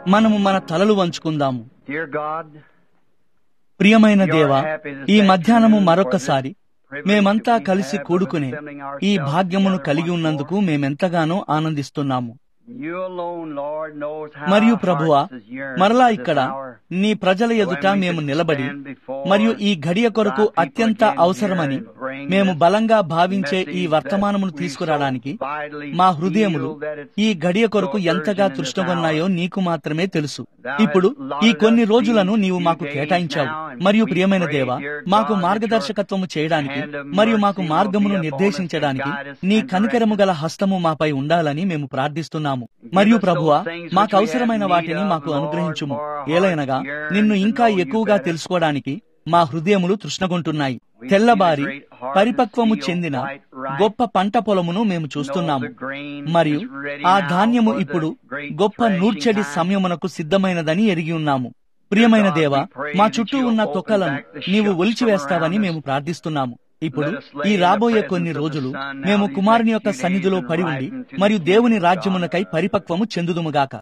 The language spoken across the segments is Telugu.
మనము మన తలలు వంచుకుందాము Dear God, ప్రియమైన దేవా ఈ మధ్యాహ్నము మరొకసారి మేమంతా కలిసి కూడుకునే ఈ భాగ్యమును కలిగి ఉన్నందుకు మేమెంతగానో ఆనందిస్తున్నాము you alone, Lord, knows how మరియు our ప్రభువా hearts is yearned మరలా for this ఇక్కడ hour. నీ ప్రజల ఎదుట మేము నిలబడి మరియు ఈ ఘడియ కొరకు అత్యంత అవసరమని మేము బలంగా భావించే ఈ వర్తమానమును తీసుకురావడానికి మా హృదయములు ఈ గడియ కొరకు ఎంతగా తృష్ణగొన్నాయో నీకు మాత్రమే తెలుసు ఇప్పుడు ఈ కొన్ని రోజులను నీవు మాకు కేటాయించావు మరియు ప్రియమైన దేవ మాకు మార్గదర్శకత్వము చేయడానికి మరియు మాకు మార్గమును నిర్దేశించడానికి నీ కనికరము గల హస్తము మాపై ఉండాలని మేము ప్రార్థిస్తున్నాము మరియు ప్రభువా మాకు అవసరమైన వాటిని మాకు అనుగ్రహించుము ఏలైనగా నిన్ను ఇంకా ఎక్కువగా తెలుసుకోవడానికి మా హృదయములు తృష్ణగొంటున్నాయి తెల్లబారి పరిపక్వము చెందిన గొప్ప పంట పొలమును మేము చూస్తున్నాము మరియు ఆ ధాన్యము ఇప్పుడు గొప్ప నూర్చెడి సమయమునకు సిద్ధమైనదని ఎరిగి ఉన్నాము ప్రియమైన దేవ మా చుట్టూ ఉన్న తొక్కలను నీవు ఒలిచివేస్తావని మేము ప్రార్థిస్తున్నాము ఇప్పుడు ఈ రాబోయే కొన్ని రోజులు మేము కుమారుని యొక్క సన్నిధిలో పడి ఉండి మరియు దేవుని రాజ్యమునకై పరిపక్వము చెందుదుముగాక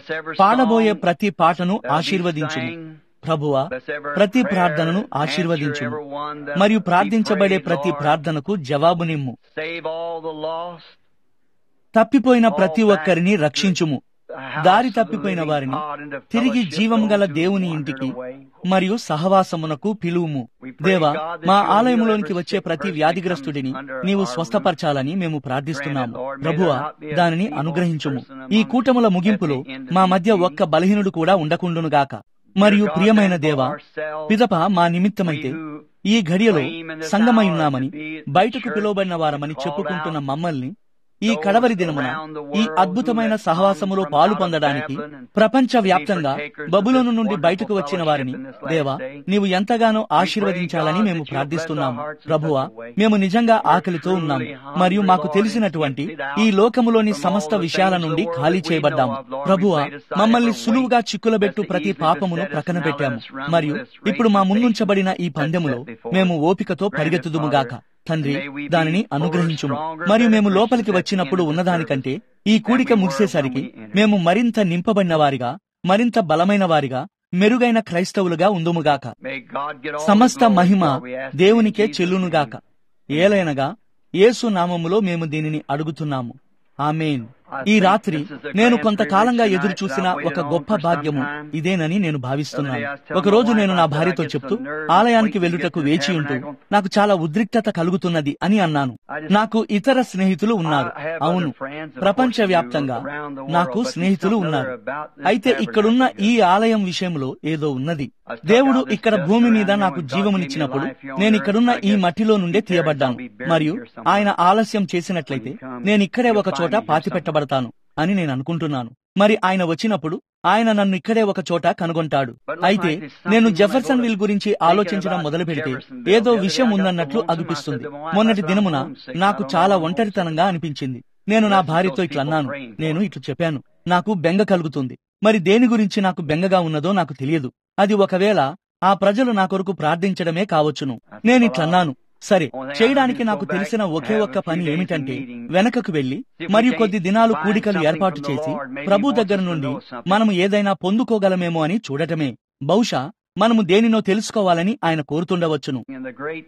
పాడబోయే ప్రతి పాటను ఆశీర్వదించుము ప్రభువా ప్రతి ప్రార్థనను ఆశీర్వదించుము మరియు ప్రార్థించబడే ప్రతి ప్రార్థనకు జవాబునిమ్ము Save all the lost, తప్పిపోయిన ప్రతి ఒక్కరిని రక్షించుము దారి తప్పిపోయిన వారిని తిరిగి జీవం గల దేవుని ఇంటికి మరియు సహవాసమునకు పిలువుము దేవా మా ఆలయములోనికి వచ్చే ప్రతి వ్యాధిగ్రస్తుడిని నీవు స్వస్థపరచాలని మేము ప్రార్థిస్తున్నాము ప్రభువా దానిని అనుగ్రహించుము ఈ కూటముల ముగింపులో మా మధ్య ఒక్క బలహీనుడు కూడా ఉండకుండునుగాక మరియు ప్రియమైన దేవా పిదప మా నిమిత్తమైతే ఈ ఘడియలో సంగమై ఉన్నామని బయటకు పిలువబడిన వారమని చెప్పుకుంటున్న మమ్మల్ని ఈ కడవరి దినమున ఈ అద్భుతమైన సహవాసములో పాలు పొందడానికి ప్రపంచ వ్యాప్తంగా బబులోను నుండి బయటకు వచ్చిన వారిని దేవా నీవు ఎంతగానో ఆశీర్వదించాలని మేము ప్రార్థిస్తున్నాము ప్రభువా మేము నిజంగా ఆకలితో ఉన్నాము మరియు మాకు తెలిసినటువంటి ఈ లోకములోని సమస్త విషయాల నుండి ఖాళీ చేయబడ్డాము ప్రభువా మమ్మల్ని సులువుగా చిక్కులబెట్టు ప్రతి పాపమును ప్రక్కన పెట్టాము మరియు ఇప్పుడు మా ముందుంచబడిన ఈ పందెములో మేము ఓపికతో పరిగెత్తుదుముగాక తండ్రి దానిని అనుగ్రహించుము మరియు మేము లోపలికి వచ్చినప్పుడు ఉన్నదానికంటే ఈ కూడిక ముగిసేసరికి మేము మరింత నింపబడిన వారిగా మరింత బలమైన వారిగా మెరుగైన క్రైస్తవులుగా ఉందుముగాక may God get all the సమస్త glory Mahima for we ask దేవునికే in Jesus' చెల్లునుగాక name. ఏలైనగా యేసు నామములో మేము దీనిని అడుగుతున్నాము ఆమేన్ ఈ రాత్రి నేను కొంతకాలంగా ఎదురు చూసిన ఒక గొప్ప భాగ్యము ఇదేనని నేను భావిస్తున్నాను ఒక రోజు నేను నా భార్యతో చెప్తూ ఆలయానికి వెళ్ళుటకు వేచి ఉంటూ నాకు చాలా ఉద్రిక్తత కలుగుతున్నది అని అన్నాను నాకు ఇతర స్నేహితులు ఉన్నారు అవును ప్రపంచ వ్యాప్తంగా నాకు స్నేహితులు ఉన్నారు అయితే ఇక్కడున్న ఈ ఆలయం విషయంలో ఏదో ఉన్నది దేవుడు ఇక్కడ భూమి మీద నాకు జీవమునిచ్చినప్పుడు నేను ఇక్కడున్న ఈ మట్టిలో నుండే తీయబడ్డాను మరియు ఆయన ఆలస్యం చేసినట్లయితే నేను ఇక్కడే ఒక చోట పాతిపెట్టబడతాను అని నేను అనుకుంటున్నాను మరి ఆయన వచ్చినప్పుడు ఆయన నన్ను ఇక్కడే ఒక చోట కనుగొంటాడు అయితే నేను జెఫర్సన్ విల్ గురించి ఆలోచించడం మొదలు పెడితే ఏదో విషయం ఉందన్నట్లు అనిపిస్తుంది మొన్నటి దినమున నాకు చాలా ఒంటరితనంగా అనిపించింది నేను నా భార్యతో ఇట్లా అన్నాను నేను ఇట్లు చెప్పాను నాకు బెంగ కలుగుతుంది మరి దేని గురించి నాకు బెంగగా ఉన్నదో నాకు తెలియదు అది ఒకవేళ ఆ ప్రజలు నా కొరకు ప్రార్థించడమే కావచ్చును నేను ఇట్లన్నాను సరే చేయడానికి నాకు తెలిసిన ఒకే ఒక్క పని ఏమిటంటే వెనకకు వెళ్లి మరియు కొద్ది దినాలు కూడికలు ఏర్పాటు చేసి ప్రభు దగ్గర నుండి మనము ఏదైనా పొందుకోగలమేమో అని చూడటమే బహుశా మనము దేనినో తెలుసుకోవాలని ఆయన కోరుతుండవచ్చును In the great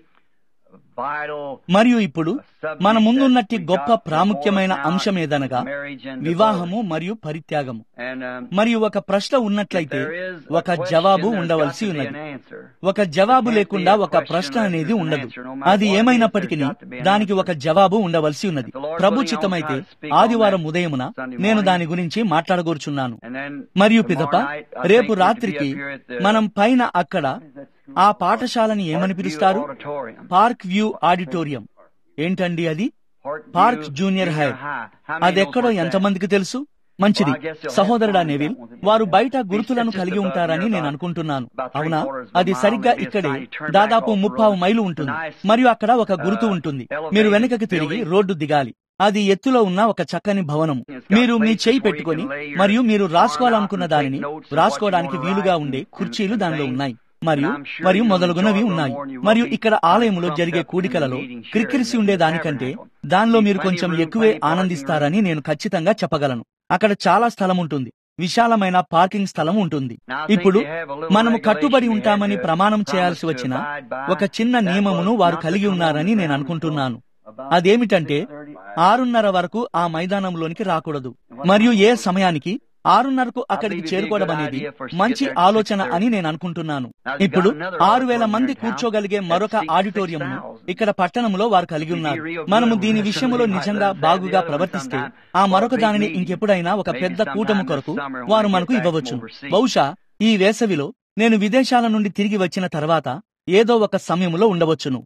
vital మరియు ఇప్పుడు మన ముందున్నట్టి గొప్ప ప్రాముఖ్యమైన అంశం ఏదనగా వివాహము మరియు పరిత్యాగము and um, మరియు ఒక ప్రశ్న ఉన్నట్లయితే there is a ఒక question, జవాబు there's got ఉండవలసి to be ఉన్నది an answer. ఒక జవాబు లేకుండా ఒక ప్రశ్న అనేది ఉండదు అది ఏమైనప్పటికీ దానికి ఒక జవాబు ఉండవలసి ఉన్నది ప్రభు చిత్తమైతే ఆదివారం ఉదయమున నేను దాని గురించి మాట్లాడగోరుచున్నాను And then మరియు tomorrow పిదప night, I రేపు think we should be రాత్రికి up here at the మనం పైన అక్కడ ఆ పాఠశాలని ఏమని పిలుస్తారు auditorium. పార్క్ వ్యూ ఆడిటోరియం ఏంటండి అది పార్క్ జూనియర్ హై అది ఎక్కడో ఎంతమందికి తెలుసు మంచిది సహోదరుడా నెవిల్ వారు బయట గుర్తులను కలిగి ఉంటారని నేను అనుకుంటున్నాను అవునా అది సరిగ్గా ఇక్కడే దాదాపు ముప్పావు మైలు ఉంటుంది మరియు అక్కడ ఒక గుర్తు ఉంటుంది మీరు వెనుకకి తిరిగి రోడ్డు దిగాలి అది ఎత్తులో ఉన్న ఒక చక్కని భవనం మీరు మీ చేయి పెట్టుకొని మరియు మీరు రాసుకోవాలనుకున్న దానిని రాసుకోవడానికి వీలుగా ఉండే కుర్చీలు దానిలో ఉన్నాయి మరియు మరియు మొదలగునవి ఉన్నాయి మరియు ఇక్కడ ఆలయంలో జరిగే కూడికలలో క్రిక్కిరిసి ఉండే దానికంటే దానిలో మీరు కొంచెం ఎక్కువే ఆనందిస్తారని నేను ఖచ్చితంగా చెప్పగలను అక్కడ చాలా స్థలం ఉంటుంది విశాలమైన పార్కింగ్ స్థలం ఉంటుంది ఇప్పుడు మనము కట్టుబడి ఉంటామని ప్రమాణం చేయాల్సి వచ్చిన ఒక చిన్న నియమమును వారు కలిగి ఉన్నారని నేను అనుకుంటున్నాను అదేమిటంటే ఆరున్నర వరకు ఆ మైదానంలోనికి రాకూడదు మరియు ఏ సమయానికి ఆరున్నరకు అక్కడికి చేరుకోవడం అనేది మంచి ఆలోచన అని నేను అనుకుంటున్నాను ఇప్పుడు ఆరు వేల మంది కూర్చోగలిగే మరొక ఆడిటోరియంను ఇక్కడ పట్టణంలో వారు కలిగి ఉన్నారు మనము దీని విషయంలో నిజంగా బాగుగా ప్రవర్తిస్తే ఆ మరొక దానిని ఇంకెప్పుడైనా ఒక పెద్ద కూటము కొరకు వారు మనకు ఇవ్వవచ్చు బహుశా ఈ వేసవిలో నేను విదేశాల నుండి తిరిగి వచ్చిన తర్వాత ఏదో ఒక సమయంలో ఉండవచ్చును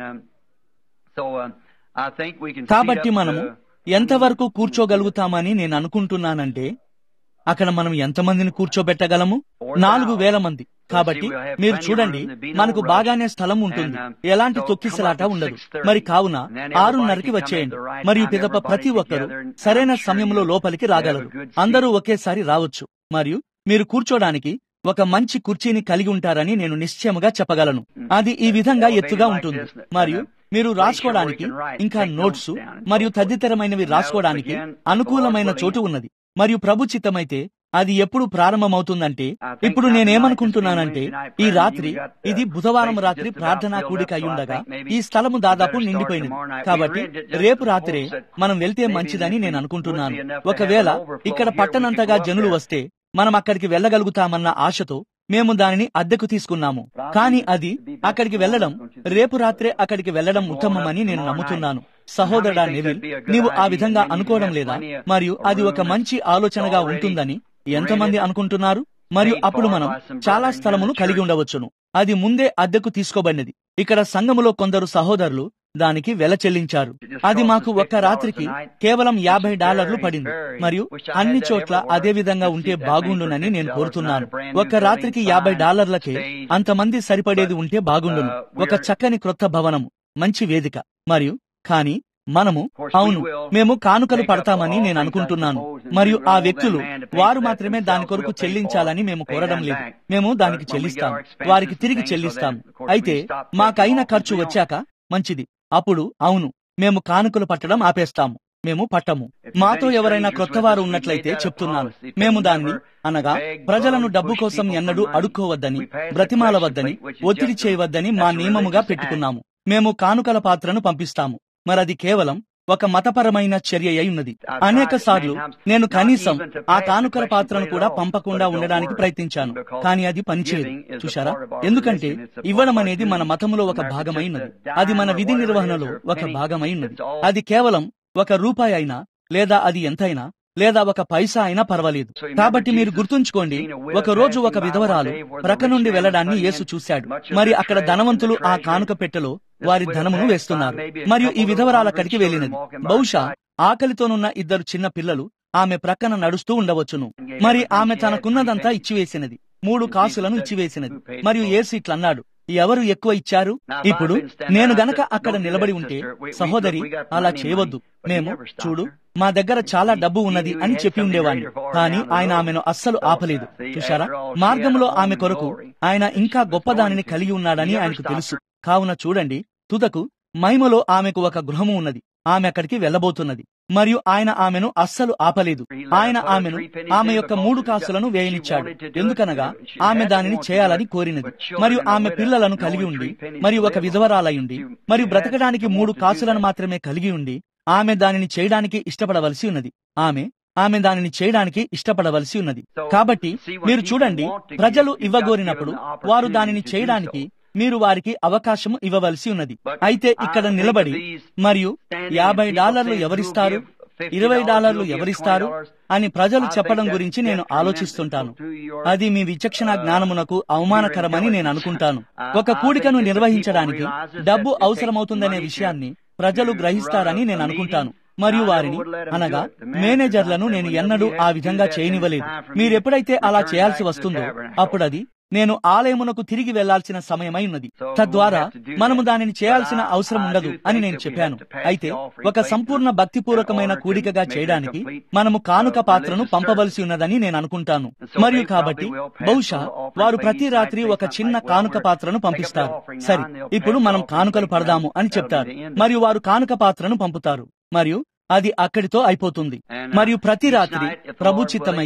కాబట్టి మనము ఎంతవరకు కూర్చోగలుగుతామని నేను అనుకుంటున్నానంటే అక్కడ మనం ఎంతమందిని కూర్చోబెట్టగలము నాలుగు వేల మంది కాబట్టి మీరు చూడండి మనకు బాగానే స్థలం ఉంటుంది ఎలాంటి తొక్కిసలాట ఉండదు మరి కావున ఆరున్నరకి వచ్చేయండి మరియు పిదప ప్రతి ఒక్కరూ సరైన సమయంలో లోపలికి రాగలరు అందరూ ఒకేసారి రావచ్చు మరియు మీరు కూర్చోడానికి ఒక మంచి కుర్చీని కలిగి ఉంటారని నేను నిశ్చయముగా చెప్పగలను అది ఈ విధంగా ఎత్తుగా ఉంటుంది మరియు మీరు రాసుకోవడానికి ఇంకా నోట్స్ మరియు తదితరమైనవి రాసుకోవడానికి అనుకూలమైన చోటు ఉన్నది మరియు ప్రభు చిత్తమైతే అది ఎప్పుడు ప్రారంభమవుతుందంటే ఇప్పుడు నేనేమనుకుంటున్నానంటే ఈ రాత్రి ఇది బుధవారం రాత్రి ప్రార్థనా కూడిక అయ్యుండగా ఈ స్థలము దాదాపు నిండిపోయింది కాబట్టి రేపు రాత్రే మనం వెళ్తే మంచిదని నేను అనుకుంటున్నాను ఒకవేళ ఇక్కడ పట్టణంతగా జనులు వస్తే మనం అక్కడికి వెళ్ళగలుగుతామన్న ఆశతో మేము దానిని అద్దెకు తీసుకున్నాము కానీ అది అక్కడికి వెళ్లడం రేపు రాత్రే అక్కడికి వెళ్లడం ఉత్తమమని నేను నమ్ముతున్నాను సహోదరుడా నెవిల్ నీవు ఆ విధంగా అనుకోవడం లేదా మరియు అది ఒక మంచి ఆలోచనగా ఉంటుందని ఎంతమంది అనుకుంటున్నారు మరియు అప్పుడు మనం చాలా స్థలమును కలిగి ఉండవచ్చును అది ముందే అద్దెకు తీసుకోబడినది ఇక్కడ సంఘములో కొందరు సహోదరులు దానికి వెల చెల్లించారు అది మాకు ఒక్క రాత్రికి కేవలం యాభై డాలర్లు పడింది మరియు అన్ని చోట్ల అదే విధంగా ఉంటే బాగుండునని నేను కోరుతున్నాను ఒక్క రాత్రికి యాభై డాలర్లకే అంతమంది సరిపడేది ఉంటే బాగుండును ఒక చక్కని క్రొత్త భవనము మంచి వేదిక మరియు కానీ మనము అవును మేము కానుకలు పడతామని నేను అనుకుంటున్నాను మరియు ఆ వ్యక్తులు వారు మాత్రమే దాని కొరకు చెల్లించాలని మేము కోరడం లేదు మేము దానికి చెల్లిస్తాం వారికి తిరిగి చెల్లిస్తాం అయితే మాకైన ఖర్చు వచ్చాక మంచిది అప్పుడు అవును మేము కానుకలు పట్టడం ఆపేస్తాము మేము పట్టము మాతో ఎవరైనా క్రొత్త వారు ఉన్నట్లయితే చెప్తున్నాను మేము దాన్ని అనగా ప్రజలను డబ్బు కోసం ఎన్నడూ అడుక్కోవద్దని బ్రతిమాలవద్దని ఒత్తిడి చేయవద్దని మా నియమముగా పెట్టుకున్నాము మేము కానుకల పాత్రను పంపిస్తాము మరది కేవలం ఒక మతపరమైన చర్య అయి ఉన్నది అనేక సార్లు నేను కనీసం ఆ కానుకల పాత్రను కూడా పంపకుండా ఉండడానికి ప్రయత్నించాను కానీ అది పనిచేయదు చూశారా ఎందుకంటే ఇవ్వడం అనేది మన మతములో ఒక భాగమై ఉన్నది అది మన విధి నిర్వహణలో ఒక భాగమై ఉన్నది అది కేవలం ఒక రూపాయి అయినా లేదా అది ఎంతైనా లేదా ఒక పైసా అయినా పర్వాలేదు కాబట్టి మీరు గుర్తుంచుకోండి ఒక రోజు ఒక విధవరాలు ప్రక్క నుండి వెళ్లడాన్ని యేసు చూశాడు మరి అక్కడ ధనవంతులు ఆ కానుక పెట్టెలో వారి ధనమును వేస్తున్నారు మరియు ఈ విధవరాలు అక్కడికి వెళ్ళినది బహుశా ఆకలితోనున్న ఇద్దరు చిన్న పిల్లలు ఆమె ప్రక్కన నడుస్తూ ఉండవచ్చును మరి ఆమె తనకున్నదంతా ఇచ్చివేసినది మూడు కాసులను ఇచ్చివేసినది మరియు ఏసు ఇట్లన్నాడు ఎవరు ఎక్కువ ఇచ్చారు ఇప్పుడు నేను గనక అక్కడ నిలబడి ఉంటే సహోదరి అలా చేయవద్దు మేము చూడు మా దగ్గర చాలా డబ్బు ఉన్నది అని చెప్పి ఉండేవాడిని కానీ ఆయన ఆమెను అస్సలు ఆపలేదు చూశారా మార్గంలో ఆమె కొరకు ఆయన ఇంకా గొప్ప దానిని కలిగి ఉన్నాడని ఆయనకు తెలుసు కావున చూడండి తుదకు మహిమలో ఆమెకు ఒక గృహము ఉన్నది ఆమె అక్కడికి వెళ్లబోతున్నది మరియు ఆయన ఆమెను అస్సలు ఆపలేదు ఆయన ఆమెను ఆమె యొక్క మూడు కాసులను వేయనిచ్చాడు ఎందుకనగా ఆమె దానిని చేయాలని కోరినది మరియు ఆమె పిల్లలను కలిగి ఉండి మరియు ఒక విధవరాలయుండి మరియు బ్రతకడానికి మూడు కాసులను మాత్రమే కలిగి ఉండి ఆమె దానిని చేయడానికి ఇష్టపడవలసి ఉన్నది ఆమె ఆమె దానిని చేయడానికి ఇష్టపడవలసి ఉన్నది కాబట్టి మీరు చూడండి ప్రజలు ఇవ్వగోరినప్పుడు వారు దానిని చేయడానికి మీరు వారికి అవకాశం ఇవ్వవలసి ఉన్నది అయితే ఇక్కడ నిలబడి మరియు యాభై డాలర్లు ఎవరిస్తారు ఇరవై డాలర్లు ఎవరిస్తారు అని ప్రజలు చెప్పడం గురించి నేను ఆలోచిస్తుంటాను అది మీ విచక్షణ జ్ఞానమునకు అవమానకరమని నేను అనుకుంటాను ఒక కూడికను నిర్వహించడానికి డబ్బు అవసరమవుతుందనే విషయాన్ని ప్రజలు గ్రహిస్తారని నేను అనుకుంటాను మరియు వారిని అనగా మేనేజర్లను నేను ఎన్నడూ ఆ విధంగా చేయనివ్వలేదు మీరెప్పుడైతే అలా చేయాల్సి వస్తుందో అప్పుడది నేను ఆలయమునకు తిరిగి వెళ్లాల్సిన సమయమై ఉన్నది తద్వారా మనము దానిని చేయాల్సిన అవసరం ఉండదు అని నేను చెప్పాను అయితే ఒక సంపూర్ణ భక్తిపూర్వకమైన కూడికగా చేయడానికి మనము కానుక పాత్రను పంపవలసి ఉన్నదని నేను అనుకుంటాను మరియు కాబట్టి బహుశా వారు ప్రతి రాత్రి ఒక చిన్న కానుక పాత్రను పంపిస్తారు సరే ఇప్పుడు మనం కానుకలు పడదాము అని చెప్తారు మరియు వారు కానుక పాత్రను పంపుతారు మరియు అది అక్కడితో అయిపోతుంది మరియు ప్రతి రాత్రి ప్రభు చిత్తమైతే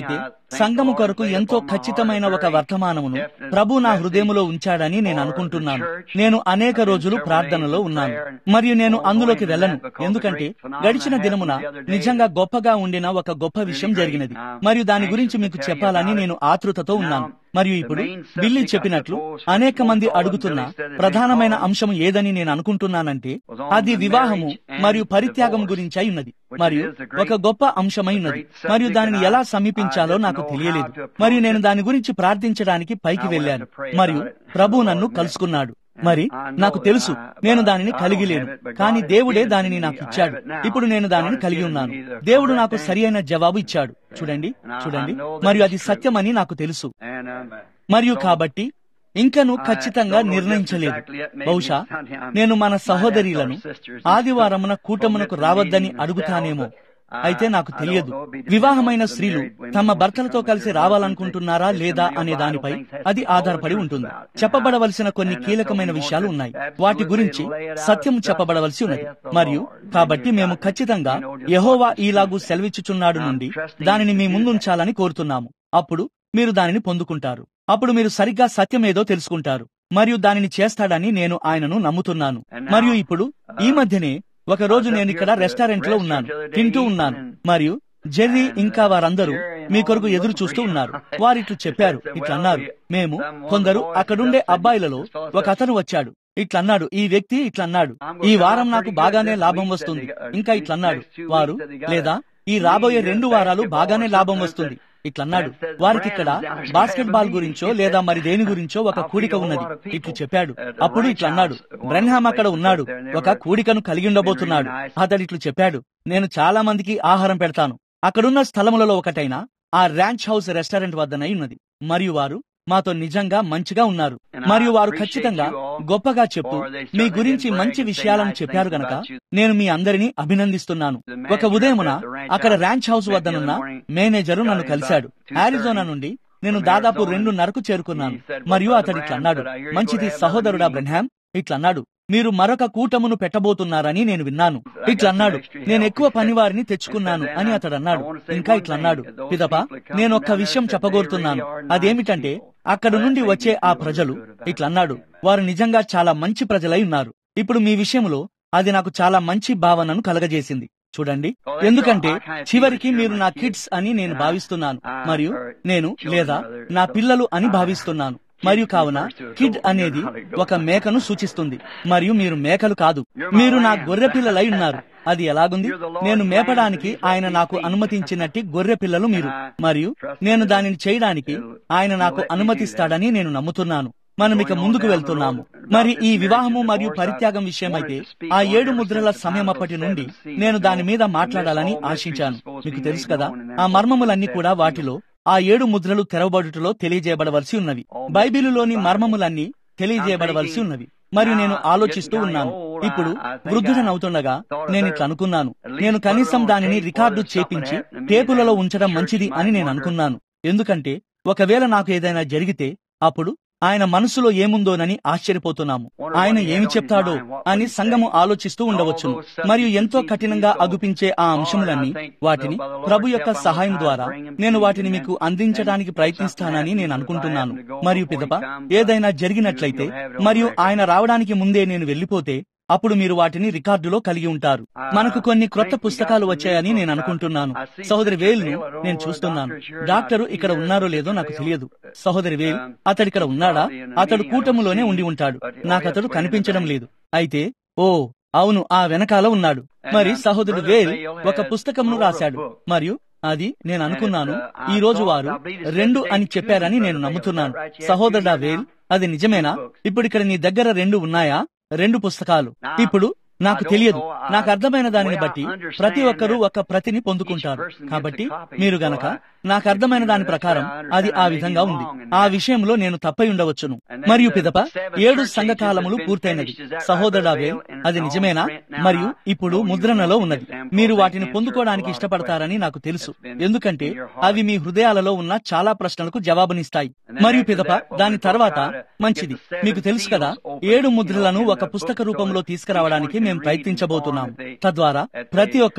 సంఘము కొరకు ఎంతో ఖచ్చితమైన ఒక వర్తమానమును ప్రభు నా హృదయములో ఉంచాడని నేను అనుకుంటున్నాను నేను అనేక రోజులు ప్రార్థనలో ఉన్నాను మరియు నేను అందులోకి వెళ్ళను ఎందుకంటే గడిచిన దినమున నిజంగా గొప్పగా ఉండిన ఒక గొప్ప విషయం జరిగినది మరియు దాని గురించి మీకు చెప్పాలని నేను ఆతృతతో ఉన్నాను మరియు ఇప్పుడు బిల్లి చెప్పినట్లు అనేక మంది అడుగుతున్న ప్రధానమైన అంశం ఏదని నేను అనుకుంటున్నానంటే అది వివాహము మరియు పరిత్యాగం గురించి అయి ఉన్నది మరియు ఒక గొప్ప అంశమై ఉన్నది మరియు దానిని ఎలా సమీపించాలో నాకు తెలియలేదు మరియు నేను దాని గురించి ప్రార్థించడానికి పైకి వెళ్ళాను మరియు ప్రభు నన్ను కలుసుకున్నాడు మరి నాకు తెలుసు నేను దానిని కలిగి లేను కానీ దేవుడే దానిని నాకు ఇచ్చాడు ఇప్పుడు నేను దానిని కలిగి ఉన్నాను దేవుడు నాకు సరియైన జవాబు ఇచ్చాడు చూడండి చూడండి మరియు అది సత్యమని నాకు తెలుసు మరియు కాబట్టి ఇంకను ఖచ్చితంగా నిర్ణయించలేదు బహుశా నేను మన సహోదరీలను ఆదివారమున కూటమునకు రావద్దని అడుగుతానేమో అయితే నాకు తెలియదు వివాహమైన స్త్రీలు తమ భర్తలతో కలిసి రావాలనుకుంటున్నారా లేదా అనే దానిపై అది ఆధారపడి ఉంటుంది చెప్పబడవలసిన కొన్ని కీలకమైన విషయాలు ఉన్నాయి వాటి గురించి సత్యం చెప్పబడవలసి ఉన్నది మరియు కాబట్టి మేము ఖచ్చితంగా యహోవా ఈలాగు సెలవిచ్చుచున్నాడు నుండి దానిని మీ ముందుంచాలని కోరుతున్నాము అప్పుడు మీరు దానిని పొందుకుంటారు అప్పుడు మీరు సరిగ్గా సత్యమేదో తెలుసుకుంటారు మరియు దానిని చేస్తాడని నేను ఆయనను నమ్ముతున్నాను మరియు ఇప్పుడు ఈ మధ్యనే ఒక రోజు నేను ఇక్కడ రెస్టారెంట్ లో ఉన్నాను తింటూ ఉన్నాను మరియు జెర్రీ ఇంకా వారందరూ మీ కొరకు ఎదురు చూస్తూ ఉన్నారు వారిట్లు చెప్పారు ఇట్లన్నారు మేము కొందరు అక్కడుండే అబ్బాయిలలో ఒక అతను వచ్చాడు ఇట్లన్నాడు ఈ వ్యక్తి ఇట్లన్నాడు ఈ వారం నాకు బాగానే లాభం వస్తుంది ఇంకా ఇట్లన్నాడు వారు లేదా ఈ రాబోయే రెండు వారాలు బాగానే లాభం వస్తుంది ఇట్లన్నాడు వారికి ఇక్కడ బాస్కెట్ బాల్ గురించో లేదా మరి దేని గురించో ఒక కూడిక ఉన్నది ఇట్లు చెప్పాడు అప్పుడు ఇట్లన్నాడు బ్రెన్హామ్ అక్కడ ఉన్నాడు ఒక కూడికను కలిగి ఉండబోతున్నాడు అతడు ఇట్లు చెప్పాడు నేను చాలా మందికి ఆహారం పెడతాను అక్కడున్న స్థలములలో ఒకటైన ఆ ర్యాంచ్ హౌస్ రెస్టారెంట్ వద్దనై ఉన్నది మరియు వారు మాతో నిజంగా మంచిగా ఉన్నారు మరియు వారు ఖచ్చితంగా గొప్పగా చెప్తూ మీ గురించి మంచి విషయాలను చెప్పారు గనక నేను మీ అందరినీ అభినందిస్తున్నాను ఒక ఉదయమున అక్కడ ర్యాంచ్ హౌస్ వద్దనున్న మేనేజరు నన్ను కలిశాడు ఆరిజోనా నుండి నేను దాదాపు రెండున్నరకు చేరుకున్నాను మరియు అతడు ఇట్లన్నాడు మంచిది సహోదరుడా బ్రహ్మాం ఇట్లన్నాడు మీరు మరొక కూటమును పెట్టబోతున్నారని నేను విన్నాను ఇట్లన్నాడు నేను ఎక్కువ పనివారిని తెచ్చుకున్నాను అని అతడు అన్నాడు ఇంకా ఇట్లన్నాడు పిదప నేను ఒక్క విషయం చెప్పగోరుతున్నాను అదేమిటంటే అక్కడ నుండి వచ్చే ఆ ప్రజలు ఇట్లన్నాడు వారు నిజంగా చాలా మంచి ప్రజలై ఉన్నారు ఇప్పుడు మీ విషయంలో అది నాకు చాలా మంచి భావనను కలగజేసింది చూడండి ఎందుకంటే చివరికి మీరు నా కిడ్స్ అని నేను భావిస్తున్నాను మరియు నేను లేదా నా పిల్లలు అని భావిస్తున్నాను మరియు కావున కిడ్ అనేది ఒక మేకను సూచిస్తుంది మరియు మీరు మేకలు కాదు మీరు నా గొర్రె పిల్లలై ఉన్నారు అది ఎలాగుంది నేను మేపడానికి ఆయన నాకు అనుమతించినట్టి గొర్రె పిల్లలు మీరు మరియు నేను దానిని చేయడానికి ఆయన నాకు అనుమతిస్తాడని నేను నమ్ముతున్నాను మనం ఇక ముందుకు వెళ్తున్నాము మరి ఈ వివాహము మరియు పరిత్యాగం విషయమైతే ఆ ఏడు ముద్రల సమయం అప్పటి నుండి నేను దాని మీద మాట్లాడాలని ఆశించాను మీకు తెలుసు కదా ఆ మర్మములన్నీ కూడా వాటిలో ఆ ఏడు ముద్రలు తెరవబడుటలో తెలియజేయబడవలసి ఉన్నవి బైబిలులోని మర్మములన్నీ తెలియజేయబడవలసి ఉన్నవి మరియు నేను ఆలోచిస్తూ ఉన్నాను ఇప్పుడు వృద్ధుడనవుతుండగా నేను ఇట్లా అనుకున్నాను నేను కనీసం దానిని రికార్డు చేపించి టేపులలో ఉంచడం మంచిది అని నేను అనుకున్నాను ఎందుకంటే ఒకవేళ నాకు ఏదైనా జరిగితే అప్పుడు ఆయన మనసులో ఏముందోనని ఆశ్చర్యపోతున్నాము ఆయన ఏమి చెప్తాడో అని సంఘము ఆలోచిస్తూ ఉండవచ్చును మరియు ఎంతో కఠినంగా అగుపించే ఆ అంశములన్నీ వాటిని ప్రభు యొక్క సహాయం ద్వారా నేను వాటిని మీకు అందించడానికి ప్రయత్నిస్తానని నేను అనుకుంటున్నాను మరియు పిదప ఏదైనా జరిగినట్లయితే మరియు ఆయన రావడానికి ముందే నేను వెళ్లిపోతే అప్పుడు మీరు వాటిని రికార్డులో కలిగి ఉంటారు మనకు కొన్ని క్రొత్త పుస్తకాలు వచ్చాయని నేను అనుకుంటున్నాను సహోదరి వేల్ను నేను చూస్తున్నాను డాక్టరు ఇక్కడ ఉన్నారో లేదో నాకు తెలియదు సహోదరి వేల్ అతడు ఇక్కడ ఉన్నాడా అతడు కూటములోనే ఉండి ఉంటాడు నాకతడు కనిపించడం లేదు అయితే ఓ అవును ఆ వెనకాల ఉన్నాడు మరి సహోదరుడు వేల్ ఒక పుస్తకంను రాశాడు మరియు అది నేను అనుకున్నాను ఈ రోజు వారు రెండు అని చెప్పారని నేను నమ్ముతున్నాను సహోదరుడా వేల్ అది నిజమేనా ఇప్పుడు ఇక్కడ నీ దగ్గర రెండు ఉన్నాయా రెండు పుస్తకాలు ఇప్పుడు నాకు తెలియదు నాకు అర్థమైన దానిని బట్టి ప్రతి ఒక్కరూ ఒక ప్రతిని పొందుకుంటారు కాబట్టి మీరు గనక నాకు అర్థమైన దాని ప్రకారం అది ఆ విధంగా ఉంది ఆ విషయంలో నేను తప్పై ఉండవచ్చును మరియు పిదప ఏడు సంఘకాలములు పూర్తయినది సహోదరుడావే అది నిజమేనా మరియు ఇప్పుడు ముద్రణలో ఉన్నది మీరు వాటిని పొందుకోవడానికి ఇష్టపడతారని నాకు తెలుసు ఎందుకంటే అవి మీ హృదయాలలో ఉన్న చాలా ప్రశ్నలకు జవాబునిస్తాయి మరియు పిదప దాని తర్వాత మంచిది మీకు తెలుసు కదా ఏడు ముద్రలను ఒక పుస్తక రూపంలో తీసుకురావడానికి మేము ప్రయత్నించబోతున్నాం తద్వారా ప్రతి ఒక్కరూ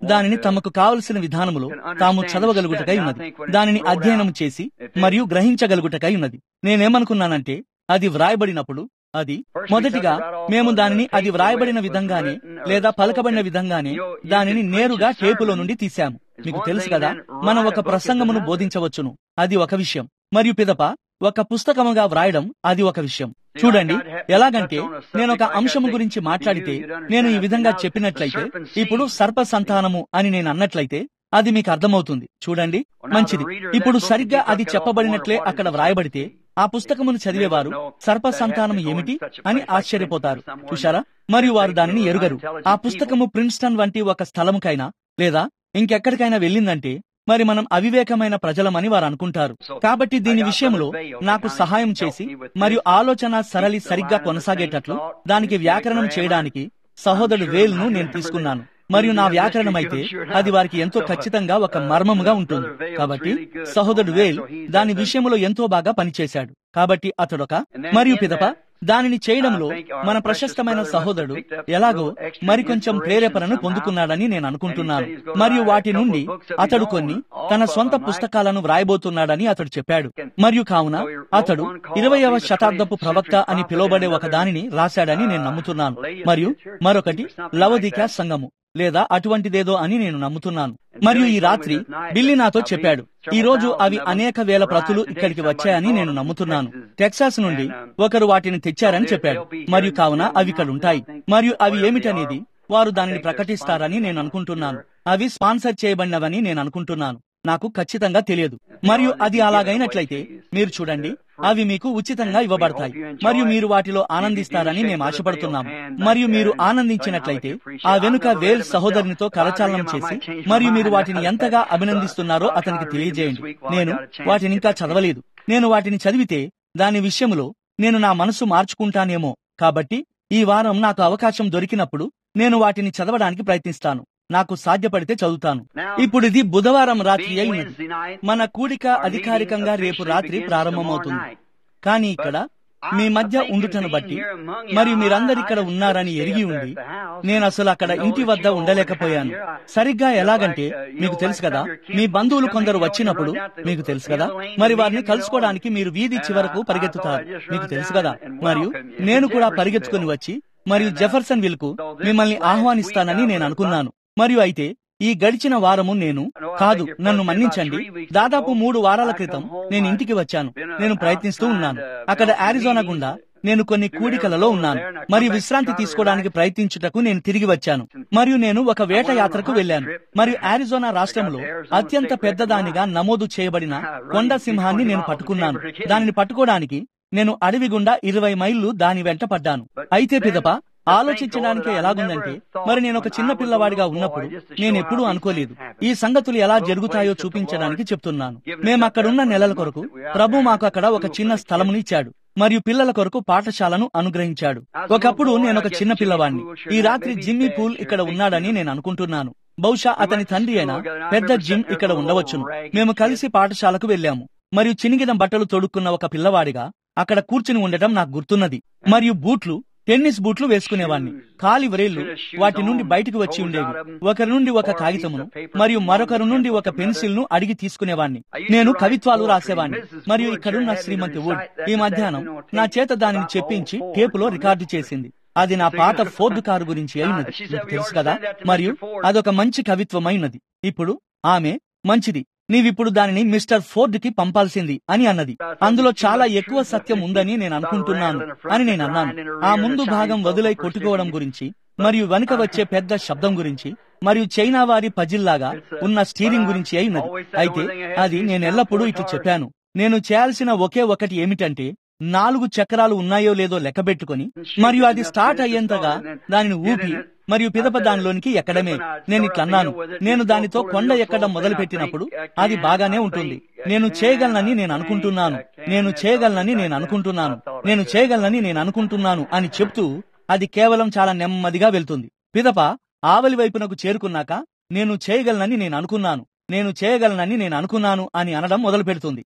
దానిని తమకు కావలసిన విధానములో తాము చదవగలుగుటకై ఉన్నది దానిని అధ్యయనం చేసి మరియు గ్రహించగలుగుటకై ఉన్నది నేనేమనుకున్నానంటే అది వ్రాయబడినప్పుడు అది మొదటిగా మేము దానిని అది వ్రాయబడిన విధంగానే లేదా పలకబడిన విధంగానే దానిని నేరుగా టేపులో నుండి తీశాము మీకు తెలుసు కదా మనం ఒక ప్రసంగమును బోధించవచ్చును అది ఒక విషయం మరియు పిదప ఒక పుస్తకముగా వ్రాయడం అది ఒక విషయం చూడండి ఎలాగంటే నేను ఒక అంశము గురించి మాట్లాడితే నేను ఈ విధంగా చెప్పినట్లయితే ఇప్పుడు సర్ప సంతానము అని నేను అన్నట్లయితే అది మీకు అర్థమవుతుంది చూడండి మంచిది ఇప్పుడు సరిగ్గా అది చెప్పబడినట్లే అక్కడ వ్రాయబడితే ఆ పుస్తకమును చదివేవారు సర్ప సంతానం ఏమిటి అని ఆశ్చర్యపోతారు చూశారా మరియు వారు దానిని ఎరుగరు ఆ పుస్తకము ప్రిన్స్టన్ వంటి ఒక స్థలముకైనా లేదా ఇంకెక్కడికైనా వెళ్ళిందంటే మరి మనం అవివేకమైన ప్రజలమని వారు అనుకుంటారు కాబట్టి దీని విషయంలో నాకు సహాయం చేసి మరియు ఆలోచన సరళి సరిగ్గా కొనసాగేటట్లు దానికి వ్యాకరణం చేయడానికి సహోదరుడు వేల్ను నేను తీసుకున్నాను మరియు నా వ్యాకరణం అయితే అది వారికి ఎంతో ఖచ్చితంగా ఒక మర్మముగా ఉంటుంది కాబట్టి సహోదరుడు వేల్ దాని విషయంలో ఎంతో బాగా పనిచేశాడు కాబట్టి అతడొక మరియు పిదప దానిని చేయడంలో మన ప్రశస్తమైన సహోదరుడు ఎలాగో మరికొంచెం ప్రేరేపణను పొందుకున్నాడని నేను అనుకుంటున్నాను మరియు వాటి నుండి అతడు కొన్ని తన సొంత పుస్తకాలను వ్రాయబోతున్నాడని అతడు చెప్పాడు మరియు కావున అతడు ఇరవయవ శతాబ్దపు ప్రవక్త అని పిలువబడే ఒక దానిని రాశాడని నేను నమ్ముతున్నాను మరియు మరొకటి లవదిక సంఘము లేదా అటువంటిదేదో అని నేను నమ్ముతున్నాను మరియు ఈ రాత్రి బిల్లి నాతో చెప్పాడు ఈ రోజు అవి అనేక వేల ప్రతులు ఇక్కడికి వచ్చాయని నేను నమ్ముతున్నాను టెక్సాస్ నుండి ఒకరు వాటిని తెచ్చారని చెప్పాడు మరియు కావున అవి ఇక్కడ ఉంటాయి మరియు అవి ఏమిటనేది వారు దానిని ప్రకటిస్తారని నేను అనుకుంటున్నాను అవి స్పాన్సర్ చేయబడినవని నేను అనుకుంటున్నాను నాకు ఖచ్చితంగా తెలియదు మరియు అది అలాగైనట్లయితే మీరు చూడండి అవి మీకు ఉచితంగా ఇవ్వబడతాయి మరియు మీరు వాటిలో ఆనందిస్తారని మేము ఆశపడుతున్నాము మరియు మీరు ఆనందించినట్లయితే ఆ వెనుక వేల్ సహోదరునితో కరచాలనం చేసి మరియు మీరు వాటిని ఎంతగా అభినందిస్తున్నారో అతనికి తెలియజేయండి నేను వాటిని ఇంకా చదవలేదు నేను వాటిని చదివితే దాని విషయంలో నేను నా మనసు మార్చుకుంటానేమో కాబట్టి ఈ వారం నాకు అవకాశం దొరికినప్పుడు నేను వాటిని చదవడానికి ప్రయత్నిస్తాను నాకు సాధ్యపడితే చదువుతాను ఇప్పుడు ఇది బుధవారం రాత్రి అయినది మన కూడిక అధికారికంగా రేపు రాత్రి ప్రారంభమవుతుంది కానీ ఇక్కడ మీ మధ్య ఉండుటను బట్టి మరియు మీరందరు ఇక్కడ ఉన్నారని ఎరిగి ఉండి నేను అసలు అక్కడ ఇంటి వద్ద ఉండలేకపోయాను సరిగ్గా ఎలాగంటే మీకు తెలుసు కదా మీ బంధువులు కొందరు వచ్చినప్పుడు మీకు తెలుసు కదా మరి వారిని కలుసుకోవడానికి మీరు వీధి చివరకు పరిగెత్తుతారు మీకు తెలుసు కదా మరియు నేను కూడా పరిగెత్తుకుని వచ్చి మరియు జెఫర్సన్ విల్ కు మిమ్మల్ని ఆహ్వానిస్తానని నేను అనుకున్నాను మరియు అయితే ఈ గడిచిన వారము నేను కాదు నన్ను మన్నించండి దాదాపు మూడు వారాల క్రితం నేను ఇంటికి వచ్చాను నేను ప్రయత్నిస్తూ ఉన్నాను అక్కడ ఆరిజోనా గుండా నేను కొన్ని కూడికలలో ఉన్నాను మరియు విశ్రాంతి తీసుకోవడానికి ప్రయత్నించుటకు నేను తిరిగి వచ్చాను మరియు నేను ఒక వేట యాత్రకు వెళ్ళాను మరియు ఆరిజోనా రాష్ట్రంలో అత్యంత పెద్దదానిగా నమోదు చేయబడిన కొండ సింహాన్ని నేను పట్టుకున్నాను దానిని పట్టుకోవడానికి నేను అడవి గుండా ఇరవై మైళ్ళు దాని వెంట పడ్డాను అయితే పిదప ఆలోచించడానికి ఎలాగుందంటే మరి నేను ఒక చిన్న పిల్లవాడిగా ఉన్నప్పుడు నేను ఎప్పుడూ అనుకోలేదు ఈ సంగతులు ఎలా జరుగుతాయో చూపించడానికి చెప్తున్నాను మేము అక్కడున్న నెలల కొరకు ప్రభు మాకు అక్కడ ఒక చిన్న స్థలముని ఇచ్చాడు మరియు పిల్లల కొరకు పాఠశాలను అనుగ్రహించాడు ఒకప్పుడు నేను ఒక చిన్న పిల్లవాడిని ఈ రాత్రి జిమ్మీ పూల్ ఇక్కడ ఉన్నాడని నేను అనుకుంటున్నాను బహుశా అతని తండ్రి అయిన పెద్ద జిమ్ ఇక్కడ ఉండవచ్చును మేము కలిసి పాఠశాలకు వెళ్ళాము మరియు చినిగిన బట్టలు తొడుక్కున్న ఒక పిల్లవాడిగా అక్కడ కూర్చుని ఉండటం నాకు గుర్తున్నది మరియు బూట్లు టెన్నిస్ బూట్లు వేసుకునేవాణ్ణి కాలి వ్రేళ్లు వాటి నుండి బయటకు వచ్చి ఉండేవి ఒకరి నుండి ఒక కాగితమును మరియు మరొకరి నుండి ఒక పెన్సిల్ ను అడిగి తీసుకునేవాణ్ణి నేను కవిత్వాలు రాసేవాణ్ణి మరియు ఇక్కడున్న శ్రీమతి వుడ్ ఈ మధ్యాహ్నం నా చేత దానిని చెప్పించి టేపులో రికార్డు చేసింది అది నా పాత ఫోర్డ్ కారు గురించి అయినది మీకు తెలుసు కదా మరియు అదొక మంచి కవిత్వమైనది ఇప్పుడు ఆమె మంచిది నీవిప్పుడు దానిని మిస్టర్ ఫోర్డ్ కి పంపాల్సింది అని అన్నది అందులో చాలా ఎక్కువ సత్యం ఉందని నేను అనుకుంటున్నాను అని నేను అన్నాను ఆ ముందు భాగం వదులై కొట్టుకోవడం గురించి మరియు వెనుక వచ్చే పెద్ద శబ్దం గురించి మరియు చైనా వారి పజిల్లాగా ఉన్న స్టీరింగ్ గురించి అయినది అయితే అది నేను ఎల్లప్పుడూ ఇట్లు చెప్పాను నేను చేయాల్సిన ఒకే ఒకటి ఏమిటంటే నాలుగు చక్రాలు ఉన్నాయో లేదో లెక్కబెట్టుకుని మరియు అది స్టార్ట్ అయ్యేంతగా దానిని ఊపి మరియు పిదప దానిలోనికి ఎక్కడమే నేను ఇట్లన్నాను నేను దానితో కొండ ఎక్కడం మొదలు పెట్టినప్పుడు అది బాగానే ఉంటుంది నేను చేయగలనని నేను అనుకుంటున్నాను నేను చేయగలనని నేను అనుకుంటున్నాను నేను చేయగలనని నేను అనుకుంటున్నాను అని చెప్తూ అది కేవలం చాలా నెమ్మదిగా వెళ్తుంది పిదప ఆవలి వైపునకు చేరుకున్నాక నేను చేయగలనని నేను అనుకున్నాను నేను చేయగలనని నేను అనుకున్నాను అని అనడం మొదలు పెడుతుంది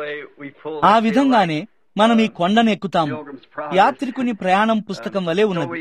ఆ విధంగానే మనం ఈ కొండను ఎక్కుతాము యాత్రికుని ప్రయాణం పుస్తకం వలె ఉన్నది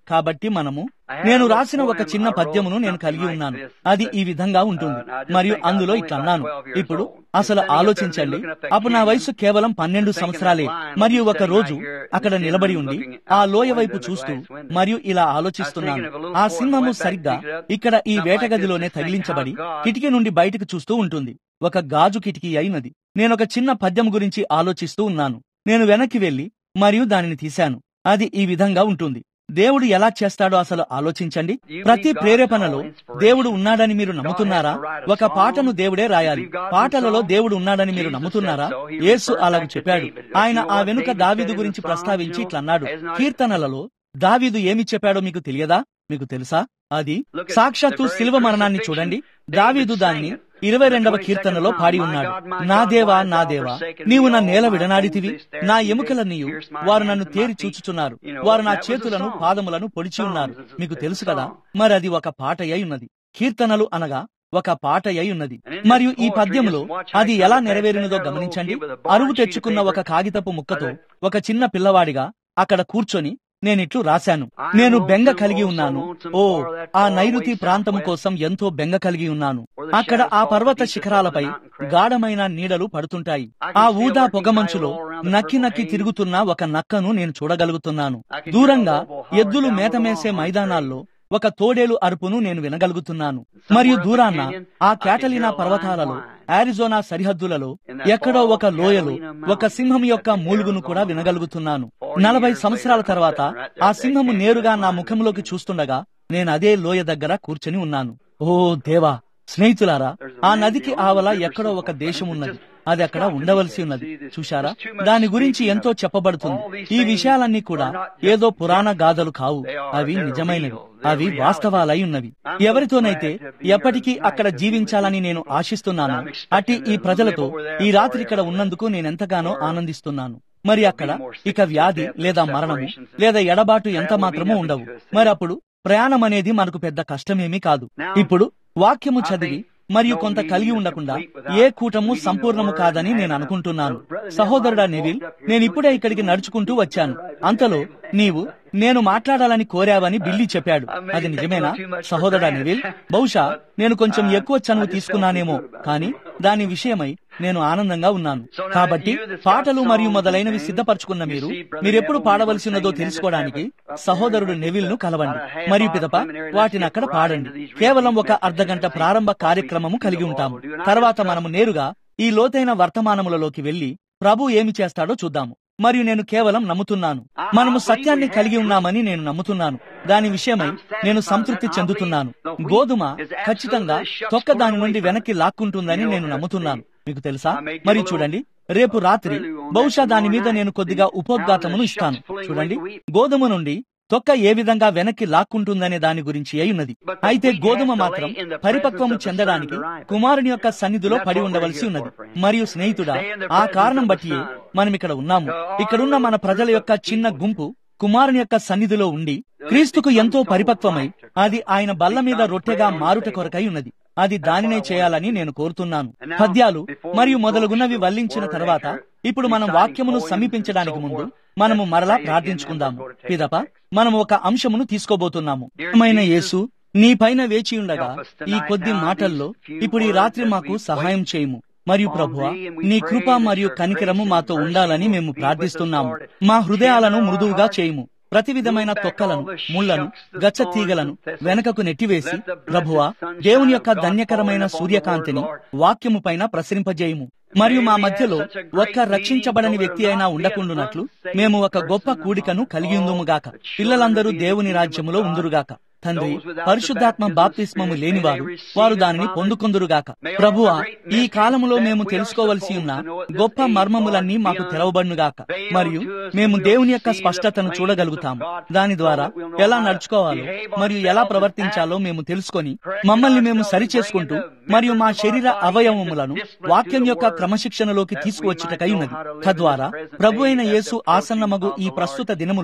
కాబట్టి మనము నేను రాసిన ఒక చిన్న పద్యమును నేను కలిగి ఉన్నాను అది ఈ విధంగా ఉంటుంది మరియు అందులో ఇట్లా అన్నాను ఇప్పుడు అసలు ఆలోచించండి అప్పుడు నా వయసు కేవలం పన్నెండు సంవత్సరాలే మరియు ఒక రోజు అక్కడ నిలబడి ఉండి ఆ లోయ వైపు చూస్తూ మరియు ఇలా ఆలోచిస్తున్నాను ఆ సింహము సరిగ్గా ఇక్కడ ఈ వేటగదిలోనే తగిలించబడి కిటికీ నుండి బయటకు చూస్తూ ఉంటుంది ఒక గాజు కిటికీ అయినది నేను ఒక చిన్న పద్యం గురించి ఆలోచిస్తూ ఉన్నాను నేను వెనక్కి వెళ్లి మరియు దానిని తీశాను అది ఈ విధంగా ఉంటుంది దేవుడు ఎలా చేస్తాడో అసలు ఆలోచించండి ప్రతి ప్రేరేపణలో దేవుడు ఉన్నాడని మీరు నమ్ముతున్నారా ఒక పాటను దేవుడే రాయాలి పాటలలో దేవుడు ఉన్నాడని మీరు నమ్ముతున్నారా యేసు అలాగ చెప్పాడు ఆయన ఆ వెనుక దావీదు గురించి ప్రస్తావించి ఇట్లన్నాడు కీర్తనలలో దావీదు ఏమి చెప్పాడో మీకు తెలియదా మీకు తెలుసా అది సాక్షాత్తు శిల్వ మరణాన్ని చూడండి దావీదు దాన్ని ఇరవై రెండవ కీర్తనలో పాడి ఉన్నాడు నా దేవా నా దేవా నీవు నా నేల విడనాడితివి నా ఎముకల నీయు వారు నన్ను తేరి చూచుచున్నారు వారు నా చేతులను పాదములను పొడిచి ఉన్నారు మీకు తెలుసు కదా మరి అది ఒక పాట అయి ఉన్నది కీర్తనలు అనగా ఒక పాట అయి ఉన్నది మరియు ఈ పద్యములో అది ఎలా నెరవేరినదో గమనించండి అరువు తెచ్చుకున్న ఒక కాగితపు ముక్కతో ఒక చిన్న పిల్లవాడిగా అక్కడ కూర్చొని నేనిట్లు రాశాను నేను బెంగ కలిగి ఉన్నాను ఓ ఆ నైరుతి ప్రాంతము కోసం ఎంతో బెంగ కలిగి ఉన్నాను అక్కడ ఆ పర్వత శిఖరాలపై గాఢమైన నీడలు పడుతుంటాయి ఆ ఊదా పొగమంచులో నక్కి నక్కి తిరుగుతున్న ఒక నక్కను నేను చూడగలుగుతున్నాను దూరంగా ఎద్దులు మేతమేసే మైదానాల్లో ఒక తోడేలు అరుపును నేను వినగలుగుతున్నాను మరియు దూరాన ఆ క్యాటలినా పర్వతాలలో ఆరిజోనా సరిహద్దులలో ఎక్కడో ఒక లోయలో ఒక సింహం యొక్క మూలుగును కూడా వినగలుగుతున్నాను నలభై సంవత్సరాల తర్వాత ఆ సింహము నేరుగా నా ముఖంలోకి చూస్తుండగా నేను అదే లోయ దగ్గర కూర్చొని ఉన్నాను ఓ దేవా స్నేహితులారా ఆ నదికి ఆవల ఎక్కడో ఒక దేశం ఉన్నది అది అక్కడ ఉండవలసి ఉన్నది చూశారా దాని గురించి ఎంతో చెప్పబడుతుంది ఈ విషయాలన్నీ కూడా ఏదో పురాణ గాథలు కావు అవి నిజమైనవి అవి వాస్తవాలై ఉన్నవి ఎవరితోనైతే ఎప్పటికీ అక్కడ జీవించాలని నేను ఆశిస్తున్నాను అట్టి ఈ ప్రజలతో ఈ రాత్రి ఇక్కడ ఉన్నందుకు నేనెంతగానో ఆనందిస్తున్నాను మరి అక్కడ ఇక వ్యాధి లేదా మరణము లేదా ఎడబాటు ఎంత మాత్రమూ ఉండవు మరి అప్పుడు ప్రయాణం అనేది మనకు పెద్ద కష్టమేమీ కాదు ఇప్పుడు వాక్యము చదివి మరియు కొంత కలిగి ఉండకుండా ఏ కూటము సంపూర్ణము కాదని నేను అనుకుంటున్నాను సహోదరుడా నెవిల్ నేను ఇప్పుడే ఇక్కడికి నడుచుకుంటూ వచ్చాను అంతలో నీవు నేను మాట్లాడాలని కోరావని బిల్లి చెప్పాడు అది నిజమేనా సహోదరుడా నెవిల్ బహుశా నేను కొంచెం ఎక్కువ చనువు తీసుకున్నానేమో కానీ దాని విషయమై నేను ఆనందంగా ఉన్నాను కాబట్టి పాటలు మరియు మొదలైనవి సిద్ధపరచుకున్న మీరు మీరెప్పుడు పాడవలసి ఉన్నదో తెలుసుకోవడానికి సహోదరుడు నెవిల్ ను కలవండి మరియు పిదప వాటిని అక్కడ పాడండి కేవలం ఒక అర్ధగంట ప్రారంభ కార్యక్రమము కలిగి ఉంటాము తర్వాత మనము నేరుగా ఈ లోతైన వర్తమానములలోకి వెళ్లి ప్రభు ఏమి చేస్తాడో చూద్దాము మరియు నేను కేవలం నమ్ముతున్నాను మనము సత్యాన్ని కలిగి ఉన్నామని నేను నమ్ముతున్నాను దాని విషయమై నేను సంతృప్తి చెందుతున్నాను గోధుమ ఖచ్చితంగా తొక్క దాని నుండి వెనక్కి లాక్కుంటుందని నేను నమ్ముతున్నాను మీకు తెలుసా మరి చూడండి రేపు రాత్రి బహుశా దాని మీద నేను కొద్దిగా ఉపోద్ఘాతమును ఇస్తాను చూడండి గోధుమ నుండి తొక్క ఏ విధంగా వెనక్కి లాక్కుంటుందనే దాని గురించి అయి అయితే గోధుమ మాత్రం పరిపక్వము చెందడానికి కుమారుని యొక్క సన్నిధిలో పడి ఉండవలసి ఉన్నది మరియు స్నేహితుడా ఆ కారణం బట్టి మనం ఇక్కడ ఉన్నాము ఇక్కడున్న మన ప్రజల యొక్క చిన్న గుంపు కుమారుని యొక్క సన్నిధిలో ఉండి క్రీస్తుకు ఎంతో పరిపక్వమై అది ఆయన బల్ల మీద రొట్టెగా మారుట కొరకై ఉన్నది అది దానినే చేయాలని నేను కోరుతున్నాను పద్యాలు మరియు మొదలగున్నవి వల్లించిన తర్వాత ఇప్పుడు మనం వాక్యమును సమీపించడానికి ముందు మనము మరలా ప్రార్థించుకుందాము పిదప మనం ఒక అంశమును తీసుకోబోతున్నాము ప్రియమైన యేసు నీ పైన వేచి ఉండగా ఈ కొద్ది మాటల్లో ఇప్పుడు ఈ రాత్రి మాకు సహాయం చేయము మరియు ప్రభువ నీ కృప మరియు కనికరము మాతో ఉండాలని మేము ప్రార్థిస్తున్నాము మా హృదయాలను మృదువుగా చేయము ప్రతి విధమైన తొక్కలను ముళ్లను గచ్చ తీగలను వెనకకు నెట్టివేసి ప్రభువ దేవుని యొక్క ధన్యకరమైన సూర్యకాంతిని వాక్యము పైన ప్రసరింపజేయము మరియు మా మధ్యలో ఒక్క రక్షించబడని వ్యక్తి అయినా ఉండకుండునట్లు మేము ఒక గొప్ప కూడికను కలిగి ఉందుముగాక పిల్లలందరూ దేవుని రాజ్యములో ఉందురుగాక తండ్రి పరిశుద్ధాత్మ బాప్తిస్మము లేనివారు వారు దానిని పొందుకొందురుగాక ప్రభువా ఈ కాలములో మేము తెలుసుకోవలసి ఉన్న గొప్ప మర్మములన్నీ మాకు తెరవబడునుగాక మరియు మేము దేవుని యొక్క స్పష్టతను చూడగలుగుతాము దాని ద్వారా ఎలా నడుచుకోవాలో మరియు ఎలా ప్రవర్తించాలో మేము తెలుసుకొని మమ్మల్ని మేము సరిచేసుకుంటూ మరియు మా శరీర అవయవములను వాక్యం యొక్క క్రమశిక్షణలోకి తీసుకువచ్చుటకై ఉన్నది తద్వారా ప్రభు అయిన యేసు ఆసన్నమగు ఈ ప్రస్తుత దినములో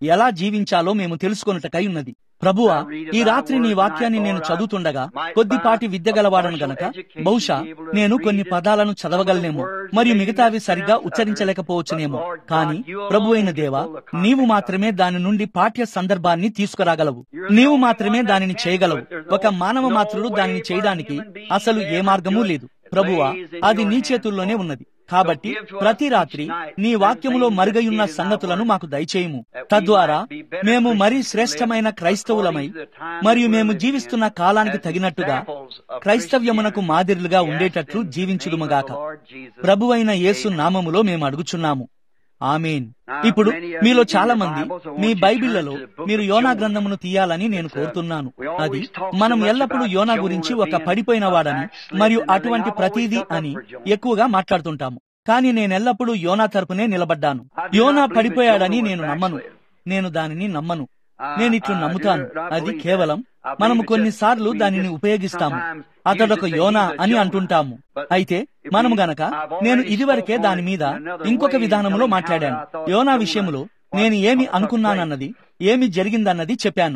ఎలా జీవించాలో మేము తెలుసుకొనుటకై ఉన్నది ప్రభువా ఈ రాత్రి నీ వాక్యాన్ని నేను చదువుతుండగా కొద్దిపాటి విద్య గలవాడను గనక బహుశా నేను కొన్ని పదాలను చదవగలనేమో మరియు మిగతావి సరిగ్గా ఉచ్చరించలేకపోవచ్చునేమో కానీ ప్రభు అయిన దేవా నీవు మాత్రమే దాని నుండి పాఠ్య సందర్భాన్ని తీసుకురాగలవు నీవు మాత్రమే దానిని చేయగలవు ఒక మానవ మాత్రుడు దానిని చేయడానికి అసలు ఏ మార్గమూ లేదు ప్రభువా అది నీ చేతుల్లోనే ఉన్నది కాబట్టి ప్రతి రాత్రి నీ వాక్యములో మరుగయున్న సంగతులను మాకు దయచేయము తద్వారా మేము మరీ శ్రేష్టమైన క్రైస్తవులమై మరియు మేము జీవిస్తున్న కాలానికి తగినట్టుగా క్రైస్తవ్యమునకు మాదిరిలుగా ఉండేటట్లు జీవించుదుమగాక ప్రభువైన యేసు నామములో మేము అడుగుచున్నాము ఆమెన్ ఇప్పుడు మీలో చాలా మంది మీ బైబిళ్లలో మీరు యోనా గ్రంథమును తీయాలని నేను కోరుతున్నాను అది మనం ఎల్లప్పుడూ యోనా గురించి ఒక పడిపోయిన వాడని మరియు అటువంటి ప్రతిదీ అని ఎక్కువగా మాట్లాడుతుంటాము కానీ నేనెల్లప్పుడూ యోనా తరపునే నిలబడ్డాను యోనా పడిపోయాడని నేను నమ్మను నేను దానిని నమ్మను నేను ఇట్లు నమ్ముతాను అది కేవలం మనము కొన్నిసార్లు దానిని ఉపయోగిస్తాము అతడొక యోనా అని అంటుంటాము అయితే మనము గనక నేను ఇదివరకే దాని మీద ఇంకొక విధానంలో మాట్లాడాను యోనా విషయములో నేను ఏమి అనుకున్నానన్నది ఏమి జరిగిందన్నది చెప్పాను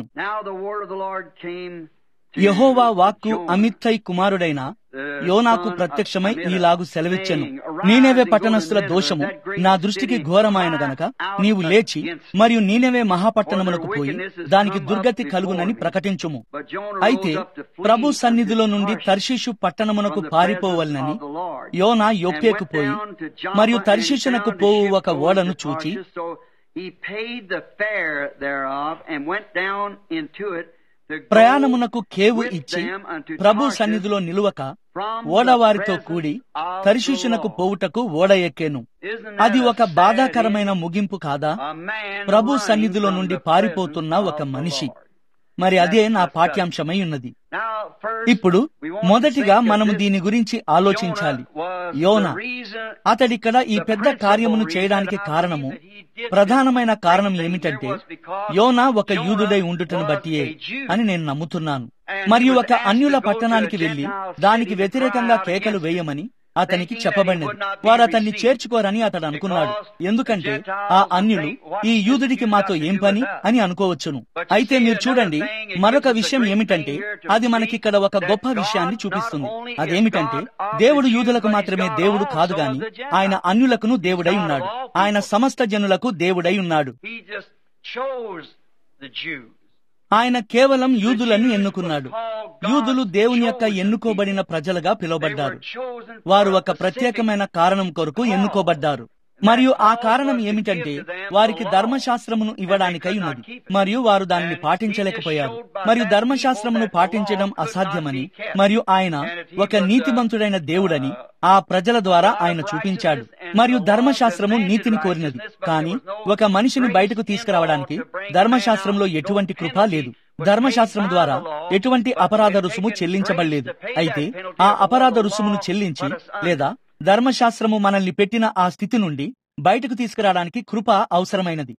యహోవా వాక్కు అమిత్తై కుమారుడైన యోనాకు ప్రత్యక్షమై ఈలాగు సెలవిచ్చెను నీనేవే పట్టణస్థుల దోషము నా దృష్టికి ఘోరమైన గనక నీవు లేచి మరియు నీనేవే మహాపట్టణమునకు పోయి దానికి దుర్గతి కలుగునని ప్రకటించుము అయితే ప్రభు సన్నిధిలో నుండి తర్షీషు పట్టణమునకు పారిపోవలనని యోనా యొప్పేకు పోయి మరియు తర్షీషునకు పోవు ఒక ఓడను చూచి ప్రయాణమునకు కేవు ఇచ్చి ప్రభు సన్నిధిలో నిలువక ఓడవారితో కూడి తరిశూషణకు పోవుటకు ఓడ ఎక్కేను అది ఒక బాధాకరమైన ముగింపు కాదా ప్రభు సన్నిధిలో నుండి పారిపోతున్న ఒక మనిషి మరి అదే నా పాఠ్యాంశమై ఉన్నది ఇప్పుడు మొదటిగా మనము దీని గురించి ఆలోచించాలి యోన అతడిక్కడ ఈ పెద్ద కార్యమును చేయడానికి కారణము ప్రధానమైన కారణం ఏమిటంటే యోనా ఒక యూదుడై ఉండుటను బట్టియే అని నేను నమ్ముతున్నాను మరియు ఒక అన్యుల పట్టణానికి వెళ్లి దానికి వ్యతిరేకంగా కేకలు వేయమని అతనికి చెప్పబడినది వారు అతన్ని చేర్చుకోరని అతడు అనుకున్నాడు ఎందుకంటే ఆ అన్యులు ఈ యూదుడికి మాతో ఏం పని అని అనుకోవచ్చును అయితే మీరు చూడండి మరొక విషయం ఏమిటంటే అది మనకిక్కడ ఒక గొప్ప విషయాన్ని చూపిస్తుంది అదేమిటంటే దేవుడు యూదులకు మాత్రమే దేవుడు కాదు గాని ఆయన అన్యులకును దేవుడై ఉన్నాడు ఆయన సమస్త జనులకు దేవుడై ఉన్నాడు ఆయన కేవలం యూదులను ఎన్నుకున్నాడు యూదులు దేవుని యొక్క ఎన్నుకోబడిన ప్రజలుగా పిలువబడ్డారు వారు ఒక ప్రత్యేకమైన కారణం కొరకు ఎన్నుకోబడ్డారు మరియు ఆ కారణం ఏమిటంటే వారికి ధర్మశాస్త్రమును ఇవ్వడానికై ఉన్నది మరియు వారు దానిని పాటించలేకపోయారు మరియు ధర్మశాస్త్రమును పాటించడం అసాధ్యమని మరియు ఆయన ఒక నీతిమంతుడైన దేవుడని ఆ ప్రజల ద్వారా ఆయన చూపించాడు మరియు ధర్మశాస్త్రము నీతిని కోరినది కానీ ఒక మనిషిని బయటకు తీసుకురావడానికి ధర్మశాస్త్రంలో ఎటువంటి కృప లేదు ధర్మశాస్త్రం ద్వారా ఎటువంటి అపరాధ రుసుము చెల్లించబడలేదు అయితే ఆ అపరాధ రుసుమును చెల్లించి లేదా ధర్మశాస్త్రము మనల్ని పెట్టిన ఆ స్థితి నుండి బయటకు తీసుకురావడానికి కృప అవసరమైనది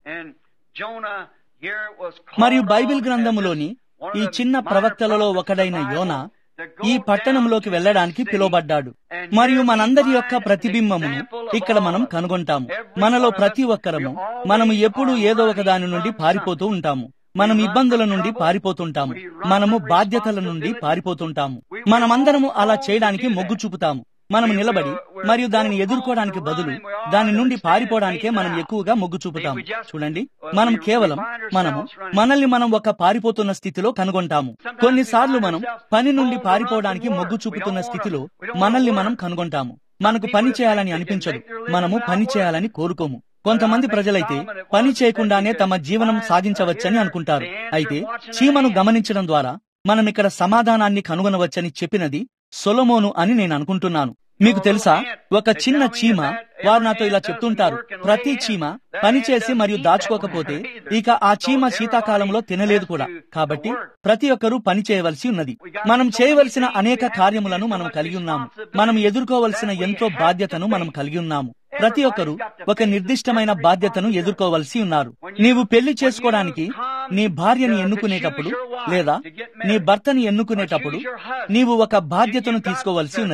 మరియు బైబిల్ గ్రంథములోని ఈ చిన్న ప్రవక్తలలో ఒకడైన యోన ఈ పట్టణంలోకి వెళ్లడానికి పిలువబడ్డాడు మరియు మనందరి యొక్క ప్రతిబింబమును ఇక్కడ మనం కనుగొంటాము మనలో ప్రతి ఒక్కరము మనము ఎప్పుడూ ఏదో ఒక దాని నుండి పారిపోతూ ఉంటాము మనం ఇబ్బందుల నుండి పారిపోతుంటాము మనము బాధ్యతల నుండి పారిపోతుంటాము మనమందరము అలా చేయడానికి మొగ్గు చూపుతాము మనం నిలబడి మరియు దానిని ఎదుర్కోవడానికి బదులు దాని నుండి పారిపోవడానికే మనం ఎక్కువగా మొగ్గు చూపుతాము చూడండి మనం కేవలం మనము మనల్ని మనం ఒక పారిపోతున్న స్థితిలో కనుగొంటాము కొన్నిసార్లు మనం పని నుండి పారిపోవడానికి మొగ్గు చూపుతున్న స్థితిలో మనల్ని మనం కనుగొంటాము మనకు పని చేయాలని అనిపించదు మనము పని చేయాలని కోరుకోము కొంతమంది ప్రజలైతే పని చేయకుండానే తమ జీవనం సాగించవచ్చని అనుకుంటారు అయితే చీమను గమనించడం ద్వారా మనం ఇక్కడ సమాధానాన్ని కనుగొనవచ్చని చెప్పినది సొలమోను అని నేను అనుకుంటున్నాను మీకు తెలుసా ఒక చిన్న చీమ వారు నాతో ఇలా చెప్తుంటారు ప్రతి చీమ పనిచేసి మరియు దాచుకోకపోతే ఇక ఆ చీమ శీతాకాలంలో తినలేదు కూడా కాబట్టి ప్రతి ఒక్కరూ పని చేయవలసి ఉన్నది మనం చేయవలసిన అనేక కార్యములను మనం కలిగి ఉన్నాము మనం ఎదుర్కోవలసిన ఎంతో బాధ్యతను మనం కలిగి ఉన్నాము ప్రతి ఒక్కరూ ఒక నిర్దిష్టమైన బాధ్యతను ఎదుర్కోవలసి ఉన్నారు నీవు పెళ్లి చేసుకోవడానికి నీ భార్యని ఎన్నుకునేటప్పుడు లేదా నీ భర్తని ఎన్నుకునేటప్పుడు నీవు ఒక బాధ్యతను తీసుకోవలసి ఉన్నది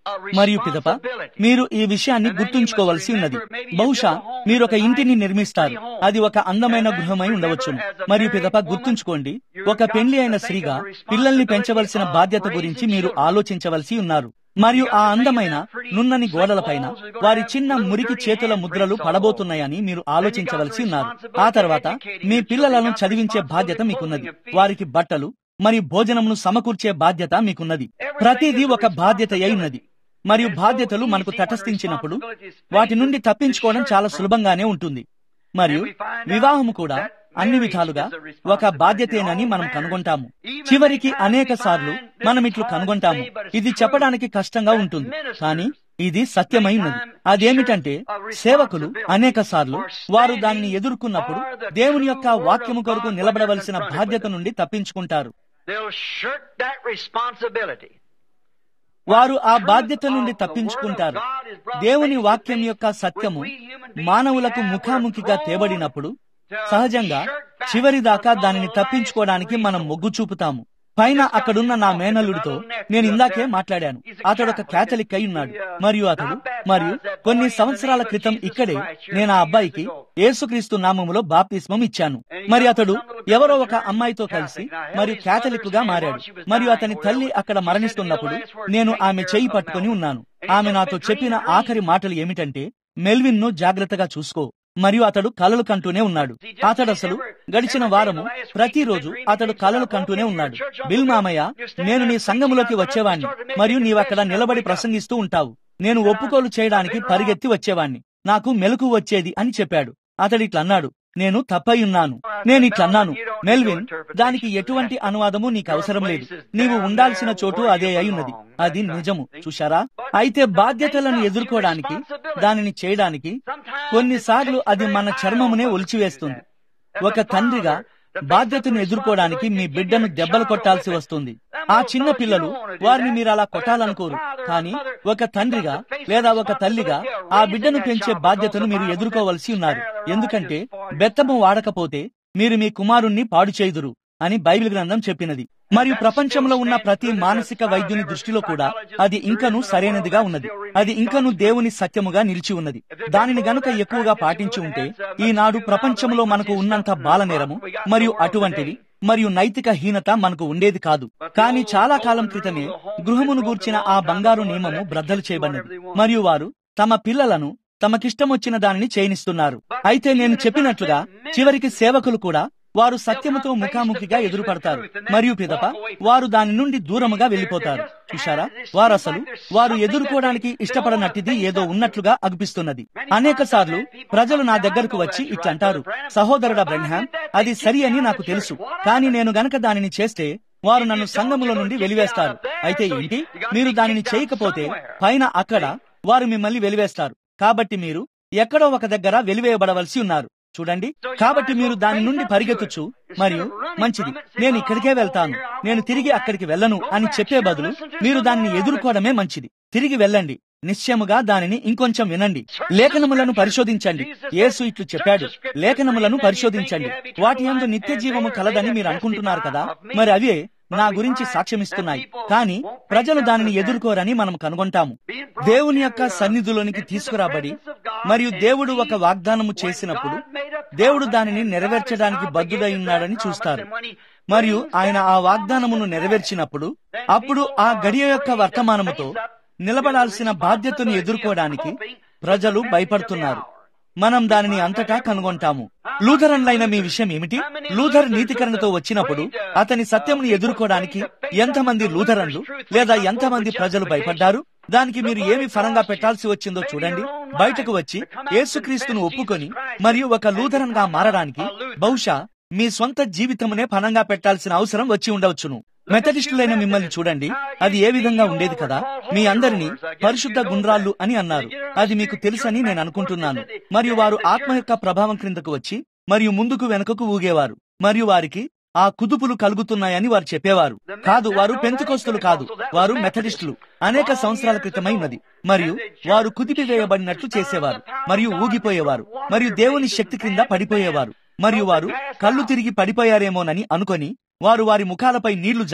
మరియు పిదప మీరు ఈ విషయాన్ని గుర్తుంచుకోవలసి ఉన్నది బహుశా మీరు ఒక ఇంటిని నిర్మిస్తారు అది ఒక అందమైన గృహమై ఉండవచ్చును మరియు పిదప గుర్తుంచుకోండి ఒక పెళ్లి అయిన స్త్రీగా పిల్లల్ని పెంచవలసిన బాధ్యత గురించి మీరు ఆలోచించవలసి ఉన్నారు మరియు ఆ అందమైన నున్నని గోడలపైన వారి చిన్న మురికి చేతుల ముద్రలు పడబోతున్నాయని మీరు ఆలోచించవలసి ఉన్నారు ఆ తర్వాత మీ పిల్లలను చదివించే బాధ్యత మీకున్నది వారికి బట్టలు మరియు భోజనమును సమకూర్చే బాధ్యత మీకున్నది ప్రతిదీ ఒక బాధ్యత అయి ఉన్నది మరియు బాధ్యతలు మనకు తటస్థించినప్పుడు వాటి నుండి తప్పించుకోవడం చాలా సులభంగానే ఉంటుంది మరియు వివాహము కూడా అన్ని విధాలుగా ఒక బాధ్యతేనని మనం కనుగొంటాము చివరికి అనేక సార్లు మనం ఇట్లు కనుగొంటాము ఇది చెప్పడానికి కష్టంగా ఉంటుంది కానీ ఇది సత్యమై ఉన్నది అదేమిటంటే సేవకులు అనేక సార్లు వారు దానిని ఎదుర్కొన్నప్పుడు దేవుని యొక్క వాక్యము కొరకు నిలబడవలసిన బాధ్యత నుండి తప్పించుకుంటారు They'll shirk that responsibility. వారు ఆ బాధ్యత నుండి తప్పించుకుంటారు దేవుని వాక్యం యొక్క సత్యము మానవులకు ముఖాముఖిగా తేబడినప్పుడు సహజంగా చివరి దాకా దానిని తప్పించుకోవడానికి మనం మొగ్గు చూపుతాము పైన అక్కడున్న నా మేనల్లుడితో నేను ఇందాకే మాట్లాడాను అతడు ఒక క్యాథలిక్ అయి ఉన్నాడు మరియు అతడు మరియు కొన్ని సంవత్సరాల క్రితం ఇక్కడే నేను ఆ అబ్బాయికి యేసుక్రీస్తు నామములో బాప్తిస్మం ఇచ్చాను మరి అతడు ఎవరో ఒక అమ్మాయితో కలిసి మరియు క్యాథలిక్ గా మారాడు మరియు అతని తల్లి అక్కడ మరణిస్తున్నప్పుడు నేను ఆమె చెయ్యి పట్టుకుని ఉన్నాను ఆమె నాతో చెప్పిన ఆఖరి మాటలు ఏమిటంటే మెల్విన్ ను జాగ్రత్తగా చూసుకో మరియు అతడు కలలు కంటూనే ఉన్నాడు అతడు అసలు గడిచిన వారము ప్రతిరోజు అతడు కలలు కంటూనే ఉన్నాడు బిల్ మామయ్య నేను నీ సంఘములోకి వచ్చేవాణ్ణి మరియు నీవక్కడ నిలబడి ప్రసంగిస్తూ ఉంటావు నేను ఒప్పుకోలు చేయడానికి పరిగెత్తి వచ్చేవాణ్ణి నాకు మెలకు వచ్చేది అని చెప్పాడు అతడు ఇట్లా అన్నాడు నేను తప్పయున్నాను నేను ఇట్లన్నాను మెల్విన్ దానికి ఎటువంటి అనువాదము నీకు అవసరం లేదు నీవు ఉండాల్సిన చోటు అదే అయి ఉన్నది అది నిజము చూశారా అయితే బాధ్యతలను ఎదుర్కోవడానికి దానిని చేయడానికి కొన్నిసార్లు అది మన చర్మమునే ఒలిచివేస్తుంది ఒక తండ్రిగా బాధ్యతను ఎదుర్కోవడానికి మీ బిడ్డను దెబ్బలు కొట్టాల్సి వస్తుంది ఆ చిన్న పిల్లలు వారిని మీరు అలా కొట్టాలనుకోరు కానీ ఒక తండ్రిగా లేదా ఒక తల్లిగా ఆ బిడ్డను పెంచే బాధ్యతను మీరు ఎదుర్కోవలసి ఉన్నారు ఎందుకంటే బెత్తము వాడకపోతే మీరు మీ కుమారుణ్ణి పాడు చేయుదురు అని బైబిల్ గ్రంథం చెప్పినది మరియు ప్రపంచంలో ఉన్న ప్రతి మానసిక వైద్యుని దృష్టిలో కూడా అది ఇంకను సరైనదిగా ఉన్నది అది ఇంకను దేవుని సత్యముగా నిలిచి ఉన్నది దానిని గనుక ఎక్కువగా పాటించి ఉంటే ఈనాడు ప్రపంచంలో మనకు ఉన్నంత బాలనేరము మరియు అటువంటివి మరియు నైతిక హీనత మనకు ఉండేది కాదు కానీ చాలా కాలం క్రితమే గృహమును గూర్చిన ఆ బంగారు నియమము బ్రద్దలు చేయబడినది మరియు వారు తమ పిల్లలను తమకిష్టమొచ్చిన దానిని చేయనిస్తున్నారు అయితే నేను చెప్పినట్లుగా చివరికి సేవకులు కూడా వారు సత్యముతో ముఖాముఖిగా ఎదురుపడతారు మరియు పిదప వారు దాని నుండి దూరముగా వెళ్లిపోతారు చూశారా వారు అసలు వారు ఎదుర్కోవడానికి ఇష్టపడనట్టిది ఏదో ఉన్నట్లుగా అనిపిస్తున్నది అనేక సార్లు ప్రజలు నా దగ్గరకు వచ్చి ఇట్లంటారు సహోదరుడ బ్రహ్మాం అది సరి అని నాకు తెలుసు కానీ నేను గనక దానిని చేస్తే వారు నన్ను సంఘములో నుండి వెలివేస్తారు అయితే ఏంటి మీరు దానిని చేయకపోతే పైన అక్కడ వారు మిమ్మల్ని వెలివేస్తారు కాబట్టి మీరు ఎక్కడో ఒక దగ్గర వెలివేయబడవలసి ఉన్నారు చూడండి కాబట్టి మీరు దాని నుండి పరిగెత్తుచు మరియు మంచిది నేను ఇక్కడికే వెళ్తాను నేను తిరిగి అక్కడికి వెళ్ళను అని చెప్పే బదులు మీరు దానిని ఎదుర్కోవడమే మంచిది తిరిగి వెళ్ళండి నిశ్చయముగా దానిని ఇంకొంచెం వినండి లేఖనములను పరిశోధించండి యేసు ఇట్లు చెప్పాడు లేఖనములను పరిశోధించండి వాటి యందు నిత్య జీవము కలదని మీరు అనుకుంటున్నారు కదా మరి అవే నా గురించి సాక్ష్యమిస్తున్నాయి కానీ ప్రజలు దానిని ఎదుర్కోరని మనం కనుగొంటాము దేవుని యొక్క సన్నిధిలోనికి తీసుకురాబడి మరియు దేవుడు ఒక వాగ్దానము చేసినప్పుడు దేవుడు దానిని నెరవేర్చడానికి బద్దుడై ఉన్నాడని చూస్తారు మరియు ఆయన ఆ వాగ్దానమును నెరవేర్చినప్పుడు అప్పుడు ఆ గడియ యొక్క వర్తమానముతో నిలబడాల్సిన బాధ్యతను ఎదుర్కోవడానికి ప్రజలు భయపడుతున్నారు మనం దానిని అంతటా కనుగొంటాము లూథరన్లైన మీ విషయం ఏమిటి లూథర్ నీతికరణతో వచ్చినప్పుడు అతని సత్యమును ఎదుర్కోవడానికి ఎంతమంది లూథరన్లు లేదా ఎంతమంది ప్రజలు భయపడ్డారు దానికి మీరు ఏమి ఫలంగా పెట్టాల్సి వచ్చిందో చూడండి బయటకు వచ్చి యేసుక్రీస్తును ఒప్పుకొని మరియు ఒక లూథరన్ గా మారడానికి బహుశా మీ సొంత జీవితమునే ఫలంగా పెట్టాల్సిన అవసరం వచ్చి ఉండవచ్చును మెథడిస్టులైన మిమ్మల్ని చూడండి అది ఏ విధంగా ఉండేది కదా మీ అందరినీ పరిశుద్ధ గుండ్రాళ్ళు అని అన్నారు అది మీకు తెలుసని నేను అనుకుంటున్నాను మరియు వారు ఆత్మ యొక్క ప్రభావం క్రిందకు వచ్చి మరియు ముందుకు వెనుకకు ఊగేవారు మరియు వారికి ఆ కుదుపులు కలుగుతున్నాయని వారు చెప్పేవారు కాదు వారు పెంతుకోస్తులు కాదు వారు మెథడిస్టులు అనేక సంవత్సరాల క్రితమై ఉన్నది మరియు వారు కుదిపివేయబడినట్లు చేసేవారు మరియు ఊగిపోయేవారు మరియు దేవుని శక్తి క్రింద పడిపోయేవారు మరియు వారు కళ్ళు తిరిగి పడిపోయారేమోనని అనుకొని వారు వారి ముఖాలపై నీళ్లు జల్లి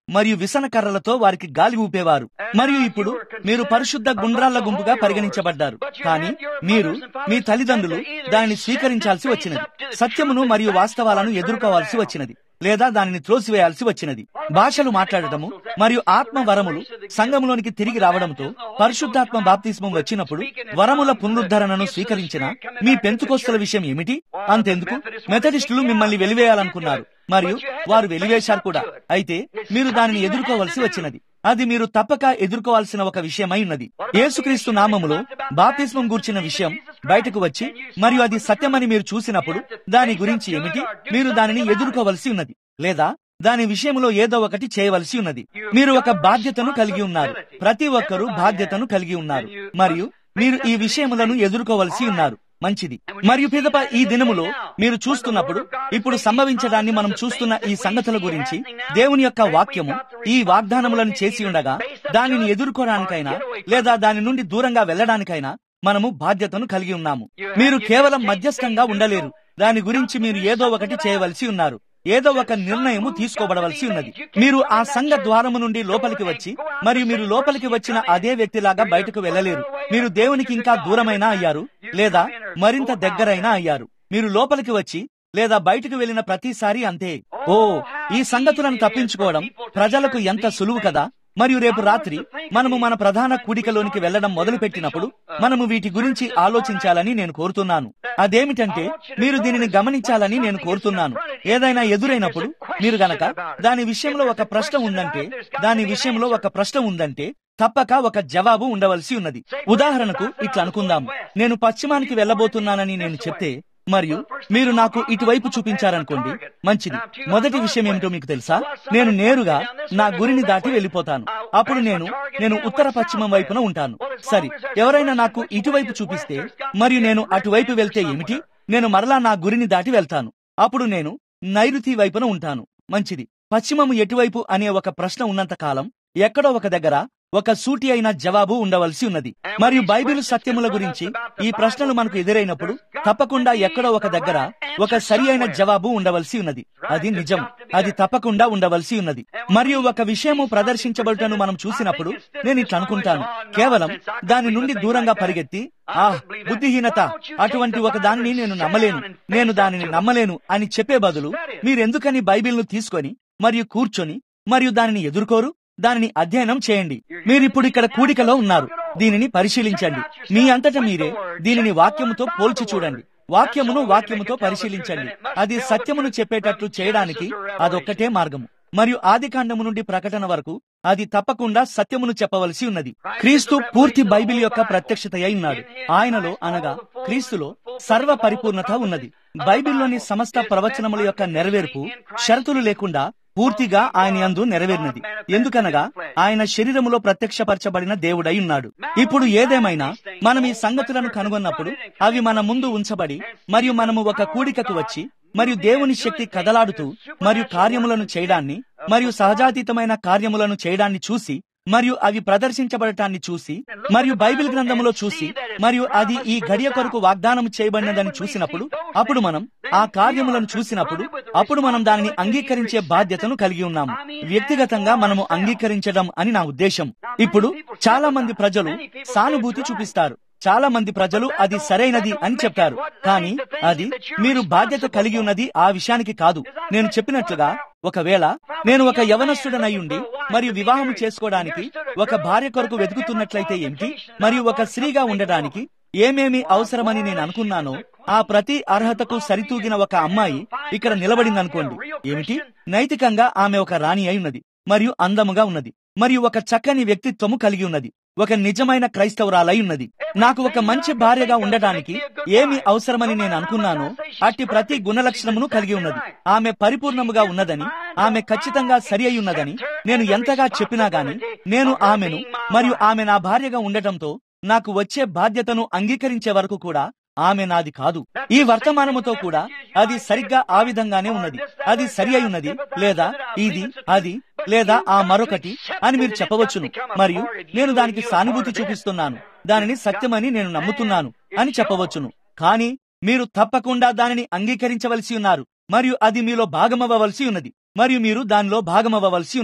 మరియు విసన కర్రలతో వారికి గాలి ఊపేవారు మరియు ఇప్పుడు మీరు పరిశుద్ధ గుండ్రాళ్ల గుంపుగా పరిగణించబడ్డారు కానీ మీరు మీ తల్లిదండ్రులు దానిని స్వీకరించాల్సి వచ్చినది సత్యమును మరియు వాస్తవాలను ఎదుర్కోవాల్సి వచ్చినది లేదా దానిని త్రోసివేయాల్సి వచ్చినది భాషలు మాట్లాడటము మరియు ఆత్మ వరములు సంఘములోనికి తిరిగి రావడంతో పరిశుద్ధాత్మ బాప్తిస్మం వచ్చినప్పుడు వరముల పునరుద్ధరణను స్వీకరించిన మీ పెంతుకోస్తుల విషయం ఏమిటి అంతెందుకు మెథడిస్టులు మిమ్మల్ని వెలివేయాలనుకున్నారు మరియు వారు వెలివేశారు కూడా అయితే మీరు దానిని ఎదుర్కోవలసి వచ్చినది అది మీరు తప్పక ఎదుర్కోవాల్సిన ఒక విషయమై ఉన్నది యేసుక్రీస్తు నామములో బాప్తిస్మం గూర్చిన విషయం బయటకు వచ్చి మరియు అది సత్యమని మీరు చూసినప్పుడు దాని గురించి ఏమిటి మీరు దానిని ఎదుర్కోవలసి ఉన్నది లేదా దాని విషయంలో ఏదో ఒకటి చేయవలసి ఉన్నది మీరు ఒక బాధ్యతను కలిగి ఉన్నారు ప్రతి ఒక్కరూ బాధ్యతను కలిగి ఉన్నారు మరియు మీరు ఈ విషయములను ఎదుర్కోవలసి ఉన్నారు మంచిది మరియు పిదప ఈ దినములో మీరు చూస్తున్నప్పుడు ఇప్పుడు సంభవించడాన్ని మనం చూస్తున్న ఈ సంగతుల గురించి దేవుని యొక్క వాక్యము ఈ వాగ్దానములను చేసి ఉండగా దానిని ఎదుర్కోవడానికైనా లేదా దాని నుండి దూరంగా వెళ్లడానికైనా మనము బాధ్యతను కలిగి ఉన్నాము మీరు కేవలం మధ్యస్థంగా ఉండలేరు దాని గురించి మీరు ఏదో ఒకటి చేయవలసి ఉన్నారు ఏదో ఒక నిర్ణయము తీసుకోబడవలసి ఉన్నది మీరు ఆ సంఘ ద్వారము నుండి లోపలికి వచ్చి మరియు మీరు లోపలికి వచ్చిన అదే వ్యక్తిలాగా బయటకు వెళ్ళలేరు మీరు దేవునికి ఇంకా దూరమైనా అయ్యారు లేదా మరింత దగ్గరైనా అయ్యారు మీరు లోపలికి వచ్చి లేదా బయటకు వెళ్లిన ప్రతిసారి అంతే ఓ ఈ సంగతులను తప్పించుకోవడం ప్రజలకు ఎంత సులువు కదా మరియు రేపు రాత్రి మనము మన ప్రధాన కూడికలోనికి వెళ్లడం మొదలుపెట్టినప్పుడు మనము వీటి గురించి ఆలోచించాలని నేను కోరుతున్నాను అదేమిటంటే మీరు దీనిని గమనించాలని నేను కోరుతున్నాను ఏదైనా ఎదురైనప్పుడు మీరు గనక దాని విషయంలో ఒక ప్రశ్న ఉందంటే దాని విషయంలో ఒక ప్రశ్న ఉందంటే తప్పక ఒక జవాబు ఉండవలసి ఉన్నది ఉదాహరణకు ఇట్లా అనుకుందాం నేను పశ్చిమానికి వెళ్లబోతున్నానని నేను చెప్తే మరియు మీరు నాకు ఇటువైపు చూపించారనుకోండి మంచిది మొదటి విషయం ఏమిటో మీకు తెలుసా నేను నేరుగా నా గురిని దాటి వెళ్ళిపోతాను అప్పుడు నేను నేను ఉత్తర పశ్చిమం వైపున ఉంటాను సరి ఎవరైనా నాకు ఇటువైపు చూపిస్తే మరియు నేను అటువైపు వెళ్తే ఏమిటి నేను మరలా నా గురిని దాటి వెళ్తాను అప్పుడు నేను నైరుతి వైపున ఉంటాను మంచిది పశ్చిమము ఎటువైపు అనే ఒక ప్రశ్న ఉన్నంత కాలం ఎక్కడో ఒక దగ్గర ఒక సూటి అయిన జవాబు ఉండవలసి ఉన్నది మరియు బైబిల్ సత్యముల గురించి ఈ ప్రశ్నలు మనకు ఎదురైనప్పుడు తప్పకుండా ఎక్కడో ఒక దగ్గర ఒక సరి అయిన జవాబు ఉండవలసి ఉన్నది అది నిజం అది తప్పకుండా ఉండవలసి ఉన్నది మరియు ఒక విషయము ప్రదర్శించబడుటను మనం చూసినప్పుడు నేను ఇట్లా అనుకుంటాను కేవలం దాని నుండి దూరంగా పరిగెత్తి ఆ బుద్ధిహీనత అటువంటి ఒక దానిని నేను నమ్మలేను నేను దానిని నమ్మలేను అని చెప్పే బదులు మీరెందుకని బైబిల్ను తీసుకొని మరియు కూర్చొని మరియు దానిని ఎదుర్కోరు దానిని అధ్యయనం చేయండి మీరిప్పుడు ఇక్కడ కూడికలో ఉన్నారు దీనిని పరిశీలించండి మీ అంతట మీరే దీనిని వాక్యముతో పోల్చి చూడండి వాక్యమును వాక్యముతో పరిశీలించండి అది సత్యమును చెప్పేటట్లు చేయడానికి అదొక్కటే మార్గము మరియు ఆది కాండము నుండి ప్రకటన వరకు అది తప్పకుండా సత్యమును చెప్పవలసి ఉన్నది క్రీస్తు పూర్తి బైబిల్ యొక్క ప్రత్యక్షత అయి ఉన్నాడు ఆయనలో అనగా క్రీస్తులో సర్వ పరిపూర్ణత ఉన్నది బైబిల్లోని సమస్త ప్రవచనముల యొక్క నెరవేర్పు షరతులు లేకుండా పూర్తిగా ఆయన యందు నెరవేరినది ఎందుకనగా ఆయన శరీరములో ప్రత్యక్షపరచబడిన దేవుడై ఉన్నాడు ఇప్పుడు ఏదేమైనా మనం ఈ సంగతులను కనుగొన్నప్పుడు అవి మన ముందు ఉంచబడి మరియు మనము ఒక కూడికకు వచ్చి మరియు దేవుని శక్తి కదలాడుతూ మరియు కార్యములను చేయడాన్ని మరియు సహజాతీతమైన కార్యములను చేయడాన్ని చూసి మరియు అవి ప్రదర్శించబడటాన్ని చూసి మరియు బైబిల్ గ్రంథములో చూసి మరియు అది ఈ గడియ కొరకు వాగ్దానం చేయబడినదని చూసినప్పుడు అప్పుడు మనం ఆ కార్యములను చూసినప్పుడు అప్పుడు మనం దానిని అంగీకరించే బాధ్యతను కలిగి ఉన్నాము వ్యక్తిగతంగా మనము అంగీకరించడం అని నా ఉద్దేశం ఇప్పుడు చాలా మంది ప్రజలు సానుభూతి చూపిస్తారు చాలా మంది ప్రజలు అది సరైనది అని చెప్తారు కానీ అది మీరు బాధ్యత కలిగి ఉన్నది ఆ విషయానికి కాదు నేను చెప్పినట్లుగా ఒకవేళ నేను ఒక యవనస్తుడనయ్యుండి మరియు వివాహం చేసుకోవడానికి ఒక భార్య కొరకు వెతుకుతున్నట్లయితే ఏమిటి మరియు ఒక స్త్రీగా ఉండడానికి ఏమేమి అవసరమని నేను అనుకున్నానో ఆ ప్రతి అర్హతకు సరితూగిన ఒక అమ్మాయి ఇక్కడ నిలబడిందనుకోండి ఏమిటి నైతికంగా ఆమె ఒక రాణి అయి ఉన్నది మరియు అందముగా ఉన్నది మరియు ఒక చక్కని వ్యక్తిత్వము కలిగి ఉన్నది ఒక నిజమైన క్రైస్తవురాలై ఉన్నది నాకు ఒక మంచి భార్యగా ఉండటానికి ఏమి అవసరమని నేను అనుకున్నానో అట్టి ప్రతి గుణలక్షణమును కలిగి ఉన్నది ఆమె పరిపూర్ణముగా ఉన్నదని ఆమె ఖచ్చితంగా సరి అయి ఉన్నదని నేను ఎంతగా చెప్పినా గాని నేను ఆమెను మరియు ఆమె నా భార్యగా ఉండటంతో నాకు వచ్చే బాధ్యతను అంగీకరించే వరకు కూడా ఆమె నాది కాదు ఈ వర్తమానముతో కూడా అది సరిగ్గా ఆ విధంగానే ఉన్నది అది సరి అయి ఉన్నది లేదా ఇది అది లేదా ఆ మరొకటి అని మీరు చెప్పవచ్చును మరియు నేను దానికి సానుభూతి చూపిస్తున్నాను దానిని సత్యమని నేను నమ్ముతున్నాను అని చెప్పవచ్చును కానీ మీరు తప్పకుండా దానిని అంగీకరించవలసి ఉన్నారు మరియు అది మీలో భాగమవ్వవలసి ఉన్నది మరియు మీరు దానిలో భాగమవ్వవలసి ఉన్నారు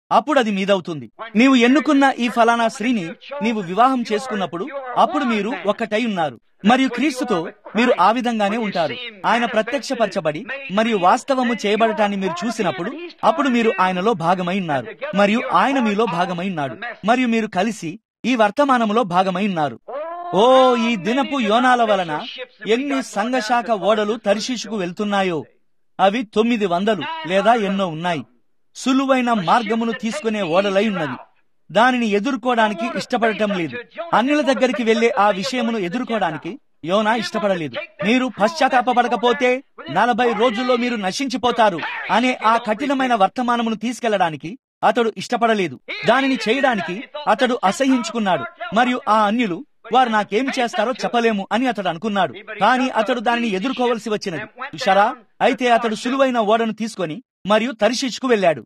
అప్పుడు అది మీదవుతుంది నీవు ఎన్నుకున్న ఈ ఫలానా స్త్రీని నీవు వివాహం చేసుకున్నప్పుడు అప్పుడు మీరు ఒక్కటై ఉన్నారు మరియు క్రీస్తుతో మీరు ఆ విధంగానే ఉంటారు ఆయన ప్రత్యక్షపరచబడి మరియు వాస్తవము చేయబడటాన్ని మీరు చూసినప్పుడు అప్పుడు మీరు ఆయనలో భాగమై ఉన్నారు మరియు ఆయన మీలో భాగమై ఉన్నాడు మరియు మీరు కలిసి ఈ వర్తమానములో భాగమై ఉన్నారు ఓ ఈ దినపు యోనాల వలన ఎన్ని సంఘశాఖ ఓడలు తర్షీషుకు వెళ్తున్నాయో అవి తొమ్మిది వందలు లేదా ఎన్నో ఉన్నాయి సులువైన మార్గమును తీసుకునే ఓడలై ఉన్నవి దానిని ఎదుర్కోవడానికి ఇష్టపడటం లేదు అన్యుల దగ్గరికి వెళ్లే ఆ విషయమును ఎదుర్కోవడానికి యోనా ఇష్టపడలేదు మీరు పశ్చాత్తాపడకపోతే నలభై రోజుల్లో మీరు నశించిపోతారు అనే ఆ కఠినమైన వర్తమానమును తీసుకెళ్లడానికి అతడు ఇష్టపడలేదు దానిని చేయడానికి అతడు అసహించుకున్నాడు మరియు ఆ అన్యులు వారు నాకేం చేస్తారో చెప్పలేము అని అతడు అనుకున్నాడు కానీ అతడు దానిని ఎదుర్కోవలసి వచ్చినది చూశారా అయితే అతడు సులువైన ఓడను తీసుకొని మరియు తరిశిచ్చుకు వెళ్ళాడు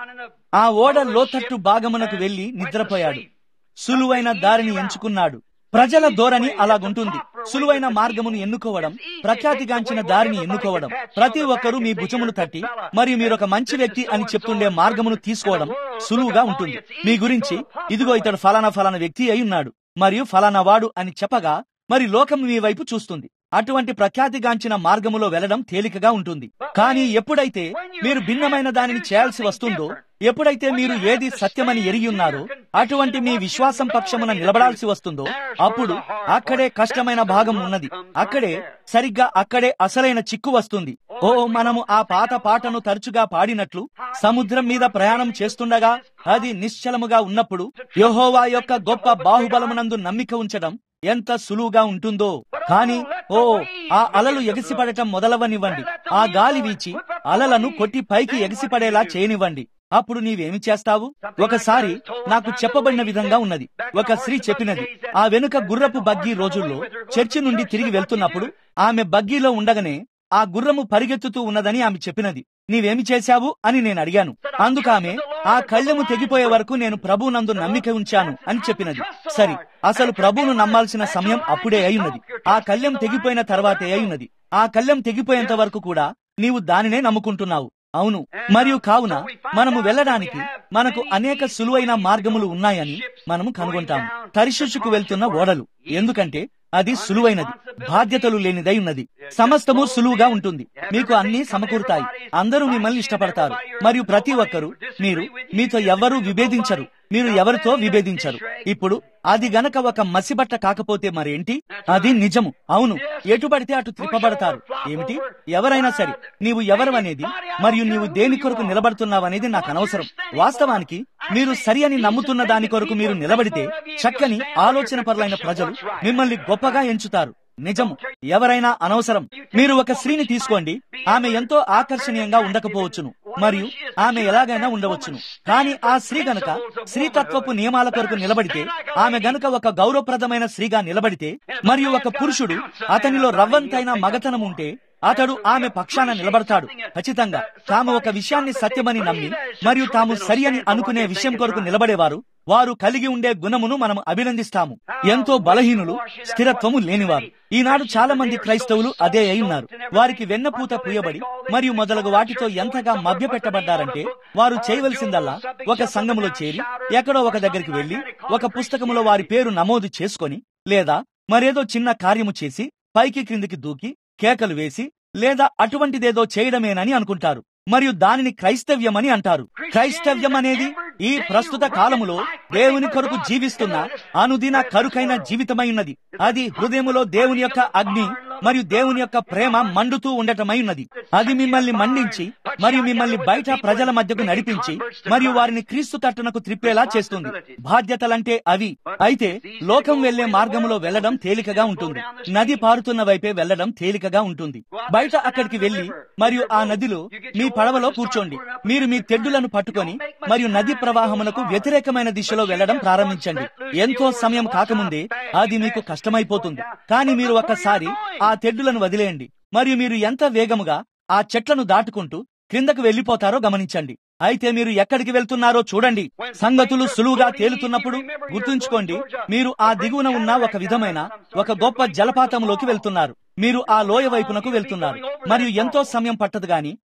ఆ ఓడ లోతట్టు భాగమునకు వెళ్లి నిద్రపోయాడు సులువైన దారిని ఎంచుకున్నాడు ప్రజల ధోరణి అలాగుంటుంది సులువైన మార్గమును ఎన్నుకోవడం ప్రఖ్యాతిగాంచిన దారిని ఎన్నుకోవడం ప్రతి ఒక్కరూ మీ భుజమును తట్టి మరియు మీరు ఒక మంచి వ్యక్తి అని చెప్తుండే మార్గమును తీసుకోవడం సులువుగా ఉంటుంది మీ గురించి ఇదిగో ఇతడు ఫలానా ఫలానా వ్యక్తి అయి ఉన్నాడు మరియు ఫలానా వాడు అని చెప్పగా మరి లోకం మీ వైపు చూస్తుంది అటువంటి ప్రఖ్యాతిగాంచిన మార్గములో వెళ్లడం తేలికగా ఉంటుంది కానీ ఎప్పుడైతే మీరు భిన్నమైన దానిని చేయాల్సి వస్తుందో ఎప్పుడైతే మీరు ఏది సత్యమని ఎరిగి ఉన్నారో అటువంటి మీ విశ్వాసం పక్షమున నిలబడాల్సి వస్తుందో అప్పుడు అక్కడే కష్టమైన భాగం ఉన్నది అక్కడే సరిగ్గా అక్కడే అసలైన చిక్కు వస్తుంది ఓ మనము ఆ పాత పాటను తరచుగా పాడినట్లు సముద్రం మీద ప్రయాణం చేస్తుండగా అది నిశ్చలముగా ఉన్నప్పుడు యెహోవా యొక్క గొప్ప బాహుబలమునందు నమ్మిక ఉంచడం ఎంత సులువుగా ఉంటుందో కానీ ఓ ఆ అలలు ఎగిసిపడటం మొదలవనివ్వండి ఆ గాలి వీచి అలలను కొట్టి పైకి ఎగిసిపడేలా చేయనివ్వండి అప్పుడు నీవేమి చేస్తావు ఒకసారి నాకు చెప్పబడిన విధంగా ఉన్నది ఒక స్త్రీ చెప్పినది ఆ వెనుక గుర్రపు బగ్గీ రోజుల్లో చర్చి నుండి తిరిగి వెళ్తున్నప్పుడు ఆమె బగ్గీలో ఉండగానే ఆ గుర్రము పరిగెత్తుతూ ఉన్నదని ఆమె చెప్పినది నీవేమి చేశావు అని నేను అడిగాను అందుకామె ఆ కళ్ళెము తెగిపోయే వరకు నేను ప్రభువునందు నమ్మిక ఉంచాను అని చెప్పినది సరి అసలు ప్రభువును నమ్మాల్సిన సమయం అప్పుడే అయ్యున్నది ఆ కళ్ళెం తెగిపోయిన తర్వాతే అయ్యున్నది ఆ కళ్ళెం తెగిపోయేంత వరకు కూడా నీవు దానినే నమ్ముకుంటున్నావు అవును మరియు కావున మనము వెళ్ళడానికి మనకు అనేక సులువైన మార్గములు ఉన్నాయని మనము కనుగొంటాము తరిశుచుకు వెళ్తున్న ఓడలు ఎందుకంటే అది సులువైనది బాధ్యతలు లేనిదై ఉన్నది సమస్తము సులువుగా ఉంటుంది మీకు అన్ని సమకూరుతాయి అందరూ మిమ్మల్ని ఇష్టపడతారు మరియు ప్రతి ఒక్కరూ మీరు మీతో ఎవరూ విభేదించరు మీరు ఎవరితో విభేదించరు ఇప్పుడు అది గనక ఒక మసిబట్ట కాకపోతే మరేంటి అది నిజము అవును ఎటుపడితే అటు త్రిప్పబడతారు ఏమిటి ఎవరైనా సరే నీవు ఎవరు అనేది మరియు నీవు దేని కొరకు నిలబడుతున్నావనేది నాకు అనవసరం వాస్తవానికి మీరు సరి అని నమ్ముతున్న దాని కొరకు మీరు నిలబడితే చక్కని ఆలోచన పరులైన ప్రజలు మిమ్మల్ని గొప్పగా ఎంచుతారు నిజము ఎవరైనా అనవసరం మీరు ఒక స్త్రీని తీసుకోండి ఆమె ఎంతో ఆకర్షణీయంగా ఉండకపోవచ్చును మరియు ఆమె ఎలాగైనా ఉండవచ్చును కానీ ఆ స్త్రీ గనక స్త్రీతత్వపు నియమాల కొరకు నిలబడితే ఆమె గనక ఒక గౌరవప్రదమైన స్త్రీగా నిలబడితే మరియు ఒక పురుషుడు అతనిలో రవ్వంతైన మగతనం ఉంటే అతడు ఆమె పక్షాన నిలబడతాడు ఖచ్చితంగా తాము ఒక విషయాన్ని సత్యమని నమ్మి మరియు తాము సరి అని అనుకునే విషయం కొరకు నిలబడేవారు వారు కలిగి ఉండే గుణమును మనం అభినందిస్తాము ఎంతో బలహీనులు స్థిరత్వము లేనివారు ఈనాడు చాలా మంది క్రైస్తవులు అదే అయి ఉన్నారు వారికి వెన్నపూత పూయబడి మరియు మొదలగు వాటితో ఎంతగా మభ్యపెట్టబడ్డారంటే వారు చేయవలసిందల్లా ఒక సంఘములో చేరి ఎక్కడో ఒక దగ్గరికి వెళ్లి ఒక పుస్తకములో వారి పేరు నమోదు చేసుకొని లేదా మరేదో చిన్న కార్యము చేసి పైకి క్రిందికి దూకి కేకలు వేసి లేదా అటువంటిదేదో చేయడమేనని అనుకుంటారు మరియు దానిని క్రైస్తవ్యమని అంటారు క్రైస్తవ్యం అనేది ఈ ప్రస్తుత కాలములో దేవుని కొరకు జీవిస్తున్న అనుదిన కరుకైన జీవితమై ఉన్నది అది హృదయములో దేవుని యొక్క అగ్ని మరియు దేవుని యొక్క ప్రేమ మండుతూ ఉండటమై ఉన్నది అది మిమ్మల్ని మండించి మరియు మిమ్మల్ని బయట ప్రజల మధ్యకు నడిపించి మరియు వారిని క్రీస్తు తట్టునకు త్రిప్పేలా చేస్తుంది బాధ్యతలంటే అవి అయితే లోకం వెళ్లే మార్గములో వెళ్లడం తేలికగా ఉంటుంది నది పారుతున్న వైపే వెళ్లడం తేలికగా ఉంటుంది బయట అక్కడికి వెళ్లి మరియు ఆ నదిలో మీ పడవలో కూర్చోండి మీరు మీ తెడ్డులను పట్టుకొని మరియు నది ప్రవాహమునకు వ్యతిరేకమైన దిశలో వెళ్లడం ప్రారంభించండి ఎంతో సమయం కాకముందే అది మీకు కష్టమైపోతుంది కానీ మీరు ఒక్కసారి ఆ తెడ్డులను వదిలేయండి మరియు మీరు ఎంత వేగముగా ఆ చెట్లను దాటుకుంటూ క్రిందకు వెళ్లిపోతారో గమనించండి అయితే మీరు ఎక్కడికి వెళ్తున్నారో చూడండి సంగతులు సులువుగా తేలుతున్నప్పుడు గుర్తుంచుకోండి మీరు ఆ దిగువన ఉన్న ఒక విధమైన ఒక గొప్ప జలపాతంలోకి వెళ్తున్నారు మీరు ఆ లోయ వైపునకు వెళ్తున్నారు మరియు ఎంతో సమయం పట్టదు గాని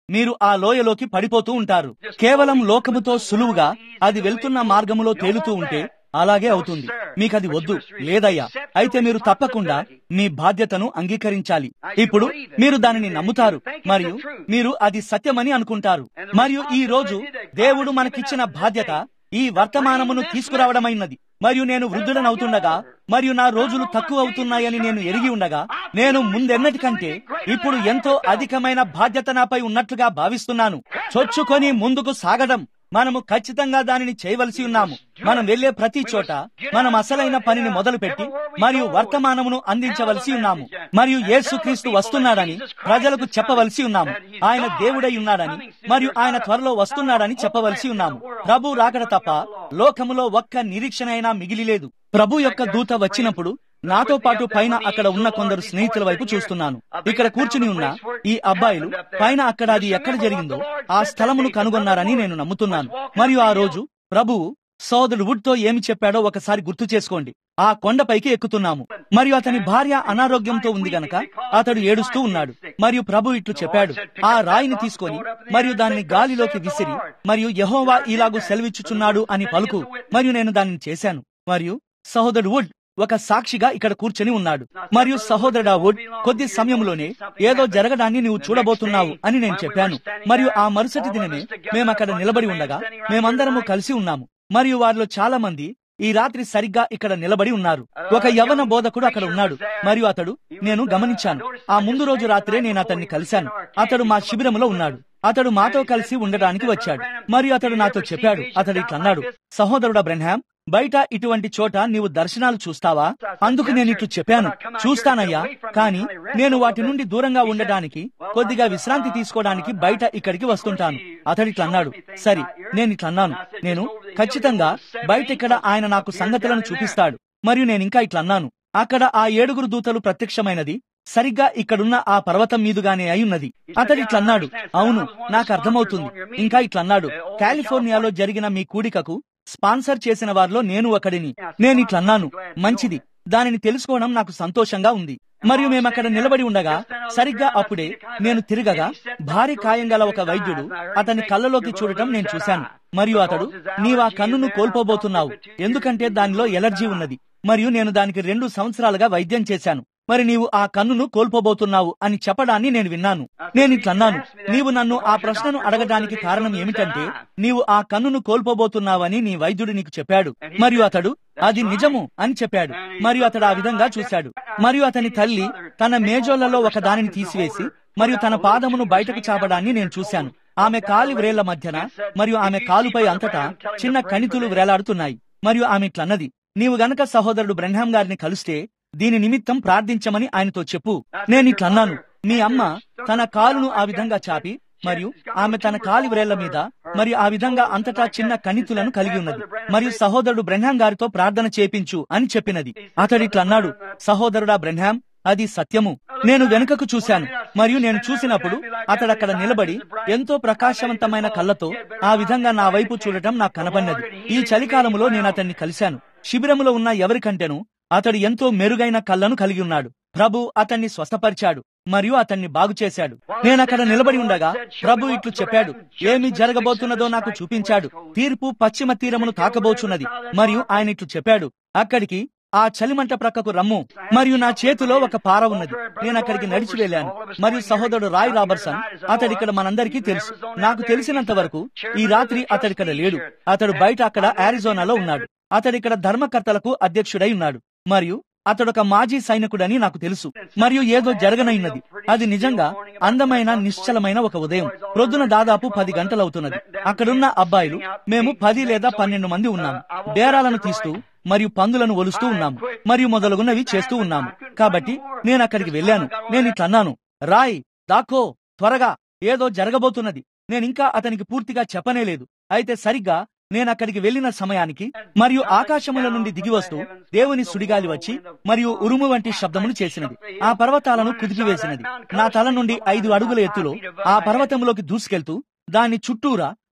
మీరు ఆ లోయలోకి పడిపోతూ ఉంటారు కేవలం లోకముతో సులువుగా అది వెళ్తున్న మార్గములో తేలుతూ ఉంటే అలాగే అవుతుంది మీకు అది వద్దు లేదయ్యా అయితే మీరు తప్పకుండా మీ బాధ్యతను అంగీకరించాలి ఇప్పుడు మీరు దానిని నమ్ముతారు మరియు మీరు అది సత్యమని అనుకుంటారు మరియు ఈ రోజు దేవుడు మనకిచ్చిన బాధ్యత ఈ వర్తమానమును తీసుకురావడమైనది మరియు నేను వృద్ధుడనవుతుండగా మరియు నా రోజులు తక్కువ అవుతున్నాయని నేను ఎరిగి ఉండగా నేను ముందెన్నటికంటే ఇప్పుడు ఎంతో అధికమైన బాధ్యత నాపై ఉన్నట్లుగా భావిస్తున్నాను చొచ్చుకొని ముందుకు సాగడం మనము ఖచ్చితంగా దానిని చేయవలసి ఉన్నాము మనం వెళ్లే ప్రతి చోట మనం అసలైన పనిని మొదలుపెట్టి మరియు వర్తమానమును అందించవలసి ఉన్నాము మరియు యేసుక్రీస్తు వస్తున్నాడని ప్రజలకు చెప్పవలసి ఉన్నాము ఆయన దేవుడై ఉన్నాడని మరియు ఆయన త్వరలో వస్తున్నాడని చెప్పవలసి ఉన్నాము ప్రభు రాకడ తప్ప లోకములో ఒక్క నిరీక్షణ అయినా మిగిలిలేదు ప్రభు యొక్క దూత వచ్చినప్పుడు నాతో పాటు పైన అక్కడ ఉన్న కొందరు స్నేహితుల వైపు చూస్తున్నాను ఇక్కడ కూర్చుని ఉన్న ఈ అబ్బాయిలు పైన అక్కడ అది ఎక్కడ జరిగిందో ఆ స్థలమును కనుగొన్నారని నేను నమ్ముతున్నాను మరియు ఆ రోజు ప్రభువు సోదరుడు వుడ్ తో ఏమి చెప్పాడో ఒకసారి గుర్తు చేసుకోండి ఆ కొండపైకి ఎక్కుతున్నాము మరియు అతని భార్య అనారోగ్యంతో ఉంది గనక అతడు ఏడుస్తూ ఉన్నాడు మరియు ప్రభు ఇట్లు చెప్పాడు ఆ రాయిని తీసుకొని మరియు దానిని గాలిలోకి విసిరి మరియు యహోవా ఇలాగు సెలవిచ్చుచున్నాడు అని పలుకు మరియు నేను దానిని చేశాను మరియు సహోదరుడు వుడ్ ఒక సాక్షిగా ఇక్కడ కూర్చొని ఉన్నాడు మరియు సహోదరుడా వుడ్ కొద్ది సమయంలోనే ఏదో జరగడాన్ని నీవు చూడబోతున్నావు అని నేను చెప్పాను మరియు ఆ మరుసటి దినమే మేమక్కడ నిలబడి ఉండగా మేమందరము కలిసి ఉన్నాము మరియు వారిలో చాలా మంది ఈ రాత్రి సరిగ్గా ఇక్కడ నిలబడి ఉన్నారు ఒక యవన బోధకుడు అక్కడ ఉన్నాడు మరియు అతడు నేను గమనించాను ఆ ముందు రోజు రాత్రే నేను అతన్ని కలిశాను అతడు మా శిబిరములో ఉన్నాడు అతడు మాతో కలిసి ఉండడానికి వచ్చాడు మరియు అతడు నాతో చెప్పాడు అతడు ఇట్లన్నాడు సహోదరుడా బ్రెన్హామ్ బయట ఇటువంటి చోట నీవు దర్శనాలు చూస్తావా అందుకు నేను ఇట్లు చెప్పాను చూస్తానయ్యా కానీ నేను వాటి నుండి దూరంగా ఉండడానికి కొద్దిగా విశ్రాంతి తీసుకోవడానికి బయట ఇక్కడికి వస్తుంటాను అతడు ఇట్లా అన్నాడు సరి నేను ఇట్లా అన్నాను నేను ఖచ్చితంగా బయట ఇక్కడ ఆయన నాకు సంగతులను చూపిస్తాడు మరియు నేను ఇంకా ఇట్లా అన్నాను అక్కడ ఆ ఏడుగురు దూతలు ప్రత్యక్షమైనది సరిగ్గా ఇక్కడున్న ఆ పర్వతం మీదుగానే అయ్యున్నది అతడు ఇట్లన్నాడు అవును నాకు అర్థమవుతుంది ఇంకా ఇట్లన్నాడు కాలిఫోర్నియాలో జరిగిన మీ కూడికకు స్పాన్సర్ చేసిన వారిలో నేను ఒకడిని నేను ఇట్లన్నాను మంచిది దానిని తెలుసుకోవడం నాకు సంతోషంగా ఉంది మరియు మేము అక్కడ నిలబడి ఉండగా సరిగ్గా అప్పుడే నేను తిరగగా భారీ కాయం గల ఒక వైద్యుడు అతని కళ్ళలోకి చూడటం నేను చూశాను మరియు అతడు నీవు ఆ కన్నును కోల్పోబోతున్నావు ఎందుకంటే దానిలో ఎలర్జీ ఉన్నది మరియు నేను దానికి రెండు సంవత్సరాలుగా వైద్యం చేశాను మరి నీవు ఆ కన్నును కోల్పోబోతున్నావు అని చెప్పడాన్ని నేను విన్నాను నేను ఇట్లన్నాను నీవు నన్ను ఆ ప్రశ్నను అడగడానికి కారణం ఏమిటంటే నీవు ఆ కన్నును కోల్పోబోతున్నావని నీ వైద్యుడు నీకు చెప్పాడు మరియు అతడు అది నిజము అని చెప్పాడు మరియు అతడు ఆ విధంగా చూశాడు మరియు అతని తల్లి తన మేజోళ్లలో ఒక దానిని తీసివేసి మరియు తన పాదమును బయటకు చాపడాన్ని నేను చూశాను ఆమె కాలి వ్రేళ్ల మధ్యన మరియు ఆమె కాలుపై అంతటా చిన్న కణితులు వ్రేలాడుతున్నాయి మరియు ఆమె ఇట్లన్నది నీవు గనక సహోదరుడు బ్రహ్మాం గారిని కలిస్తే దీని నిమిత్తం ప్రార్థించమని ఆయనతో చెప్పు నేను ఇట్లన్నాను మీ అమ్మ తన కాలును ఆ విధంగా చాపి మరియు ఆమె తన కాలి వ్రేళ్ల మీద మరియు ఆ విధంగా అంతటా చిన్న కణితులను కలిగి ఉన్నది మరియు సహోదరుడు బ్రహ్మాం గారితో ప్రార్థన చేపించు అని చెప్పినది అతడు ఇట్లన్నాడు సహోదరుడా బ్రహ్మాం అది సత్యము నేను వెనుకకు చూశాను మరియు నేను చూసినప్పుడు అతడు అక్కడ నిలబడి ఎంతో ప్రకాశవంతమైన కళ్ళతో ఆ విధంగా నా వైపు చూడటం నాకు కనపడినది ఈ చలికాలములో నేను అతన్ని కలిశాను శిబిరములో ఉన్న ఎవరికంటేను అతడు ఎంతో మెరుగైన కళ్ళను కలిగి ఉన్నాడు ప్రభు అతన్ని స్వస్థపరిచాడు మరియు అతన్ని బాగు చేశాడు నేను అక్కడ నిలబడి ఉండగా ప్రభు ఇట్లు చెప్పాడు ఏమి జరగబోతున్నదో నాకు చూపించాడు తీర్పు పశ్చిమ తీరమును తాకబోచున్నది మరియు ఆయన ఇట్లు చెప్పాడు అక్కడికి ఆ చలిమంట ప్రక్కకు రమ్ము మరియు నా చేతిలో ఒక పార ఉన్నది నేను అక్కడికి నడిచి వెళ్ళాను మరియు సహోదరుడు రాయ్ రాబర్సన్ అతడు ఇక్కడ మనందరికీ తెలుసు నాకు తెలిసినంత వరకు ఈ రాత్రి అతడిక్కడ లేడు అతడు బయట అక్కడ ఆరిజోనాలో ఉన్నాడు అతడిక్కడ ధర్మకర్తలకు అధ్యక్షుడై ఉన్నాడు మరియు అతడొక మాజీ సైనికుడని నాకు తెలుసు మరియు ఏదో జరగనైనది అది నిజంగా అందమైన నిశ్చలమైన ఒక ఉదయం ప్రొద్దున దాదాపు పది గంటలవుతున్నది అక్కడున్న అబ్బాయిలు మేము పది లేదా పన్నెండు మంది ఉన్నాము బేరాలను తీస్తూ మరియు పందులను ఒలుస్తూ ఉన్నాము మరియు మొదలగున్నవి చేస్తూ ఉన్నాము కాబట్టి నేను అక్కడికి వెళ్ళాను నేను ఇట్లన్నాను రాయ్ దాక్కో త్వరగా ఏదో జరగబోతున్నది నేనింకా అతనికి పూర్తిగా చెప్పనేలేదు అయితే సరిగ్గా నేను అక్కడికి వెళ్లిన సమయానికి మరియు ఆకాశముల నుండి దిగి వస్తూ దేవుని సుడిగాలి వచ్చి మరియు ఉరుము వంటి శబ్దమును చేసినది ఆ పర్వతాలను కుదిపివేసినది నా తల నుండి ఐదు అడుగుల ఎత్తులో ఆ పర్వతంలోకి దూసుకెళ్తూ దాని చుట్టూరా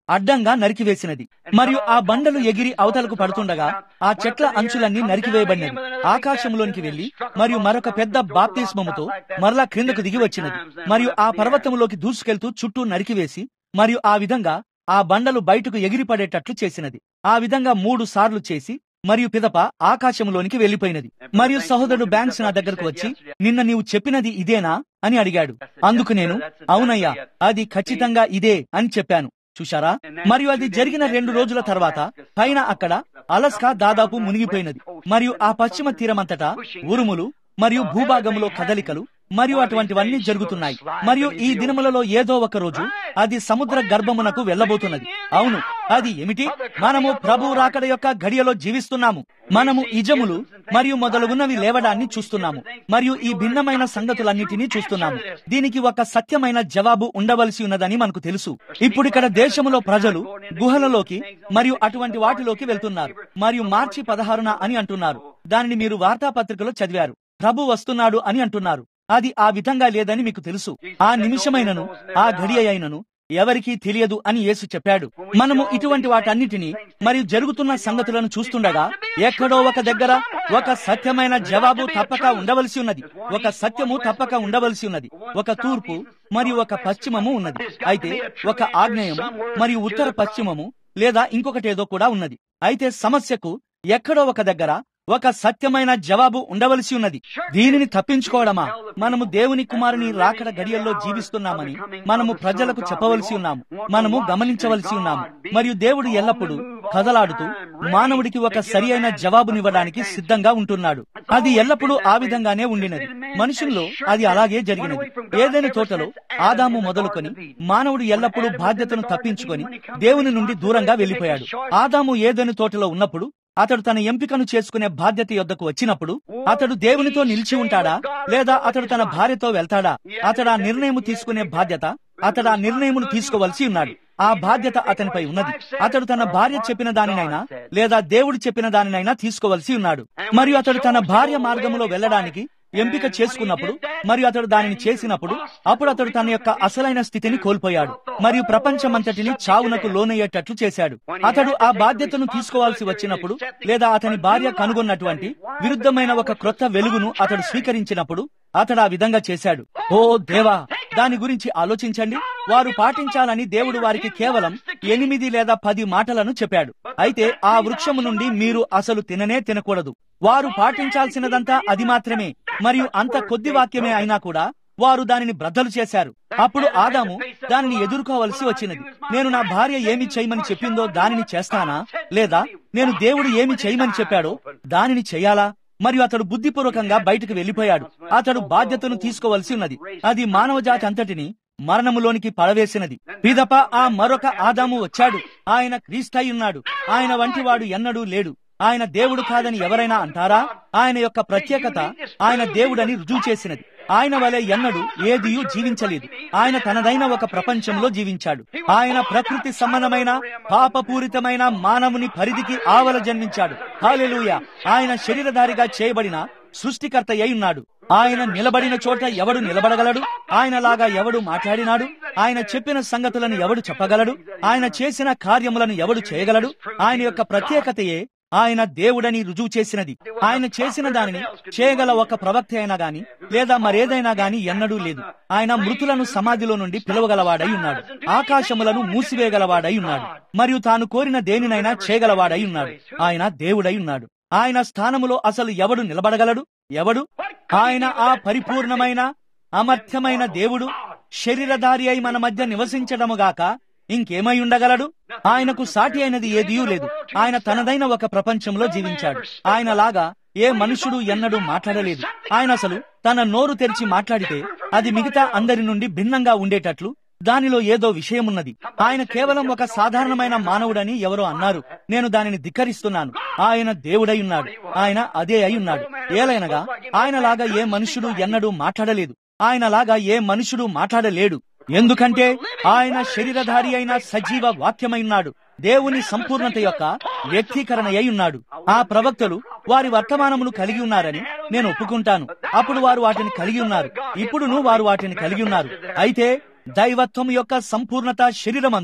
అడ్డంగా నరికివేసినది మరియు ఆ బండలు ఎగిరి అవతలకు పడుతుండగా ఆ చెట్ల అంచులన్నీ నరికివేయబడినవి ఆకాశంలోనికి వెళ్లి మరియు మరొక పెద్ద బాప్తిస్మముతో మరలా క్రిందకు దిగి వచ్చినది మరియు ఆ పర్వతములోకి దూసుకెళ్తూ చుట్టూ నరికివేసి మరియు ఆ విధంగా ఆ బండలు బయటకు ఎగిరిపడేటట్లు చేసినది ఆ విధంగా మూడు సార్లు చేసి మరియు పిదప ఆకాశంలోనికి వెళ్లిపోయినది మరియు సహోదరుడు బ్యాంక్స్ నా దగ్గరకు వచ్చి నిన్న నీవు చెప్పినది ఇదేనా అని అడిగాడు అందుకు నేను అవునయ్యా అది ఖచ్చితంగా ఇదే అని చెప్పాను చూశారా మరియు అది జరిగిన రెండు రోజుల తర్వాత పైన అక్కడ అలస్కా దాదాపు మునిగిపోయినది మరియు ఆ పశ్చిమ తీరమంతటా ఉరుములు మరియు భూభాగంలో కదలికలు మరియు అటువంటివన్నీ జరుగుతున్నాయి మరియు ఈ దినములలో ఏదో ఒక రోజు అది సముద్ర గర్భమునకు వెళ్ళబోతున్నది అవును అది ఏమిటి మనము ప్రభు రాకడ యొక్క గడియలో జీవిస్తున్నాము మనము ఇజములు మరియు మొదలుగున్నవి లేవడాన్ని చూస్తున్నాము మరియు ఈ భిన్నమైన సంగతులన్నిటినీ చూస్తున్నాము దీనికి ఒక సత్యమైన జవాబు ఉండవలసి ఉన్నదని మనకు తెలుసు ఇప్పుడు ఇక్కడ దేశములో ప్రజలు గుహలలోకి మరియు అటువంటి వాటిలోకి వెళ్తున్నారు మరియు మార్చి పదహారున అని అంటున్నారు దానిని మీరు వార్తాపత్రికలో చదివారు ప్రభు వస్తున్నాడు అని అంటున్నారు అది ఆ విధంగా లేదని మీకు తెలుసు ఆ నిమిషమైనను ఆ ఘడి అయినను ఎవరికీ తెలియదు అని యేసు చెప్పాడు మనము ఇటువంటి వాటన్నిటిని మరియు జరుగుతున్న సంగతులను చూస్తుండగా ఎక్కడో ఒక దగ్గర ఒక సత్యమైన జవాబు తప్పక ఉండవలసి ఉన్నది ఒక సత్యము తప్పక ఉండవలసి ఉన్నది ఒక తూర్పు మరియు ఒక పశ్చిమము ఉన్నది అయితే ఒక ఆగ్నేయము మరియు ఉత్తర పశ్చిమము లేదా ఇంకొకటేదో కూడా ఉన్నది అయితే సమస్యకు ఎక్కడో ఒక దగ్గర ఒక సత్యమైన జవాబు ఉండవలసి ఉన్నది దీనిని తప్పించుకోవడమా మనము దేవుని కుమారుని రాకడ గడియల్లో జీవిస్తున్నామని మనము ప్రజలకు చెప్పవలసి ఉన్నాము మనము గమనించవలసి ఉన్నాము మరియు దేవుడు ఎల్లప్పుడూ కదలాడుతూ మానవుడికి ఒక సరి అయిన జవాబునివ్వడానికి సిద్ధంగా ఉంటున్నాడు అది ఎల్లప్పుడూ ఆ విధంగానే ఉండినది మనుషుల్లో అది అలాగే జరిగినది ఏదైనా తోటలో ఆదాము మొదలుకొని మానవుడు ఎల్లప్పుడూ బాధ్యతను తప్పించుకొని దేవుని నుండి దూరంగా వెళ్లిపోయాడు ఆదాము ఏదైనా తోటలో ఉన్నప్పుడు అతడు తన ఎంపికను చేసుకునే బాధ్యత యొద్దకు వచ్చినప్పుడు అతడు దేవునితో నిలిచి ఉంటాడా లేదా అతడు తన భార్యతో వెళ్తాడా అతడు ఆ నిర్ణయం తీసుకునే బాధ్యత అతడు ఆ నిర్ణయమును తీసుకోవలసి ఉన్నాడు ఆ బాధ్యత అతనిపై ఉన్నది అతడు తన భార్య చెప్పిన దానినైనా లేదా దేవుడు చెప్పిన దానినైనా తీసుకోవలసి ఉన్నాడు మరియు అతడు తన భార్య మార్గములో వెళ్ళడానికి ఎంపిక చేసుకున్నప్పుడు మరియు అతడు దానిని చేసినప్పుడు అప్పుడు అతడు తన యొక్క అసలైన స్థితిని కోల్పోయాడు మరియు ప్రపంచమంతటిని చావునకు లోనయ్యేటట్లు చేశాడు అతడు ఆ బాధ్యతను తీసుకోవాల్సి వచ్చినప్పుడు లేదా అతని భార్య కనుగొన్నటువంటి విరుద్ధమైన ఒక క్రొత్త వెలుగును అతడు స్వీకరించినప్పుడు అతడు ఆ విధంగా చేశాడు ఓ దేవా దాని గురించి ఆలోచించండి వారు పాటించాలని దేవుడు వారికి కేవలం ఎనిమిది లేదా పది మాటలను చెప్పాడు అయితే ఆ వృక్షము నుండి మీరు అసలు తిననే తినకూడదు వారు పాటించాల్సినదంతా అది మాత్రమే మరియు అంత కొద్ది వాక్యమే అయినా కూడా వారు దానిని బ్రద్దలు చేశారు అప్పుడు ఆదాము దానిని ఎదుర్కోవలసి వచ్చినది నేను నా భార్య ఏమి చేయమని చెప్పిందో దానిని చేస్తానా లేదా నేను దేవుడు ఏమి చేయమని చెప్పాడో దానిని చేయాలా మరియు అతడు బుద్ధిపూర్వకంగా బయటకు వెళ్లిపోయాడు అతడు బాధ్యతను తీసుకోవలసి ఉన్నది అది మానవ జాతి అంతటిని మరణములోనికి పడవేసినది పిదప ఆ మరొక ఆదాము వచ్చాడు ఆయన క్రీస్తై ఉన్నాడు ఆయన వంటి వాడు ఎన్నడూ లేడు ఆయన దేవుడు కాదని ఎవరైనా అంటారా ఆయన యొక్క ప్రత్యేకత ఆయన దేవుడని రుజువు చేసినది ఆయన వలె ఎన్నడూ ఏదియూ జీవించలేదు ఆయన తనదైన ఒక ప్రపంచంలో జీవించాడు ఆయన ప్రకృతి సంబంధమైన పాపపూరితమైన మానవుని పరిధికి ఆవల జన్మించాడు హాలెలూయ ఆయన శరీరధారిగా చేయబడిన సృష్టికర్త అయి ఉన్నాడు ఆయన నిలబడిన చోట ఎవడు నిలబడగలడు ఆయనలాగా ఎవడు మాట్లాడినాడు ఆయన చెప్పిన సంగతులను ఎవడు చెప్పగలడు ఆయన చేసిన కార్యములను ఎవడు చేయగలడు ఆయన యొక్క ప్రత్యేకతయే ఆయన దేవుడని రుజువు చేసినది ఆయన చేసిన దానిని చేయగల ఒక ప్రవక్త అయినా గాని లేదా మరేదైనా గాని ఎన్నడూ లేదు ఆయన మృతులను సమాధిలో నుండి పిలవగలవాడై ఉన్నాడు ఆకాశములను మూసివేయగలవాడై ఉన్నాడు మరియు తాను కోరిన దేనినైనా చేయగలవాడై ఉన్నాడు ఆయన దేవుడై ఉన్నాడు ఆయన స్థానములో అసలు ఎవడు నిలబడగలడు ఎవడు ఆయన ఆ పరిపూర్ణమైన అమర్థ్యమైన దేవుడు శరీరధారి అయి మన మధ్య నివసించడముగాక ఇంకేమై ఉండగలడు ఆయనకు సాటి అయినది ఏదీ లేదు ఆయన తనదైన ఒక ప్రపంచంలో జీవించాడు ఆయన లాగా ఏ మనుషుడు ఎన్నడూ మాట్లాడలేదు ఆయన అసలు తన నోరు తెరిచి మాట్లాడితే అది మిగతా అందరి నుండి భిన్నంగా ఉండేటట్లు దానిలో ఏదో విషయమున్నది ఆయన కేవలం ఒక సాధారణమైన మానవుడని ఎవరో అన్నారు నేను దానిని ధిక్కరిస్తున్నాను ఆయన దేవుడై ఉన్నాడు ఆయన అదే అయి ఉన్నాడు ఏలైనగా ఆయనలాగా ఏ మనుషుడు ఎన్నడూ మాట్లాడలేదు ఆయనలాగా ఏ మనుషుడు మాట్లాడలేడు ఎందుకంటే ఆయన శరీరధారి అయిన సజీవ వాక్యమై ఉన్నాడు దేవుని సంపూర్ణత యొక్క వ్యక్తీకరణ అయి ఉన్నాడు ఆ ప్రవక్తలు వారి వర్తమానమును కలిగి ఉన్నారని నేను ఒప్పుకుంటాను అప్పుడు వారు వాటిని కలిగి ఉన్నారు ఇప్పుడును వారు వాటిని కలిగి ఉన్నారు అయితే దైవత్వం యొక్క సంపూర్ణత శరీరమందు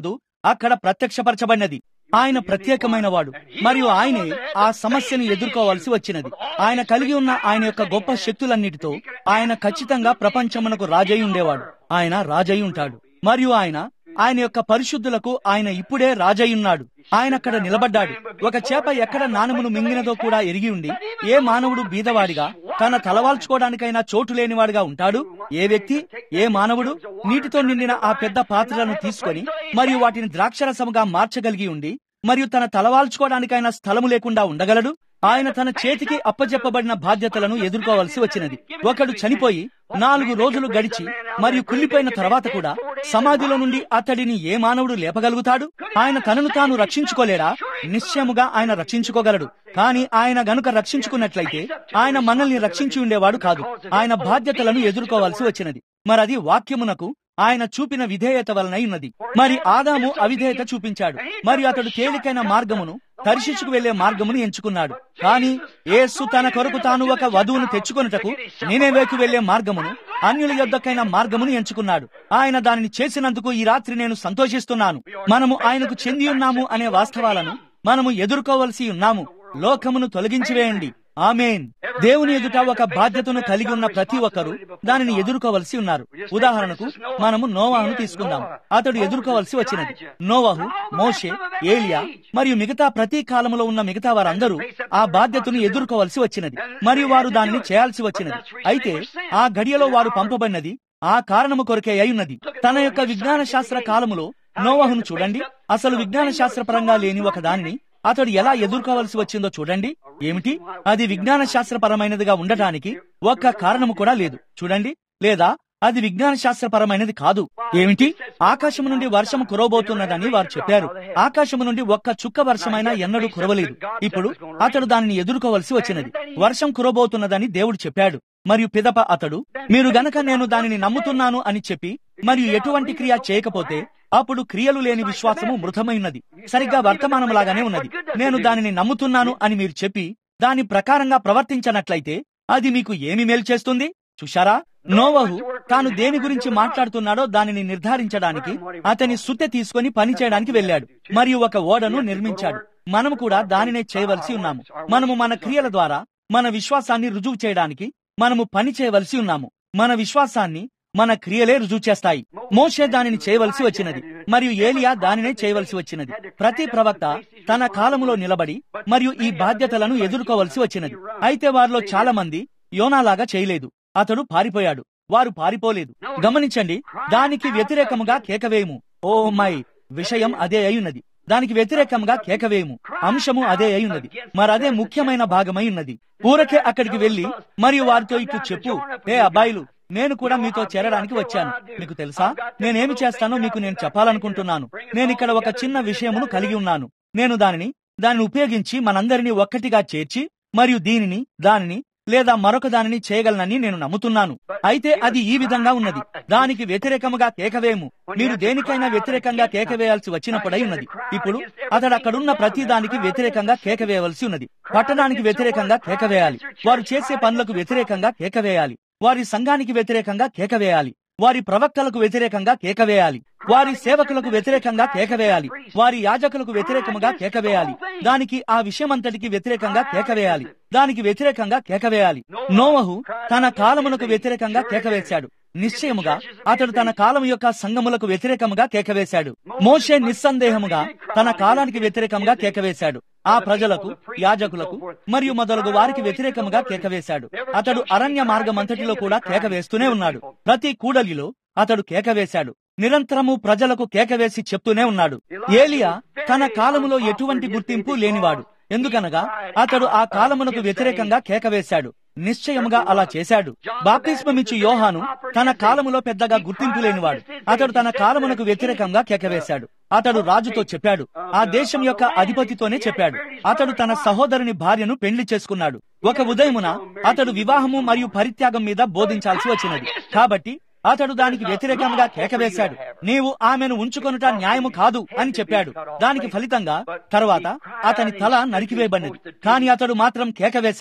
అక్కడ ప్రత్యక్షపరచబడినది ఆయన ప్రత్యేకమైన వాడు మరియు ఆయనే ఆ సమస్యను ఎదుర్కోవాల్సి వచ్చినది ఆయన కలిగి ఉన్న ఆయన యొక్క గొప్ప శక్తులన్నిటితో ఆయన ఖచ్చితంగా ప్రపంచమునకు రాజై ఉండేవాడు ఆయన రాజై ఉంటాడు మరియు ఆయన ఆయన యొక్క పరిశుద్ధులకు ఆయన ఇప్పుడే రాజై ఉన్నాడు ఆయన అక్కడ నిలబడ్డాడు ఒక చేప ఎక్కడ నానమును మింగినదో కూడా ఎరిగి ఉండి ఏ మానవుడు బీదవాడిగా తన తలవాల్చుకోవడానికైనా చోటు లేనివాడిగా ఉంటాడు ఏ వ్యక్తి ఏ మానవుడు నీటితో నిండిన ఆ పెద్ద పాత్రలను తీసుకొని మరియు వాటిని ద్రాక్షరసముగా మార్చగలిగి ఉండి మరియు తన తలవాల్చుకోవడానికైనా స్థలము లేకుండా ఉండగలడు ఆయన తన చేతికి అప్పజెప్పబడిన బాధ్యతలను ఎదుర్కోవాల్సి వచ్చినది ఒకడు చనిపోయి నాలుగు రోజులు గడిచి మరియు కుళ్ళిపోయిన తర్వాత కూడా సమాధిలో నుండి అతడిని ఏ మానవుడు లేపగలుగుతాడు ఆయన తనను తాను రక్షించుకోలేడా నిశ్చయముగా ఆయన రక్షించుకోగలడు కానీ ఆయన గనుక రక్షించుకున్నట్లయితే ఆయన మనల్ని రక్షించి ఉండేవాడు కాదు ఆయన బాధ్యతలను ఎదుర్కోవాల్సి వచ్చినది మరది వాక్యమునకు ఆయన చూపిన విధేయత వలన ఉన్నది మరి ఆదాము అవిధేయత చూపించాడు మరియు అతడు తేలికైన మార్గమును దర్శించుకు వెళ్లే మార్గమును ఎంచుకున్నాడు కానీ యేసు తన కొరకు తాను ఒక వధువును తెచ్చుకొనుటకు నేనేవేకు వెళ్లే మార్గమును అన్యుల యొద్దకైన మార్గమును ఎంచుకున్నాడు ఆయన దానిని చేసినందుకు ఈ రాత్రి నేను సంతోషిస్తున్నాను మనము ఆయనకు చెంది ఉన్నాము అనే వాస్తవాలను మనము ఎదుర్కోవలసి ఉన్నాము లోకమును తొలగించివేయండి ఆమెన్ దేవుని ఎదుట ఒక బాధ్యతను కలిగి ఉన్న ప్రతి ఒక్కరూ దానిని ఎదుర్కోవలసి ఉన్నారు ఉదాహరణకు మనము నోవాహును తీసుకుందాం అతడు ఎదుర్కోవలసి వచ్చినది నోవాహు మోషే ఏలియా మరియు మిగతా ప్రతి కాలములో ఉన్న మిగతా వారందరూ ఆ బాధ్యతను ఎదుర్కోవలసి వచ్చినది మరియు వారు దానిని చేయాల్సి వచ్చినది అయితే ఆ గడియలో వారు పంపబడినది ఆ కారణము కొరకే అయి తన యొక్క విజ్ఞాన శాస్త్ర కాలములో నోవాహును చూడండి అసలు విజ్ఞాన శాస్త్రపరంగా లేని ఒక దానిని అతడు ఎలా ఎదుర్కోవలసి వచ్చిందో చూడండి ఏమిటి అది విజ్ఞాన శాస్త్రపరమైనదిగా ఉండటానికి ఒక్క కారణము కూడా లేదు చూడండి లేదా అది విజ్ఞాన శాస్త్రపరమైనది కాదు ఏమిటి ఆకాశము నుండి వర్షము కురవబోతున్నదని వారు చెప్పారు ఆకాశము నుండి ఒక్క చుక్క వర్షమైనా ఎన్నడూ కురవలేదు ఇప్పుడు అతడు దానిని ఎదుర్కోవలసి వచ్చినది వర్షం కురవబోతున్నదని దేవుడు చెప్పాడు మరియు పిదప అతడు మీరు గనక నేను దానిని నమ్ముతున్నాను అని చెప్పి మరియు ఎటువంటి క్రియ చేయకపోతే అప్పుడు క్రియలు లేని విశ్వాసము మృతమైనది సరిగ్గా వర్తమానంలాగానే ఉన్నది నేను దానిని నమ్ముతున్నాను అని మీరు చెప్పి దాని ప్రకారంగా ప్రవర్తించనట్లయితే అది మీకు ఏమి మేలు చేస్తుంది చూశారా నోవహు తాను దేని గురించి మాట్లాడుతున్నాడో దానిని నిర్ధారించడానికి అతని సుత్తె తీసుకుని పని చేయడానికి వెళ్ళాడు మరియు ఒక ఓడను నిర్మించాడు మనము కూడా దానినే చేయవలసి ఉన్నాము మనము మన క్రియల ద్వారా మన విశ్వాసాన్ని రుజువు చేయడానికి మనము పని చేయవలసి ఉన్నాము మన విశ్వాసాన్ని మన క్రియలే రుజువు చేస్తాయి మోషే దానిని చేయవలసి వచ్చినది మరియు ఏలియా దానినే చేయవలసి వచ్చినది ప్రతి ప్రవక్త తన కాలములో నిలబడి మరియు ఈ బాధ్యతలను ఎదుర్కోవలసి వచ్చినది అయితే వారిలో చాలా మంది యోనాలాగా చేయలేదు అతడు పారిపోయాడు వారు పారిపోలేదు గమనించండి దానికి వ్యతిరేకముగా కేకవేయము ఓ మై విషయం అదే అయ్యున్నది దానికి వ్యతిరేకంగా కేకవేయము అంశము అదే అయ్యున్నది మరదే ముఖ్యమైన భాగమై ఉన్నది ఊరకే అక్కడికి వెళ్లి మరియు వారితో ఇట్లు చెప్పు ఏ అబ్బాయిలు నేను కూడా మీతో చేరడానికి వచ్చాను మీకు తెలుసా నేనేమి చేస్తానో మీకు నేను చెప్పాలనుకుంటున్నాను నేను ఇక్కడ ఒక చిన్న విషయమును కలిగి ఉన్నాను నేను దానిని దానిని ఉపయోగించి మనందరినీ ఒక్కటిగా చేర్చి మరియు దీనిని దానిని లేదా మరొక దానిని చేయగలనని నేను నమ్ముతున్నాను అయితే అది ఈ విధంగా ఉన్నది దానికి వ్యతిరేకముగా కేకవేయము మీరు దేనికైనా వ్యతిరేకంగా కేకవేయాల్సి వచ్చినప్పుడై ఉన్నది ఇప్పుడు అతడు అక్కడున్న ప్రతి దానికి వ్యతిరేకంగా కేకవేయవలసి ఉన్నది పట్టణానికి వ్యతిరేకంగా కేకవేయాలి వారు చేసే పనులకు వ్యతిరేకంగా కేకవేయాలి వారి సంఘానికి వ్యతిరేకంగా కేకవేయాలి వారి ప్రవక్తలకు వ్యతిరేకంగా కేకవేయాలి వారి సేవకులకు వ్యతిరేకంగా కేకవేయాలి వారి యాజకులకు వ్యతిరేకముగా కేకవేయాలి దానికి ఆ విషయమంతటికి వ్యతిరేకంగా కేకవేయాలి దానికి వ్యతిరేకంగా కేకవేయాలి నోవహు తన కాలమునకు వ్యతిరేకంగా కేకవేశాడు నిశ్చయముగా అతడు తన కాలం యొక్క సంగములకు వ్యతిరేకముగా కేకవేశాడు మోషే నిస్సందేహముగా తన కాలానికి వ్యతిరేకంగా కేకవేశాడు ఆ ప్రజలకు యాజకులకు మరియు మొదలగు వారికి వ్యతిరేకముగా కేకవేశాడు అతడు అరణ్య మార్గమంతటిలో కూడా కేక వేస్తూనే ఉన్నాడు ప్రతి కూడలిలో అతడు కేక వేశాడు నిరంతరము ప్రజలకు కేకవేసి చెప్తూనే ఉన్నాడు ఏలియా తన కాలములో ఎటువంటి గుర్తింపు లేనివాడు ఎందుకనగా అతడు ఆ కాలమునకు వ్యతిరేకంగా కేకవేశాడు నిశ్చయముగా అలా చేశాడు బాప్తిస్మమిచ్చు యోహాను తన కాలములో పెద్దగా గుర్తింపు లేనివాడు అతడు తన కాలమునకు వ్యతిరేకంగా కేకవేశాడు అతడు రాజుతో చెప్పాడు ఆ దేశం యొక్క అధిపతితోనే చెప్పాడు అతడు తన సహోదరుని భార్యను పెళ్లి చేసుకున్నాడు ఒక ఉదయమున అతడు వివాహము మరియు పరిత్యాగం మీద బోధించాల్సి వచ్చినది కాబట్టి అతడు దానికి వ్యతిరేకంగా కేకవేశాడు నీవు ఆమెను ఉంచుకొనుట న్యాయము కాదు అని చెప్పాడు దానికి ఫలితంగా తరువాత అతని తల నరికివేయబడినది కాని అతడు మాత్రం కేకవేశాడు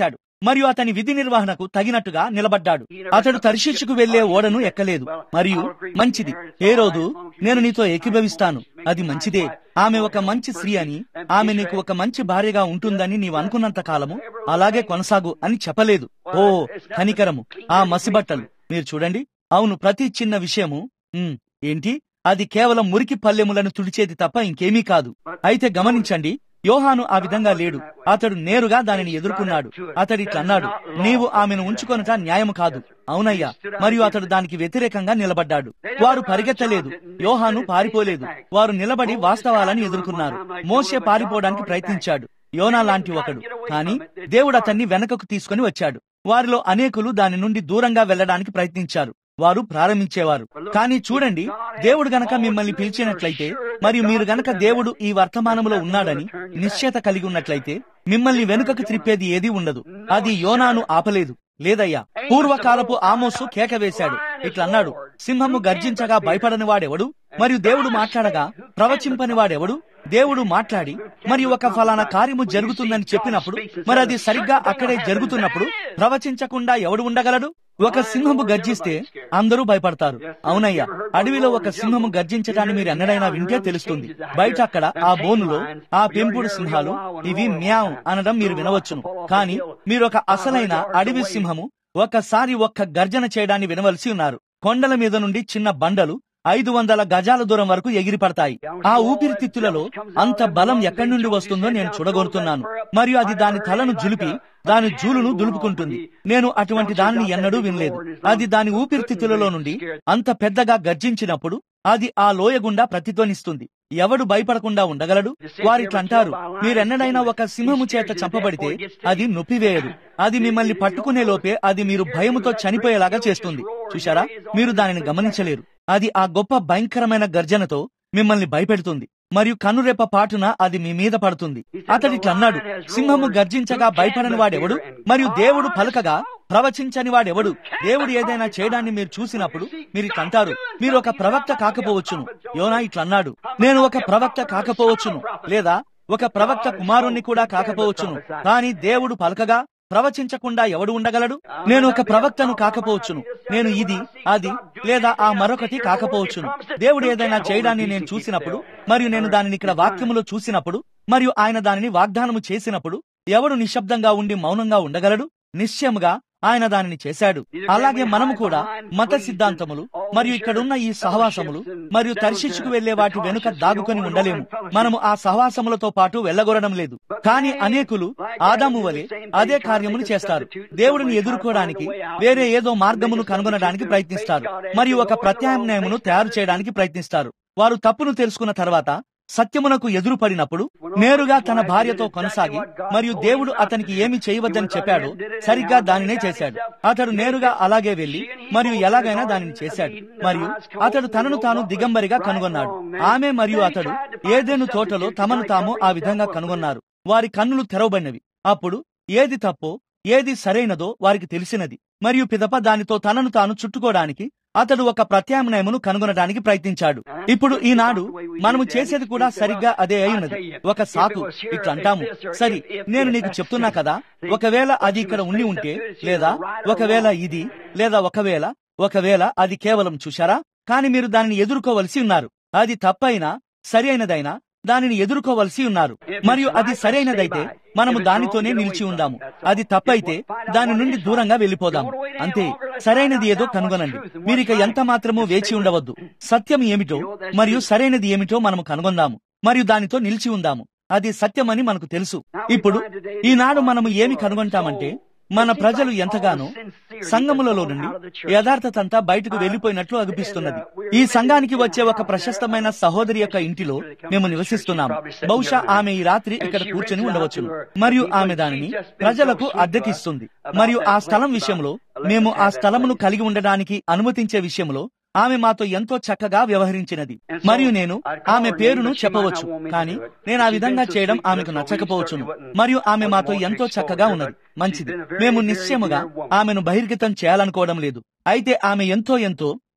మరియు అతని విధి నిర్వహణకు తగినట్టుగా నిలబడ్డాడు అతడు తర్శిష్కు వెళ్లే ఓడను ఎక్కలేదు మరియు మంచిది ఏ రోజు నేను నీతో ఏకీభవిస్తాను అది మంచిదే ఆమె ఒక మంచి స్త్రీ అని ఆమె నీకు ఒక మంచి భార్యగా ఉంటుందని నీవు అనుకున్నంత కాలము అలాగే కొనసాగు అని చెప్పలేదు ఓ కనికరము ఆ మసిబట్టలు మీరు చూడండి అవును ప్రతి చిన్న విషయము ఉమ్, ఏంటి అది కేవలం మురికి పల్లెములను తుడిచేది తప్ప ఇంకేమీ కాదు అయితే గమనించండి యోహాను ఆ విధంగా లేడు అతడు నేరుగా దానిని ఎదుర్కొన్నాడు అతడు ఇట్లన్నాడు నీవు ఆమెను ఉంచుకొనట న్యాయము కాదు అవునయ్యా మరియు అతడు దానికి వ్యతిరేకంగా నిలబడ్డాడు వారు పరిగెత్తలేదు యోహాను పారిపోలేదు వారు నిలబడి వాస్తవాలను ఎదుర్కొన్నారు మోసే పారిపోవడానికి ప్రయత్నించాడు యోనా లాంటి ఒకడు కానీ దేవుడు అతన్ని వెనకకు తీసుకుని వచ్చాడు వారిలో అనేకులు దాని నుండి దూరంగా వెళ్లడానికి ప్రయత్నించారు వారు ప్రారంభించేవారు కానీ చూడండి దేవుడు గనక మిమ్మల్ని పిలిచినట్లయితే మరియు మీరు గనక దేవుడు ఈ వర్తమానంలో ఉన్నాడని నిశ్చయత కలిగి ఉన్నట్లయితే మిమ్మల్ని వెనుకకు త్రిప్పేది ఏదీ ఉండదు అది యోనాను ఆపలేదు లేదయ్యా పూర్వకాలపు ఆమోసు కేక వేశాడు ఇట్లన్నాడు సింహము గర్జించగా భయపడని వాడెవడు మరియు దేవుడు మాట్లాడగా ప్రవచింపని వాడెవడు దేవుడు మాట్లాడి మరి ఒక ఫలానా కార్యము జరుగుతుందని చెప్పినప్పుడు మరి అది సరిగ్గా అక్కడే జరుగుతున్నప్పుడు ప్రవచించకుండా ఎవడు ఉండగలడు ఒక సింహము గర్జిస్తే అందరూ భయపడతారు అవునయ్యా అడవిలో ఒక సింహము గర్జించటాన్ని మీరు ఎన్నడైనా వింటే తెలుస్తుంది బయట అక్కడ ఆ బోనులో ఆ పెంపుడు సింహాలు ఇవి మ్యావ్ అనడం మీరు వినవచ్చును కానీ మీరు ఒక అసలైన అడవి సింహము ఒకసారి ఒక్క గర్జన చేయడాన్ని వినవలసి ఉన్నారు కొండల మీద నుండి చిన్న బండలు ఐదు వందల గజాల దూరం వరకు ఎగిరిపడతాయి ఆ ఊపిరితిత్తులలో అంత బలం ఎక్కడి నుండి వస్తుందో నేను చూడగోరుతున్నాను మరియు అది దాని తలను జులిపి దాని జూలును దులుపుకుంటుంది నేను అటువంటి దానిని ఎన్నడూ వినలేదు అది దాని ఊపిరితిత్తులలో నుండి అంత పెద్దగా గర్జించినప్పుడు అది ఆ లోయ గుండా ప్రతిధ్వనిస్తుంది ఎవడు భయపడకుండా ఉండగలడు వారిట్లంటారు మీరెన్నడైనా ఒక సింహము చేత చంపబడితే అది నొప్పివేయదు అది మిమ్మల్ని పట్టుకునే లోపే అది మీరు భయముతో చనిపోయేలాగా చేస్తుంది చూశారా మీరు దానిని గమనించలేరు అది ఆ గొప్ప భయంకరమైన గర్జనతో మిమ్మల్ని భయపెడుతుంది మరియు కన్నురెప్ప పాటున అది మీ మీద పడుతుంది అతడిట్లన్నాడు సింహము గర్జించగా భయపడని వాడెవడు మరియు దేవుడు పలకగా ప్రవచించని వాడెవడు దేవుడు ఏదైనా చేయడాన్ని మీరు చూసినప్పుడు మీరు ఇట్లంటారు మీరు ఒక ప్రవక్త కాకపోవచ్చును యోనా ఇట్లన్నాడు నేను ఒక ప్రవక్త కాకపోవచ్చును లేదా ఒక ప్రవక్త కుమారుణ్ణి కూడా కాకపోవచ్చును కానీ దేవుడు పలకగా ప్రవచించకుండా ఎవడు ఉండగలడు నేను ఒక ప్రవక్తను కాకపోవచ్చును నేను ఇది అది లేదా ఆ మరొకటి కాకపోవచ్చును దేవుడు ఏదైనా చేయడాన్ని నేను చూసినప్పుడు మరియు నేను దానిని ఇక్కడ వాక్యములో చూసినప్పుడు మరియు ఆయన దానిని వాగ్దానము చేసినప్పుడు ఎవడు నిశ్శబ్దంగా ఉండి మౌనంగా ఉండగలడు నిశ్చయముగా ఆయన దానిని చేశాడు అలాగే మనము కూడా మత సిద్ధాంతములు మరియు ఇక్కడున్న ఈ సహవాసములు మరియు తర్శిష్కు వెళ్లే వాటి వెనుక దాగుకొని ఉండలేము మనము ఆ సహవాసములతో పాటు వెళ్ళగొరడం లేదు కానీ అనేకులు ఆదాము వలె అదే కార్యములు చేస్తారు దేవుడిని ఎదుర్కోవడానికి వేరే ఏదో మార్గమును కనుగొనడానికి ప్రయత్నిస్తారు మరియు ఒక ప్రత్యామ్నాయమును తయారు చేయడానికి ప్రయత్నిస్తారు వారు తప్పును తెలుసుకున్న తర్వాత సత్యమునకు ఎదురుపడినప్పుడు నేరుగా తన భార్యతో కొనసాగి మరియు దేవుడు అతనికి ఏమి చేయవద్దని చెప్పాడో సరిగ్గా దానినే చేశాడు అతడు నేరుగా అలాగే వెళ్లి మరియు ఎలాగైనా దానిని చేశాడు మరియు అతడు తనను తాను దిగంబరిగా కనుగొన్నాడు ఆమె మరియు అతడు ఏదేను తోటలో తమను తాము ఆ విధంగా కనుగొన్నారు వారి కన్నులు తెరవబడినవి అప్పుడు ఏది తప్పో ఏది సరైనదో వారికి తెలిసినది మరియు పిదప దానితో తనను తాను చుట్టుకోవడానికి అతడు ఒక ప్రత్యామ్నాయమును కనుగొనడానికి ప్రయత్నించాడు ఇప్పుడు ఈనాడు మనము చేసేది కూడా సరిగ్గా అదే అయినది ఒక సాకు ఇట్లంటాము సరి నేను నీకు చెప్తున్నా కదా ఒకవేళ అది ఇక్కడ ఉండి ఉంటే లేదా ఒకవేళ ఇది లేదా ఒకవేళ ఒకవేళ అది కేవలం చూశారా కానీ మీరు దానిని ఎదుర్కోవలసి ఉన్నారు అది తప్పైనా సరి అయినదైనా దానిని ఎదుర్కోవలసి ఉన్నారు మరియు అది సరైనదైతే మనము దానితోనే నిలిచి ఉందాము అది తప్పైతే దాని నుండి దూరంగా వెళ్లిపోదాము అంతే సరైనది ఏదో కనుగొనండి మీరిక ఎంత మాత్రమూ వేచి ఉండవద్దు సత్యం ఏమిటో మరియు సరైనది ఏమిటో మనము కనుగొందాము మరియు దానితో నిలిచి ఉందాము అది సత్యమని మనకు తెలుసు ఇప్పుడు ఈనాడు మనము ఏమి కనుగొంటామంటే మన ప్రజలు ఎంతగానో సంఘములలో నుండి యథార్థతంతా బయటకు వెళ్లిపోయినట్లు అనిపిస్తున్నది ఈ సంఘానికి వచ్చే ఒక ప్రశస్తమైన సహోదరి యొక్క ఇంటిలో మేము నివసిస్తున్నాము బహుశా ఆమె ఈ రాత్రి ఇక్కడ కూర్చొని ఉండవచ్చును మరియు ఆమె దానిని ప్రజలకు అద్దెకిస్తుంది మరియు ఆ స్థలం విషయంలో మేము ఆ స్థలమును కలిగి ఉండడానికి అనుమతించే విషయంలో ఆమె మాతో ఎంతో చక్కగా వ్యవహరించినది మరియు నేను ఆమె పేరును చెప్పవచ్చు కానీ నేను ఆ విధంగా చేయడం ఆమెకు నచ్చకపోవచ్చును మరియు ఆమె మాతో ఎంతో చక్కగా ఉన్నది మంచిది మేము నిశ్చయముగా ఆమెను బహిర్గతం చేయాలనుకోవడం లేదు అయితే ఆమె ఎంతో ఎంతో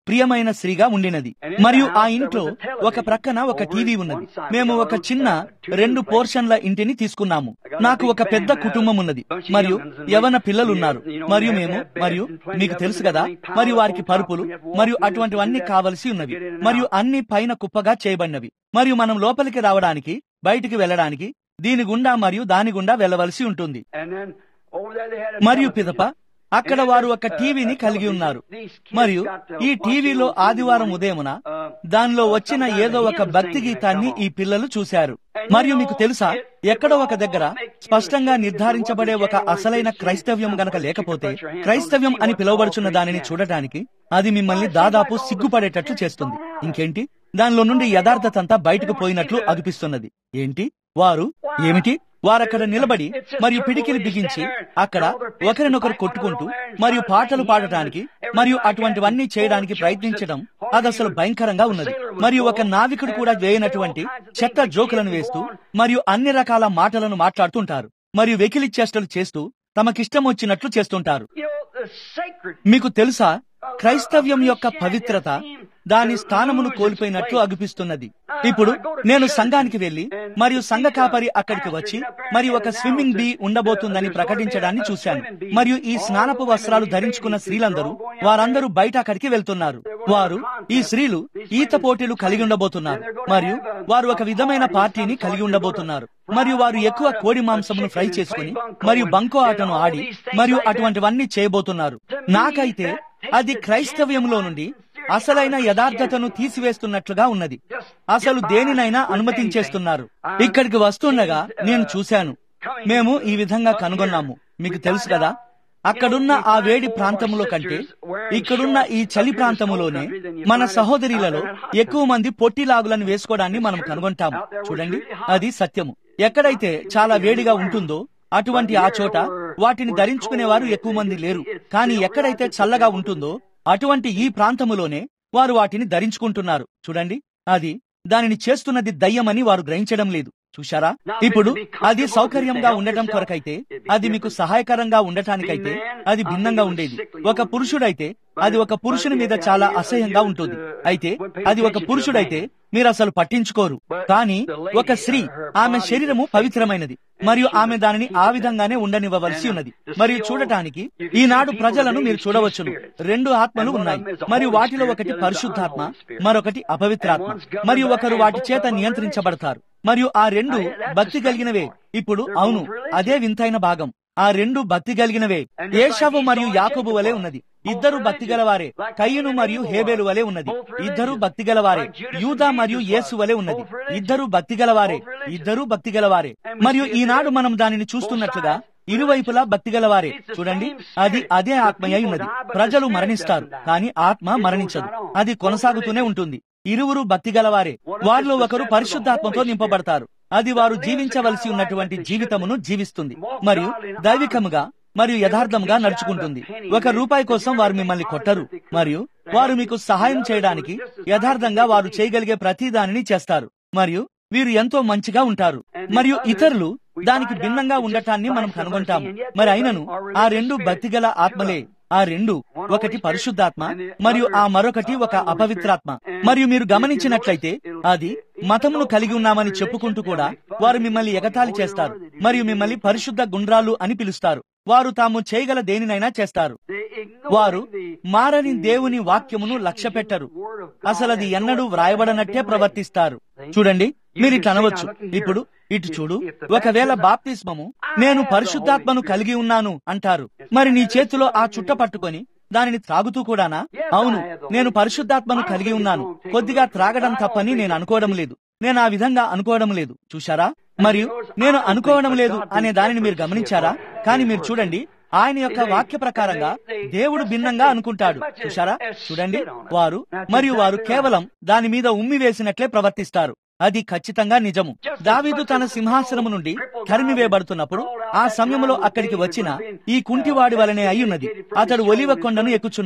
ప్రియమైన స్త్రీగా ఉండినది మరియు ఆ ఇంట్లో ఒక ప్రక్కన ఒక టీవీ ఉన్నది మేము ఒక చిన్న రెండు పోర్షన్ల ఇంటిని తీసుకున్నాము నాకు ఒక పెద్ద కుటుంబం ఉన్నది మరియు యవన పిల్లలున్నారు మరియు మేము మరియు మీకు తెలుసు కదా మరియు వారికి పరుపులు మరియు అటువంటివన్నీ కావలసి ఉన్నవి మరియు అన్ని పైన కుప్పగా చేయబడినవి మరియు మనం లోపలికి రావడానికి బయటికి వెళ్ళడానికి దీని గుండా మరియు దాని గుండా వెళ్ళవలసి ఉంటుంది And then over there they had a మరియు television. పిదప అక్కడ వారు ఒక టీవీని కలిగి ఉన్నారు మరియు ఈ టీవీలో ఆదివారం ఉదయమున దానిలో వచ్చిన ఏదో ఒక భక్తి గీతాన్ని ఈ పిల్లలు చూశారు మరియు మీకు తెలుసా ఎక్కడో ఒక దగ్గర స్పష్టంగా నిర్ధారించబడే ఒక అసలైన క్రైస్తవ్యం గనక లేకపోతే క్రైస్తవ్యం అని పిలువబడుచున్న దానిని చూడటానికి అది మిమ్మల్ని దాదాపు సిగ్గుపడేటట్లు చేస్తుంది ఇంకేంటి దానిలో నుండి యథార్థతంతా బయటకు పోయినట్లు అనిపిస్తున్నది ఏంటి వారు ఏమిటి వారక్కడ నిలబడి మరియు పిడికిలి బిగించి అక్కడ ఒకరినొకరు కొట్టుకుంటూ మరియు పాటలు పాడటానికి మరియు అటువంటివన్నీ చేయడానికి ప్రయత్నించడం అది అసలు భయంకరంగా ఉన్నది మరియు ఒక నావికుడు కూడా వేయనటువంటి చెత్త జోకులను వేస్తూ మరియు అన్ని రకాల మాటలను మాట్లాడుతుంటారు మరియు వెకిలి చేష్టలు చేస్తూ తమకిష్టం వచ్చినట్లు చేస్తుంటారు You know, the sacred మీకు తెలుసా క్రైస్తవ్యం యొక్క పవిత్రత దాని స్థానమును కోల్పోయినట్లు అగుపిస్తున్నది ఇప్పుడు నేను సంఘానికి వెళ్లి మరియు సంఘ కాపరి అక్కడికి వచ్చి మరియు ఒక స్విమ్మింగ్ బీ ఉండబోతుందని ప్రకటించడాన్ని చూశాను మరియు ఈ స్నానపు వస్త్రాలు ధరించుకున్న స్త్రీలందరూ వారందరూ బయట అక్కడికి వెళ్తున్నారు వారు ఈ స్త్రీలు ఈత పోటీలు కలిగి ఉండబోతున్నారు మరియు వారు ఒక విధమైన పార్టీని కలిగి ఉండబోతున్నారు మరియు వారు ఎక్కువ కోడి మాంసమును ఫ్రై చేసుకుని మరియు బంకో ఆటను ఆడి మరియు అటువంటివన్నీ చేయబోతున్నారు నాకైతే అది క్రైస్తవ్యంలో నుండి అసలైన యథార్థతను తీసివేస్తున్నట్లుగా ఉన్నది అసలు దేనినైనా అనుమతించేస్తున్నారు ఇక్కడికి వస్తుండగా నేను చూశాను మేము ఈ విధంగా కనుగొన్నాము మీకు తెలుసు కదా అక్కడున్న ఆ వేడి ప్రాంతములో కంటే ఇక్కడున్న ఈ చలి ప్రాంతములోనే మన సహోదరులలో ఎక్కువ మంది పొట్టిలాగులను వేసుకోవడాన్ని మనం కనుగొంటాము చూడండి అది సత్యము ఎక్కడైతే చాలా వేడిగా ఉంటుందో అటువంటి ఆ చోట వాటిని ధరించుకునేవారు ఎక్కువ మంది లేరు కానీ ఎక్కడైతే చల్లగా ఉంటుందో అటువంటి ఈ ప్రాంతములోనే వారు వాటిని ధరించుకుంటున్నారు చూడండి అది దానిని చేస్తున్నది దయ్యమని వారు గ్రహించడం లేదు చూశారా ఇప్పుడు అది సౌకర్యంగా ఉండటం కొరకైతే అది మీకు సహాయకరంగా ఉండటానికైతే అది భిన్నంగా ఉండేది ఒక పురుషుడైతే అది ఒక పురుషుని మీద చాలా అసహ్యంగా ఉంటుంది అయితే అది ఒక పురుషుడైతే మీరు అసలు పట్టించుకోరు కానీ ఒక స్త్రీ ఆమె శరీరము పవిత్రమైనది మరియు ఆమె దానిని ఆ విధంగానే ఉండనివ్వవలసి ఉన్నది మరియు చూడటానికి ఈనాడు ప్రజలను మీరు చూడవచ్చును రెండు ఆత్మలు ఉన్నాయి మరియు వాటిలో ఒకటి పరిశుద్ధాత్మ మరొకటి అపవిత్రాత్మ మరియు ఒకరు వాటి చేత నియంత్రించబడతారు మరియు ఆ రెండు భక్తి కలిగినవే ఇప్పుడు అవును అదే వింతైన భాగం ఆ రెండు భక్తి కలిగినవే ఏషావు మరియు యాకోబు వలె ఉన్నది ఇద్దరు భక్తి గలవారే కయ్యను మరియు హేబేలు వలె ఉన్నది ఇద్దరు భక్తి గలవారే యూదా మరియు యేసు వలె ఉన్నది ఇద్దరు భక్తి గలవారే ఇద్దరు భక్తి గలవారే మరియు ఈనాడు మనం దానిని చూస్తున్నట్లుగా ఇరువైపులా భక్తి గలవారే చూడండి అది అదే ఆత్మయ్య ఉన్నది ప్రజలు మరణిస్తారు కానీ ఆత్మ మరణించదు అది కొనసాగుతూనే ఉంటుంది ఇరువురు భక్తి గలవారే వారిలో ఒకరు పరిశుద్ధాత్మతో నింపబడతారు అది వారు జీవించవలసి ఉన్నటువంటి జీవితమును జీవిస్తుంది మరియు దైవికముగా మరియు యథార్థంగా నడుచుకుంటుంది ఒక రూపాయి కోసం వారు మిమ్మల్ని కొట్టరు మరియు వారు మీకు సహాయం చేయడానికి యథార్థంగా వారు చేయగలిగే ప్రతి దానిని చేస్తారు మరియు వీరు ఎంతో మంచిగా ఉంటారు మరియు ఇతరులు దానికి భిన్నంగా ఉండటాన్ని మనం కనుగొంటాము మరి అయినను ఆ రెండు భక్తిగల ఆత్మలే ఆ రెండు ఒకటి పరిశుద్ధాత్మ మరియు ఆ మరొకటి ఒక అపవిత్రాత్మ మరియు మీరు గమనించినట్లయితే అది మతమును కలిగి ఉన్నామని చెప్పుకుంటూ కూడా వారు మిమ్మల్ని ఎగతాళి చేస్తారు మరియు మిమ్మల్ని పరిశుద్ధ గుండ్రాలు అని పిలుస్తారు వారు తాము చేయగల దేనినైనా చేస్తారు వారు మారని దేవుని వాక్యమును లక్ష్య పెట్టరు అసలు అది ఎన్నడూ వ్రాయబడనట్టే ప్రవర్తిస్తారు చూడండి మీరు ఇట్లా అనవచ్చు ఇప్పుడు ఇటు చూడు ఒకవేళ బాప్తిస్మము నేను పరిశుద్ధాత్మను కలిగి ఉన్నాను అంటారు మరి నీ చేతిలో ఆ చుట్ట పట్టుకొని దానిని త్రాగుతూ కూడానా అవును నేను పరిశుద్ధాత్మను కలిగి ఉన్నాను కొద్దిగా త్రాగడం తప్పని నేను అనుకోవడం లేదు నేను ఆ విధంగా అనుకోవడం లేదు చూశారా మరియు నేను అనుకోవడం లేదు అనే దానిని మీరు గమనించారా కానీ మీరు చూడండి ఆయన యొక్క వాక్య ప్రకారంగా దేవుడు భిన్నంగా అనుకుంటాడు చూశారా చూడండి వారు మరియు వారు కేవలం దాని మీద ఉమ్మి వేసినట్లే ప్రవర్తిస్తారు అది ఖచ్చితంగా నిజము దావీదు తన సింహాసనము నుండి తరిమివేయబడుతున్నప్పుడు ఆ సమయంలో అక్కడికి వచ్చిన ఈ కుంటివాడి వలనే అయ్యున్నది అతడు ఒలివ కొండను ఎక్కుచున్నాడు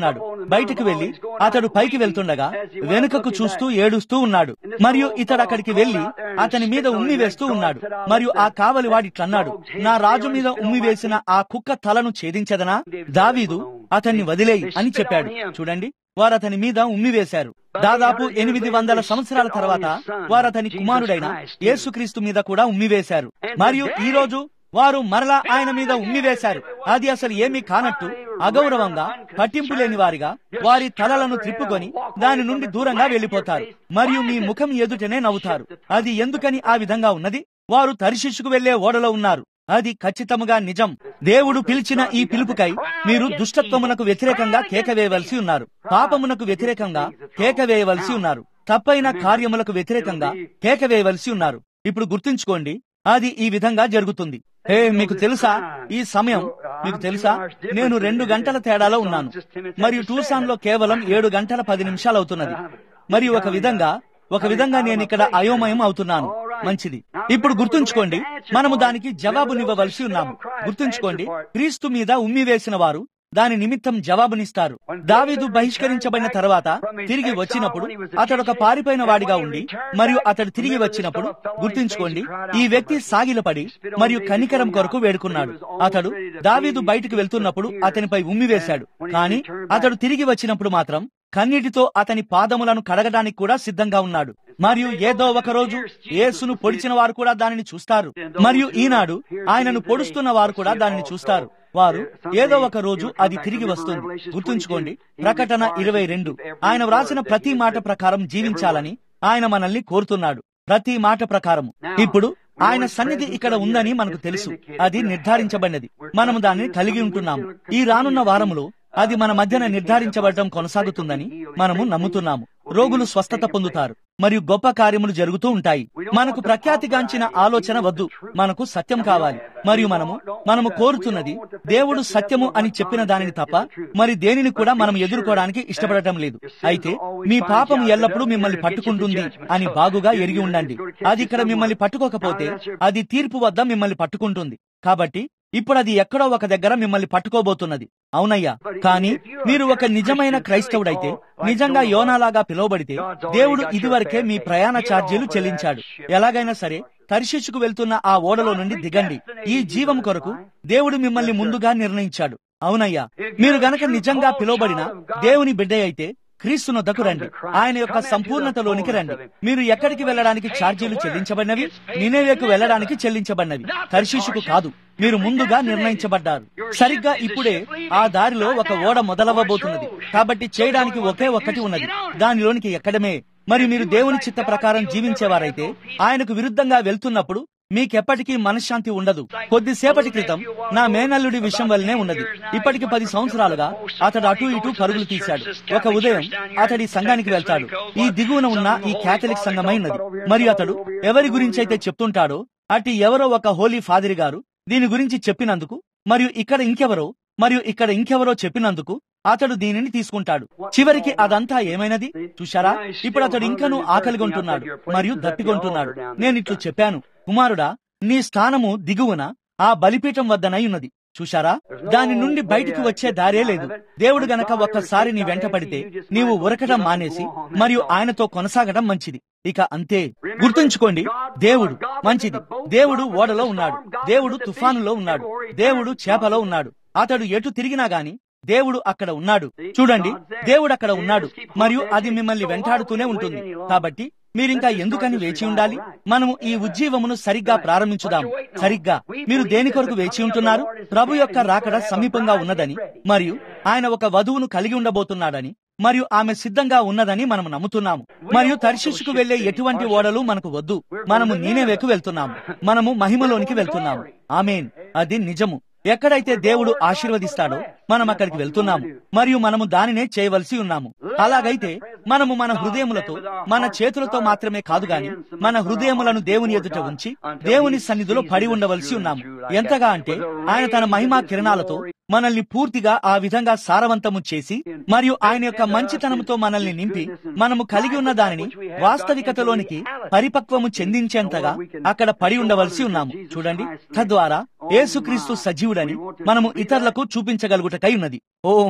బయటికి వెళ్లి అతడు పైకి వెళ్తుండగా వెనుకకు చూస్తూ ఏడుస్తూ ఉన్నాడు మరియు ఇతడు అక్కడికి వెళ్లి అతని మీద ఉమ్మి వేస్తూ ఉన్నాడు మరియు ఆ కావలి వాడిట్లన్నాడు నా రాజు మీద ఉమ్మి వేసిన ఆ కుక్క తలను ఛేదించదనా దావీదు అతన్ని వదిలేయి అని చెప్పాడు చూడండి వారు అతని మీద ఉమ్మి వేశారు దాదాపు ఎనిమిది వందల సంవత్సరాల తర్వాత వారు అతని కుమారుడైన యేసుక్రీస్తు మీద కూడా ఉమ్మి వేశారు మరియు ఈ రోజు వారు మరలా ఆయన మీద ఉమ్మి వేశారు అది అసలు ఏమీ కానట్టు అగౌరవంగా పట్టింపు లేని వారిగా వారి తలలను త్రిప్పుకొని దాని నుండి దూరంగా వెళ్లిపోతారు మరియు మీ ముఖం ఎదుటనే నవ్వుతారు అది ఎందుకని ఆ విధంగా ఉన్నది వారు తరిశిష్కు వెళ్లే ఓడలో ఉన్నారు అది ఖచ్చితముగా నిజం దేవుడు పిలిచిన ఈ పిలుపుకై మీరు దుష్టత్వమునకు వ్యతిరేకంగా కేక వేయవలసి ఉన్నారు పాపమునకు వ్యతిరేకంగా కేక వేయవలసి ఉన్నారు తప్పైన కార్యములకు వ్యతిరేకంగా కేక వేయవలసి ఉన్నారు ఇప్పుడు గుర్తుంచుకోండి అది ఈ విధంగా జరుగుతుంది హే మీకు తెలుసా ఈ సమయం మీకు తెలుసా నేను రెండు గంటల తేడాలో ఉన్నాను మరియు టూసాన్ లో కేవలం ఏడు గంటల పది నిమిషాలు అవుతున్నది మరియు ఒక విధంగా ఒక విధంగా నేను ఇక్కడ అయోమయం అవుతున్నాను మంచిది ఇప్పుడు గుర్తుంచుకోండి మనము దానికి జవాబునివ్వవలసి ఉన్నాము గుర్తుంచుకోండి క్రీస్తు మీద ఉమ్మి వేసిన వారు దాని నిమిత్తం జవాబునిస్తారు దావీదు బహిష్కరించబడిన తర్వాత తిరిగి వచ్చినప్పుడు అతడు ఒక పారిపోయిన వాడిగా ఉండి మరియు అతడు తిరిగి వచ్చినప్పుడు గుర్తుంచుకోండి ఈ వ్యక్తి సాగిలపడి మరియు కనికరం కొరకు వేడుకున్నాడు అతడు దావీదు బయటకు వెళ్తున్నప్పుడు అతనిపై ఉమ్మి వేశాడు కానీ అతడు తిరిగి వచ్చినప్పుడు మాత్రం కన్నీటితో అతని పాదములను కడగడానికి కూడా సిద్ధంగా ఉన్నాడు మరియు ఏదో ఒక రోజు యేసును పొడిచిన వారు కూడా దానిని చూస్తారు మరియు ఈనాడు ఆయనను పొడుస్తున్న వారు కూడా దానిని చూస్తారు వారు ఏదో ఒక రోజు అది తిరిగి వస్తుంది గుర్తుంచుకోండి ప్రకటన ఇరవై రెండు ఆయన వ్రాసిన ప్రతి మాట ప్రకారం జీవించాలని ఆయన మనల్ని కోరుతున్నాడు ప్రతి మాట ప్రకారము ఇప్పుడు ఆయన సన్నిధి ఇక్కడ ఉందని మనకు తెలుసు అది నిర్ధారించబడినది మనము దానిని కలిగి ఉంటున్నాము ఈ రానున్న వారములో అది మన మధ్యన నిర్ధారించబడటం కొనసాగుతుందని మనము నమ్ముతున్నాము రోగులు స్వస్థత పొందుతారు మరియు గొప్ప కార్యములు జరుగుతూ ఉంటాయి మనకు ప్రఖ్యాతిగాంచిన ఆలోచన వద్దు మనకు సత్యం కావాలి మరియు మనము మనము కోరుతున్నది దేవుడు సత్యము అని చెప్పిన దానిని తప్ప మరి దేనిని కూడా మనం ఎదుర్కోవడానికి ఇష్టపడటం లేదు అయితే మీ పాపం ఎల్లప్పుడూ మిమ్మల్ని పట్టుకుంటుంది అని బాగుగా ఎరిగి ఉండండి అది ఇక్కడ మిమ్మల్ని పట్టుకోకపోతే అది తీర్పు వద్ద మిమ్మల్ని పట్టుకుంటుంది కాబట్టి ఇప్పుడు అది ఎక్కడో ఒక దగ్గర మిమ్మల్ని పట్టుకోబోతున్నది అవునయ్యా కానీ మీరు ఒక నిజమైన క్రైస్తవుడైతే నిజంగా యోనాలాగా పిలువబడితే దేవుడు ఇదివరకే మీ ప్రయాణ ఛార్జీలు చెల్లించాడు ఎలాగైనా సరే తర్శిష్కు వెళ్తున్న ఆ ఓడలో నుండి దిగండి ఈ జీవం కొరకు దేవుడు మిమ్మల్ని ముందుగా నిర్ణయించాడు అవునయ్యా మీరు గనక నిజంగా పిలువబడిన దేవుని బిడ్డ అయితే క్రీస్తునొద్దకు రండి ఆయన యొక్క సంపూర్ణతలోనికి రండి మీరు ఎక్కడికి వెళ్ళడానికి ఛార్జీలు చెల్లించబడినవి నినేవేకు వెళ్ళడానికి చెల్లించబడినవి తర్శీషుకు కాదు మీరు ముందుగా నిర్ణయించబడ్డారు సరిగ్గా ఇప్పుడే ఆ దారిలో ఒక ఓడ మొదలవ్వబోతున్నది కాబట్టి చేయడానికి ఒకే ఒక్కటి ఉన్నది దానిలోనికి ఎక్కడమే మరి మీరు దేవుని చిత్త ప్రకారం జీవించేవారైతే ఆయనకు విరుద్ధంగా వెళ్తున్నప్పుడు మీకెప్పటికీ మనశ్శాంతి ఉండదు కొద్దిసేపటి క్రితం నా మేనల్లుడి విషయం వల్లనే ఉన్నది ఇప్పటికి పది సంవత్సరాలుగా అతడు అటు ఇటు పరుగులు తీశాడు ఒక ఉదయం అతడి సంఘానికి వెళ్తాడు ఈ దిగువన ఉన్న ఈ కేథలిక్ సంఘమైనది మరియు అతడు ఎవరి గురించి అయితే చెప్తుంటాడో అటు ఎవరో ఒక హోలీ ఫాదరి గారు దీని గురించి చెప్పినందుకు మరియు ఇక్కడ ఇంకెవరో మరియు ఇక్కడ ఇంకెవరో చెప్పినందుకు అతడు దీనిని తీసుకుంటాడు చివరికి అదంతా ఏమైనది చూశారా ఇప్పుడు అతడు ఇంకనూ ఆకలిగొంటున్నాడు మరియు దప్పిగొంటున్నాడు నేను ఇట్లు చెప్పాను కుమారుడా నీ స్థానము దిగువన ఆ బలిపీఠం వద్దనై ఉన్నది చూశారా దాని నుండి బయటికి వచ్చే దారే లేదు దేవుడు గనక ఒక్కసారి నీ వెంట పడితే నీవు ఉరకడం మానేసి మరియు ఆయనతో కొనసాగడం మంచిది ఇక అంతే గుర్తుంచుకోండి దేవుడు మంచిది దేవుడు ఓడలో ఉన్నాడు దేవుడు తుఫానులో ఉన్నాడు దేవుడు చేపలో ఉన్నాడు అతడు ఎటు తిరిగినా గాని దేవుడు అక్కడ ఉన్నాడు చూడండి దేవుడు అక్కడ ఉన్నాడు మరియు అది మిమ్మల్ని వెంటాడుతూనే ఉంటుంది కాబట్టి మీరింకా ఎందుకని వేచి ఉండాలి మనము ఈ ఉజ్జీవమును సరిగ్గా ప్రారంభించుదాం సరిగ్గా మీరు దేని కొరకు వేచి ఉంటున్నారు ప్రభు యొక్క రాకడ సమీపంగా ఉన్నదని మరియు ఆయన ఒక వధువును కలిగి ఉండబోతున్నాడని మరియు ఆమె సిద్ధంగా ఉన్నదని మనం నమ్ముతున్నాము మరియు తర్శిష్కు వెళ్లే ఎటువంటి ఓడలు మనకు వద్దు మనము నీనేవేకు వెళ్తున్నాము మనము మహిమలోనికి వెళ్తున్నాము ఆమెన్ అది నిజము ఎక్కడైతే దేవుడు ఆశీర్వదిస్తాడో మనం అక్కడికి వెళ్తున్నాము మరియు మనము దానినే చేయవలసి ఉన్నాము అలాగైతే మనము మన హృదయములతో మన చేతులతో మాత్రమే కాదు గాని మన హృదయములను దేవుని ఎదుట ఉంచి దేవుని సన్నిధిలో పడి ఉండవలసి ఉన్నాము ఎంతగా అంటే ఆయన తన మహిమా కిరణాలతో మనల్ని పూర్తిగా ఆ విధంగా సారవంతము చేసి మరియు ఆయన యొక్క మంచితనంతో మనల్ని నింపి మనము కలిగి ఉన్న దానిని వాస్తవికతలోనికి పరిపక్వము చెందించేంతగా అక్కడ పడి ఉండవలసి ఉన్నాము చూడండి తద్వారా యేసుక్రీస్తు సజీవుడని మనము ఇతరులకు చూపించగలుగుటకై ఉన్నది ఓ మై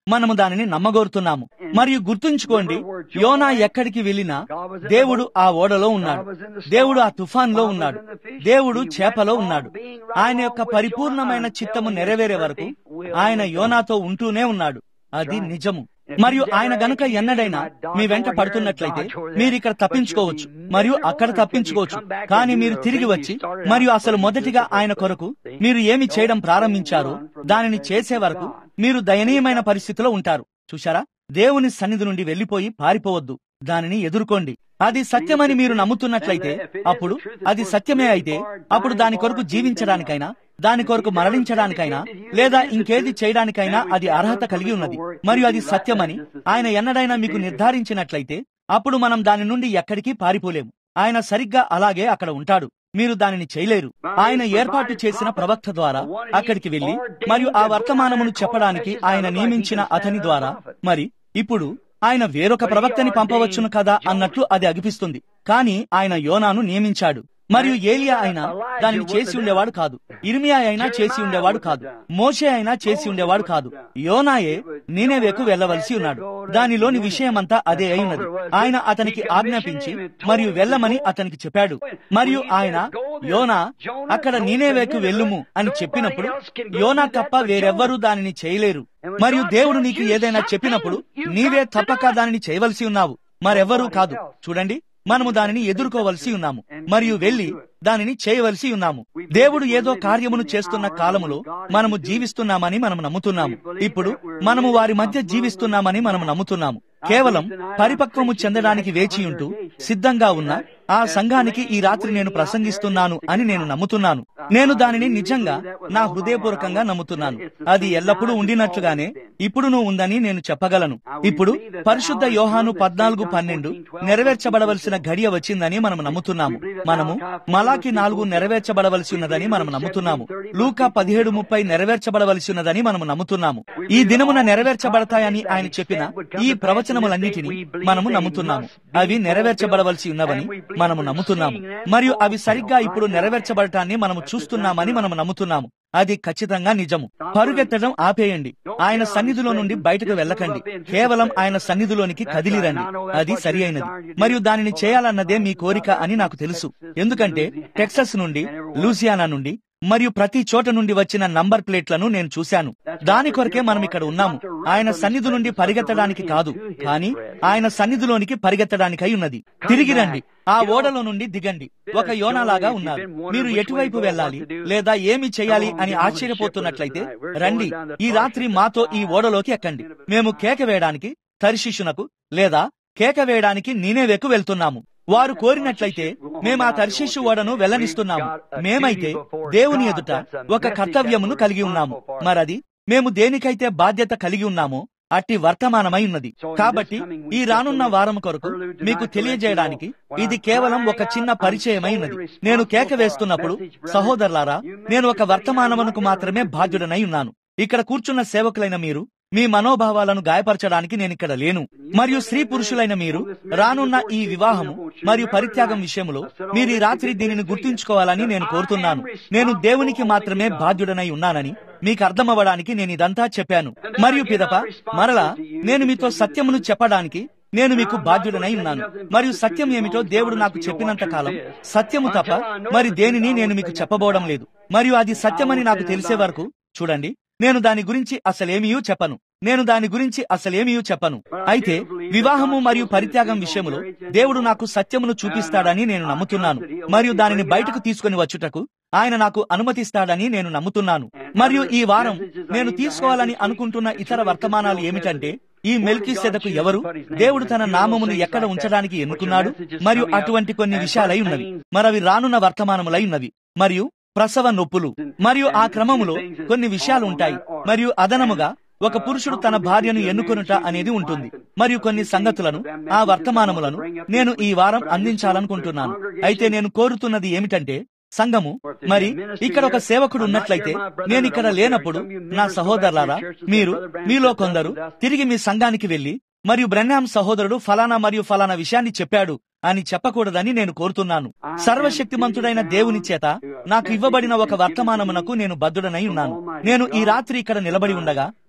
మనము దానిని నమ్మగోరుతున్నాము మరియు గుర్తుంచుకోండి యోనా ఎక్కడికి వెళ్ళినా దేవుడు ఆ ఓడలో ఉన్నాడు దేవుడు ఆ తుఫాన్లో ఉన్నాడు దేవుడు చేపలో ఉన్నాడు ఆయన యొక్క పరిపూర్ణమైన చిత్తము నెరవేరే వరకు ఆయన యోనాతో ఉంటూనే ఉన్నాడు అది నిజము మరియు ఆయన గనుక ఎన్నడైనా మీ వెంట పడుతున్నట్లయితే మీరు ఇక్కడ తప్పించుకోవచ్చు మరియు అక్కడ తప్పించుకోవచ్చు కానీ మీరు తిరిగి వచ్చి మరియు అసలు మొదటిగా ఆయన కొరకు మీరు ఏమి చేయడం ప్రారంభించారో దానిని చేసే వరకు మీరు దయనీయమైన పరిస్థితిలో ఉంటారు చూశారా దేవుని సన్నిధి నుండి వెళ్లిపోయి పారిపోవద్దు దానిని ఎదుర్కోండి అది సత్యమని మీరు నమ్ముతున్నట్లయితే అప్పుడు అది సత్యమే అయితే అప్పుడు దాని కొరకు జీవించడానికైనా దాని కొరకు మరణించడానికైనా లేదా ఇంకేది చేయడానికైనా అది అర్హత కలిగి ఉన్నది మరియు అది సత్యమని ఆయన ఎన్నడైనా మీకు నిర్ధారించినట్లయితే అప్పుడు మనం దాని నుండి ఎక్కడికి పారిపోలేము ఆయన సరిగ్గా అలాగే అక్కడ ఉంటాడు మీరు దానిని చేయలేరు ఆయన ఏర్పాటు చేసిన ప్రవక్త ద్వారా అక్కడికి వెళ్లి మరియు ఆ వర్తమానమును చెప్పడానికి ఆయన నియమించిన అతని ద్వారా మరి ఇప్పుడు ఆయన వేరొక ప్రవక్తని పంపవచ్చును కదా అన్నట్లు అది అగిపిస్తుంది కానీ ఆయన యోనాను నియమించాడు మరియు ఏలియా అయినా దానిని చేసి ఉండేవాడు కాదు ఇర్మియా అయినా చేసి ఉండేవాడు కాదు మోషే అయినా చేసి ఉండేవాడు కాదు యోనాయే నీనేవేకు వెళ్లవలసి ఉన్నాడు దానిలోని విషయమంతా అదే అయినది ఆయన అతనికి ఆజ్ఞాపించి మరియు వెళ్ళమని అతనికి చెప్పాడు మరియు ఆయన యోనా అక్కడ నీనేవేకు వెళ్ళుము అని చెప్పినప్పుడు యోనా తప్ప వేరెవ్వరూ దానిని చేయలేరు మరియు దేవుడు నీకు ఏదైనా చెప్పినప్పుడు నీవే తప్పక దానిని చేయవలసి ఉన్నావు మరెవ్వరూ కాదు చూడండి మనము దానిని ఎదుర్కోవలసి ఉన్నాము మరియు వెళ్లి దానిని చేయవలసి ఉన్నాము దేవుడు ఏదో కార్యమును చేస్తున్న కాలములో మనము జీవిస్తున్నామని మనం నమ్ముతున్నాము ఇప్పుడు మనము వారి మధ్య జీవిస్తున్నామని మనం నమ్ముతున్నాము కేవలం పరిపక్వము చెందడానికి వేచి ఉంటూ సిద్ధంగా ఉన్న ఆ సంఘానికి ఈ రాత్రి నేను ప్రసంగిస్తున్నాను అని నేను నమ్ముతున్నాను నేను దానిని నిజంగా నా హృదయపూర్వకంగా నమ్ముతున్నాను అది ఎల్లప్పుడూ ఉండినట్లుగానే ఇప్పుడును ఉందని నేను చెప్పగలను ఇప్పుడు పరిశుద్ధ యోహాను పద్నాలుగు పన్నెండు నెరవేర్చబడవలసిన గడియ వచ్చిందని మనం నమ్ముతున్నాము మనము మలాకి నాలుగు నెరవేర్చబడవలసి ఉన్నదని మనం నమ్ముతున్నాము లూకా పదిహేడు ముప్పై నెరవేర్చబడవలసి ఉన్నదని మనం నమ్ముతున్నాము ఈ దినమున నెరవేర్చబడతాయని ఆయన చెప్పిన ఈ ప్రవచనములన్నిటినీ మనము నమ్ముతున్నాము అవి నెరవేర్చబడవలసి ఉన్నవని మనము నమ్ముతున్నాము మరియు అవి సరిగ్గా ఇప్పుడు నెరవేర్చబడటాన్ని మనము చూస్తున్నామని మనము నమ్ముతున్నాము అది ఖచ్చితంగా నిజము పరుగెత్తడం ఆపేయండి ఆయన సన్నిధిలో నుండి బయటకు వెళ్ళకండి కేవలం ఆయన సన్నిధిలోనికి కదిలిరండి అది సరి అయినది మరియు దానిని చేయాలన్నదే మీ కోరిక అని నాకు తెలుసు ఎందుకంటే టెక్సస్ నుండి లూసియానా నుండి మరియు ప్రతి చోట నుండి వచ్చిన నంబర్ ప్లేట్లను నేను చూశాను దాని కొరకే మనం ఇక్కడ ఉన్నాము ఆయన సన్నిధి నుండి పరిగెత్తడానికి కాదు కానీ ఆయన సన్నిధిలోనికి పరిగెత్తడానికై ఉన్నది తిరిగి రండి ఆ ఓడలో నుండి దిగండి ఒక యోనాలాగా ఉన్నారు మీరు ఎటువైపు వెళ్ళాలి లేదా ఏమి చేయాలి అని ఆశ్చర్యపోతున్నట్లయితే రండి ఈ రాత్రి మాతో ఈ ఓడలోకి ఎక్కండి మేము కేక వేయడానికి తర్శిషునకు లేదా కేక వేయడానికి నీనేవేకు వెళ్తున్నాము వారు కోరినట్లయితే మేము ఆ తర్శీషు ఓడను వెళ్లనిస్తున్నాము మేమైతే దేవుని ఎదుట ఒక కర్తవ్యమును కలిగి ఉన్నాము మరది మేము దేనికైతే బాధ్యత కలిగి ఉన్నామో అట్టి వర్తమానమై ఉన్నది కాబట్టి ఈ రానున్న వారం కొరకు మీకు తెలియజేయడానికి ఇది కేవలం ఒక చిన్న పరిచయమై ఉన్నది నేను కేక వేస్తున్నప్పుడు సహోదరులారా నేను ఒక వర్తమానమునకు మాత్రమే బాధ్యుడనై ఉన్నాను ఇక్కడ కూర్చున్న సేవకులైన మీరు మీ మనోభావాలను గాయపరచడానికి నేను ఇక్కడ లేను మరియు స్త్రీ పురుషులైన మీరు రానున్న ఈ వివాహము మరియు పరిత్యాగం విషయంలో మీరు ఈ రాత్రి దీనిని గుర్తుంచుకోవాలని నేను కోరుతున్నాను నేను దేవునికి మాత్రమే బాధ్యుడనై ఉన్నానని మీకు అర్థమవ్వడానికి నేను ఇదంతా చెప్పాను మరియు పిదప మరలా నేను మీతో సత్యమును చెప్పడానికి నేను మీకు బాధ్యుడనై ఉన్నాను మరియు సత్యం ఏమిటో దేవుడు నాకు చెప్పినంత కాలం సత్యము తప్ప మరి దేనిని నేను మీకు చెప్పబోవడం లేదు మరియు అది సత్యమని నాకు తెలిసే వరకు చూడండి నేను దాని గురించి అసలేమియూ చెప్పను నేను దాని గురించి అసలేమియూ చెప్పను అయితే వివాహము మరియు పరిత్యాగం విషయములో దేవుడు నాకు సత్యమును చూపిస్తాడని నేను నమ్ముతున్నాను మరియు దానిని బయటకు తీసుకుని వచ్చుటకు ఆయన నాకు అనుమతిస్తాడని నేను నమ్ముతున్నాను మరియు ఈ వారం నేను తీసుకోవాలని అనుకుంటున్న ఇతర వర్తమానాలు ఏమిటంటే ఈ మెల్కి సెదకు ఎవరు దేవుడు తన నామమును ఎక్కడ ఉంచడానికి ఎన్నుకున్నాడు మరియు అటువంటి కొన్ని విషయాలై ఉన్నవి మరవి రానున్న వర్తమానములై ఉన్నవి మరియు ప్రసవ నొప్పులు మరియు ఆ క్రమములో కొన్ని విషయాలు ఉంటాయి మరియు అదనముగా ఒక పురుషుడు తన భార్యను ఎన్నుకొనుట అనేది ఉంటుంది మరియు కొన్ని సంగతులను ఆ వర్తమానములను నేను ఈ వారం అందించాలనుకుంటున్నాను అయితే నేను కోరుతున్నది ఏమిటంటే సంఘము మరి ఇక్కడ ఒక సేవకుడు ఉన్నట్లయితే నేను ఇక్కడ లేనప్పుడు నా సహోదరులారా మీరు మీలో కొందరు తిరిగి మీ సంఘానికి వెళ్లి మరియు బ్రహ్నాం సహోదరుడు ఫలానా మరియు ఫలానా విషయాన్ని చెప్పాడు అని చెప్పకూడదని నేను కోరుతున్నాను సర్వశక్తిమంతుడైన దేవుని చేత నాకు ఇవ్వబడిన ఒక వర్తమానమునకు నేను బద్దుడనై ఉన్నాను నేను ఈ రాత్రి ఇక్కడ నిలబడి ఉండగా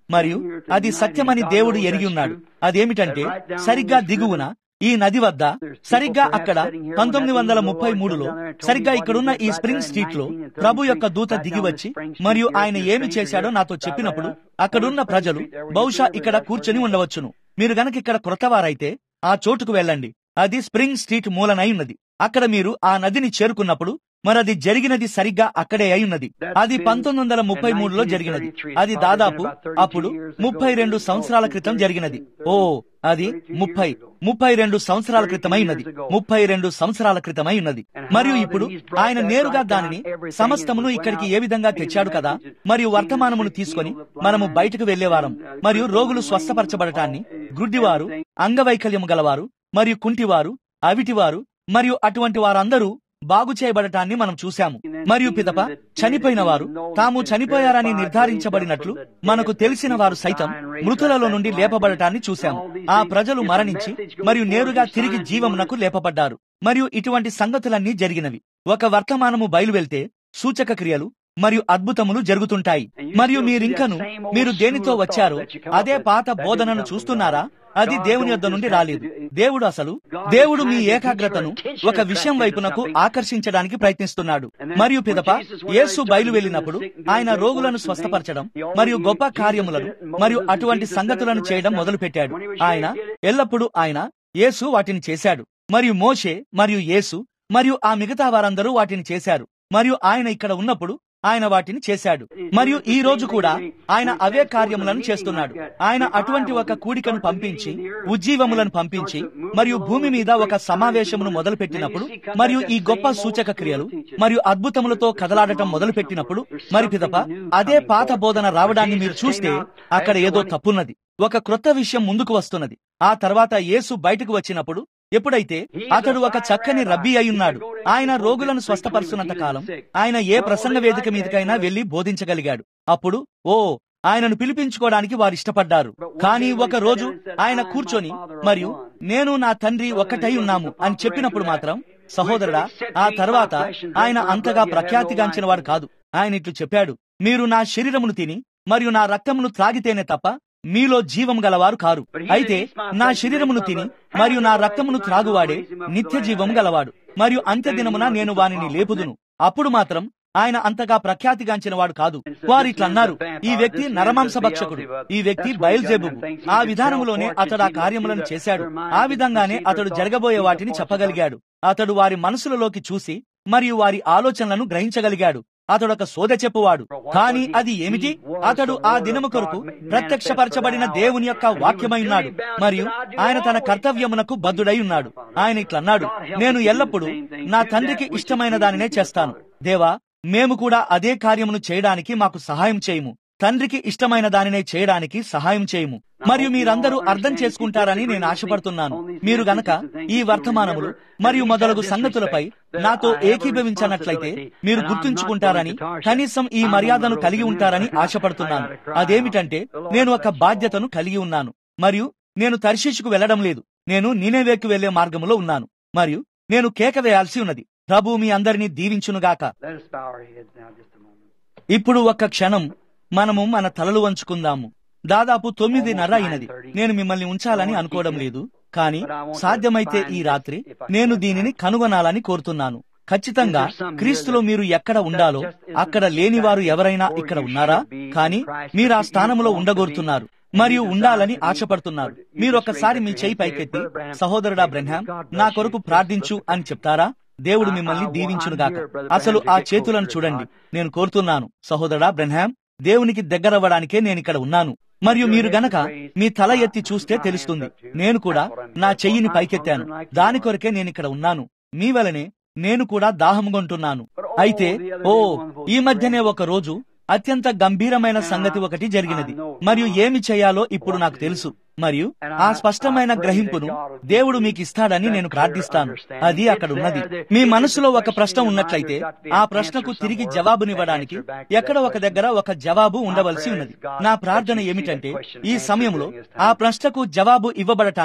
మరియు అది సత్యమని దేవుడు ఎరిగి ఉన్నాడు అదేమిటంటే సరిగ్గా దిగువన ఈ నది వద్ద సరిగ్గా అక్కడ పంతొమ్మిది వందల ముప్పై మూడులో సరిగ్గా ఇక్కడున్న ఈ స్ప్రింగ్ స్ట్రీట్ లో ప్రభు యొక్క దూత దిగివచ్చి మరియు ఆయన ఏమి చేశాడో నాతో చెప్పినప్పుడు అక్కడున్న ప్రజలు బహుశా ఇక్కడ కూర్చొని ఉండవచ్చును మీరు గనక ఇక్కడ క్రొత్తవారైతే ఆ చోటుకు వెళ్ళండి అది స్ప్రింగ్ స్ట్రీట్ మూలనై ఉన్నది అక్కడ మీరు ఆ నదిని చేరుకున్నప్పుడు మరి అది జరిగినది సరిగ్గా అక్కడే అయి ఉన్నది అది పంతొమ్మిది వందల ముప్పై మూడులో జరిగినది అది దాదాపు అప్పుడు ముప్పై రెండు సంవత్సరాల క్రితం జరిగినది ఓ అది ముప్పై ముప్పై రెండు సంవత్సరాల క్రితమై ఉన్నది ముప్పై రెండు సంవత్సరాల క్రితమై ఉన్నది మరియు ఇప్పుడు ఆయన నేరుగా దానిని సమస్తమును ఇక్కడికి ఏ విధంగా తెచ్చాడు కదా మరియు వర్తమానమును తీసుకొని మనము బయటకు వెళ్లేవారం మరియు రోగులు స్వస్థపరచబడటాన్ని గుడ్డివారు అంగవైకల్యము గలవారు మరియు కుంటివారు అవిటివారు మరియు అటువంటి వారందరూ బాగు చేయబడటాన్ని మనం చూశాము మరియు పిదప చనిపోయిన వారు తాము చనిపోయారని నిర్ధారించబడినట్లు మనకు తెలిసిన వారు సైతం మృతులలో నుండి లేపబడటాన్ని చూశాము ఆ ప్రజలు మరణించి మరియు నేరుగా తిరిగి జీవమునకు లేపబడ్డారు మరియు ఇటువంటి సంగతులన్నీ జరిగినవి ఒక వర్తమానము బయలువెళ్తే సూచక క్రియలు మరియు అద్భుతములు జరుగుతుంటాయి మరియు మీరింకను మీరు దేనితో వచ్చారో అదే పాత బోధనను చూస్తున్నారా అది దేవుని యొద్ద నుండి రాలేదు దేవుడు అసలు దేవుడు మీ ఏకాగ్రతను ఒక విషయం వైపునకు ఆకర్షించడానికి ప్రయత్నిస్తున్నాడు మరియు పిదప యేసు బయలు వెళ్ళినప్పుడు ఆయన రోగులను స్వస్థపరచడం మరియు గొప్ప కార్యములను మరియు అటువంటి సంగతులను చేయడం మొదలుపెట్టాడు ఆయన ఎల్లప్పుడూ ఆయన యేసు వాటిని చేశాడు మరియు మోషే మరియు యేసు మరియు ఆ మిగతా వారందరూ వాటిని చేశారు మరియు ఆయన ఇక్కడ ఉన్నప్పుడు ఆయన వాటిని చేశాడు మరియు ఈ రోజు కూడా ఆయన అవే కార్యములను చేస్తున్నాడు ఆయన అటువంటి ఒక కూడికను పంపించి ఉజ్జీవములను పంపించి మరియు భూమి మీద ఒక సమావేశమును మొదలుపెట్టినప్పుడు మరియు ఈ గొప్ప సూచక క్రియలు మరియు అద్భుతములతో కదలాడటం మొదలుపెట్టినప్పుడు మరి పిదప అదే పాత బోధన రావడాన్ని మీరు చూస్తే అక్కడ ఏదో తప్పున్నది ఒక క్రొత్త విషయం ముందుకు వస్తున్నది ఆ తర్వాత యేసు బయటకు వచ్చినప్పుడు ఎప్పుడైతే అతడు ఒక చక్కని రబ్బీ అయ్యున్నాడు ఆయన రోగులను స్వస్థపరుస్తున్నంత కాలం ఆయన ఏ ప్రసంగ వేదిక మీదకైనా వెళ్లి బోధించగలిగాడు అప్పుడు ఓ ఆయనను పిలిపించుకోవడానికి వారు ఇష్టపడ్డారు కానీ ఒక రోజు ఆయన కూర్చొని మరియు నేను నా తండ్రి ఒక్కటై ఉన్నాము అని చెప్పినప్పుడు మాత్రం సహోదరుడా ఆ తర్వాత ఆయన అంతగా ప్రఖ్యాతిగాంచిన వాడు కాదు ఆయన ఇట్లు చెప్పాడు మీరు నా శరీరమును తిని మరియు నా రక్తమును త్రాగితేనే తప్ప మీలో జీవం గలవారు కారు అయితే నా శరీరమును తిని మరియు నా రక్తమును త్రాగువాడే నిత్య జీవం గలవాడు మరియు అంత్యదినమున నేను వానిని లేపుదును అప్పుడు మాత్రం ఆయన అంతగా ప్రఖ్యాతిగాంచిన వాడు కాదు వారిట్లన్నారు ఈ వ్యక్తి నరమాంసభక్షకుడు ఈ వ్యక్తి బయల్జేబుగు ఆ విధానములోనే అతడు ఆ కార్యములను చేశాడు ఆ విధంగానే అతడు జరగబోయే వాటిని చెప్పగలిగాడు అతడు వారి మనసులలోకి చూసి మరియు వారి ఆలోచనలను గ్రహించగలిగాడు అతడొక సోద చెప్పువాడు కానీ అది ఏమిటి అతడు ఆ దినము కొరకు ప్రత్యక్షపరచబడిన దేవుని యొక్క వాక్యమై ఉన్నాడు మరియు ఆయన తన కర్తవ్యమునకు బద్దుడై ఉన్నాడు ఆయన ఇట్లన్నాడు నేను ఎల్లప్పుడూ నా తండ్రికి ఇష్టమైన దానినే చేస్తాను దేవా మేము కూడా అదే కార్యమును చేయడానికి మాకు సహాయం చేయము తండ్రికి ఇష్టమైన దానినే చేయడానికి సహాయం చేయము మరియు మీరందరూ అర్థం చేసుకుంటారని నేను ఆశపడుతున్నాను మీరు గనక ఈ వర్తమానములు మరియు మొదలగు సంగతులపై నాతో ఏకీభవించనట్లయితే మీరు గుర్తుంచుకుంటారని కనీసం ఈ మర్యాదను కలిగి ఉంటారని ఆశపడుతున్నాను అదేమిటంటే నేను ఒక బాధ్యతను కలిగి ఉన్నాను మరియు నేను తర్శీషుకు వెళ్లడం లేదు నేను నీనేవేకు వెళ్లే మార్గములో ఉన్నాను మరియు నేను కేక వేయాల్సి ఉన్నది ప్రభు మీ అందరినీ దీవించునుగాక Let us bow our heads now just a moment. ఇప్పుడు ఒక్క క్షణం మనము మన తలలు వంచుకుందాము దాదాపు తొమ్మిదిన్నర అయినది నేను మిమ్మల్ని ఉంచాలని అనుకోవడం లేదు కానీ సాధ్యమైతే ఈ రాత్రి నేను దీనిని కనుగొనాలని కోరుతున్నాను ఖచ్చితంగా క్రీస్తులో మీరు ఎక్కడ ఉండాలో అక్కడ లేనివారు ఎవరైనా ఇక్కడ ఉన్నారా కానీ మీరు ఆ స్థానంలో ఉండగోరుతున్నారు మరియు ఉండాలని ఆశపడుతున్నారు మీరు ఒక్కసారి మీ చేయి పైకెత్తి సహోదరుడా బ్రహ్మాం నా కొరకు ప్రార్థించు అని చెప్తారా దేవుడు మిమ్మల్ని దీవించునుగాక అసలు ఆ చేతులను చూడండి నేను కోరుతున్నాను సహోదరుడా బ్రహ్మాం దేవునికి దగ్గరవ్వడానికే నేను ఇక్కడ ఉన్నాను మరియు మీరు గనక మీ తల ఎత్తి చూస్తే తెలుస్తుంది నేను కూడా నా చెయ్యిని పైకెత్తాను దాని కొరకే నేను ఇక్కడ ఉన్నాను మీ వలనే నేను కూడా దాహముగొంటున్నాను అయితే ఓ ఈ మధ్యనే ఒక రోజు అత్యంత గంభీరమైన సంగతి ఒకటి జరిగినది మరియు ఏమి చేయాలో ఇప్పుడు నాకు తెలుసు మరియు ఆ స్పష్టమైన గ్రహింపును దేవుడు మీకు ఇస్తాడని నేను ప్రార్థిస్తాను అది అక్కడ ఉన్నది మీ మనసులో ఒక ప్రశ్న ఉన్నట్లయితే ఆ ప్రశ్నకు తిరిగి జవాబునివ్వడానికి ఎక్కడ ఒక దగ్గర ఒక జవాబు ఉండవలసి ఉన్నది నా ప్రార్థన ఏమిటంటే ఈ సమయంలో ఆ ప్రశ్నకు జవాబు ఇవ్వబడటాన్ని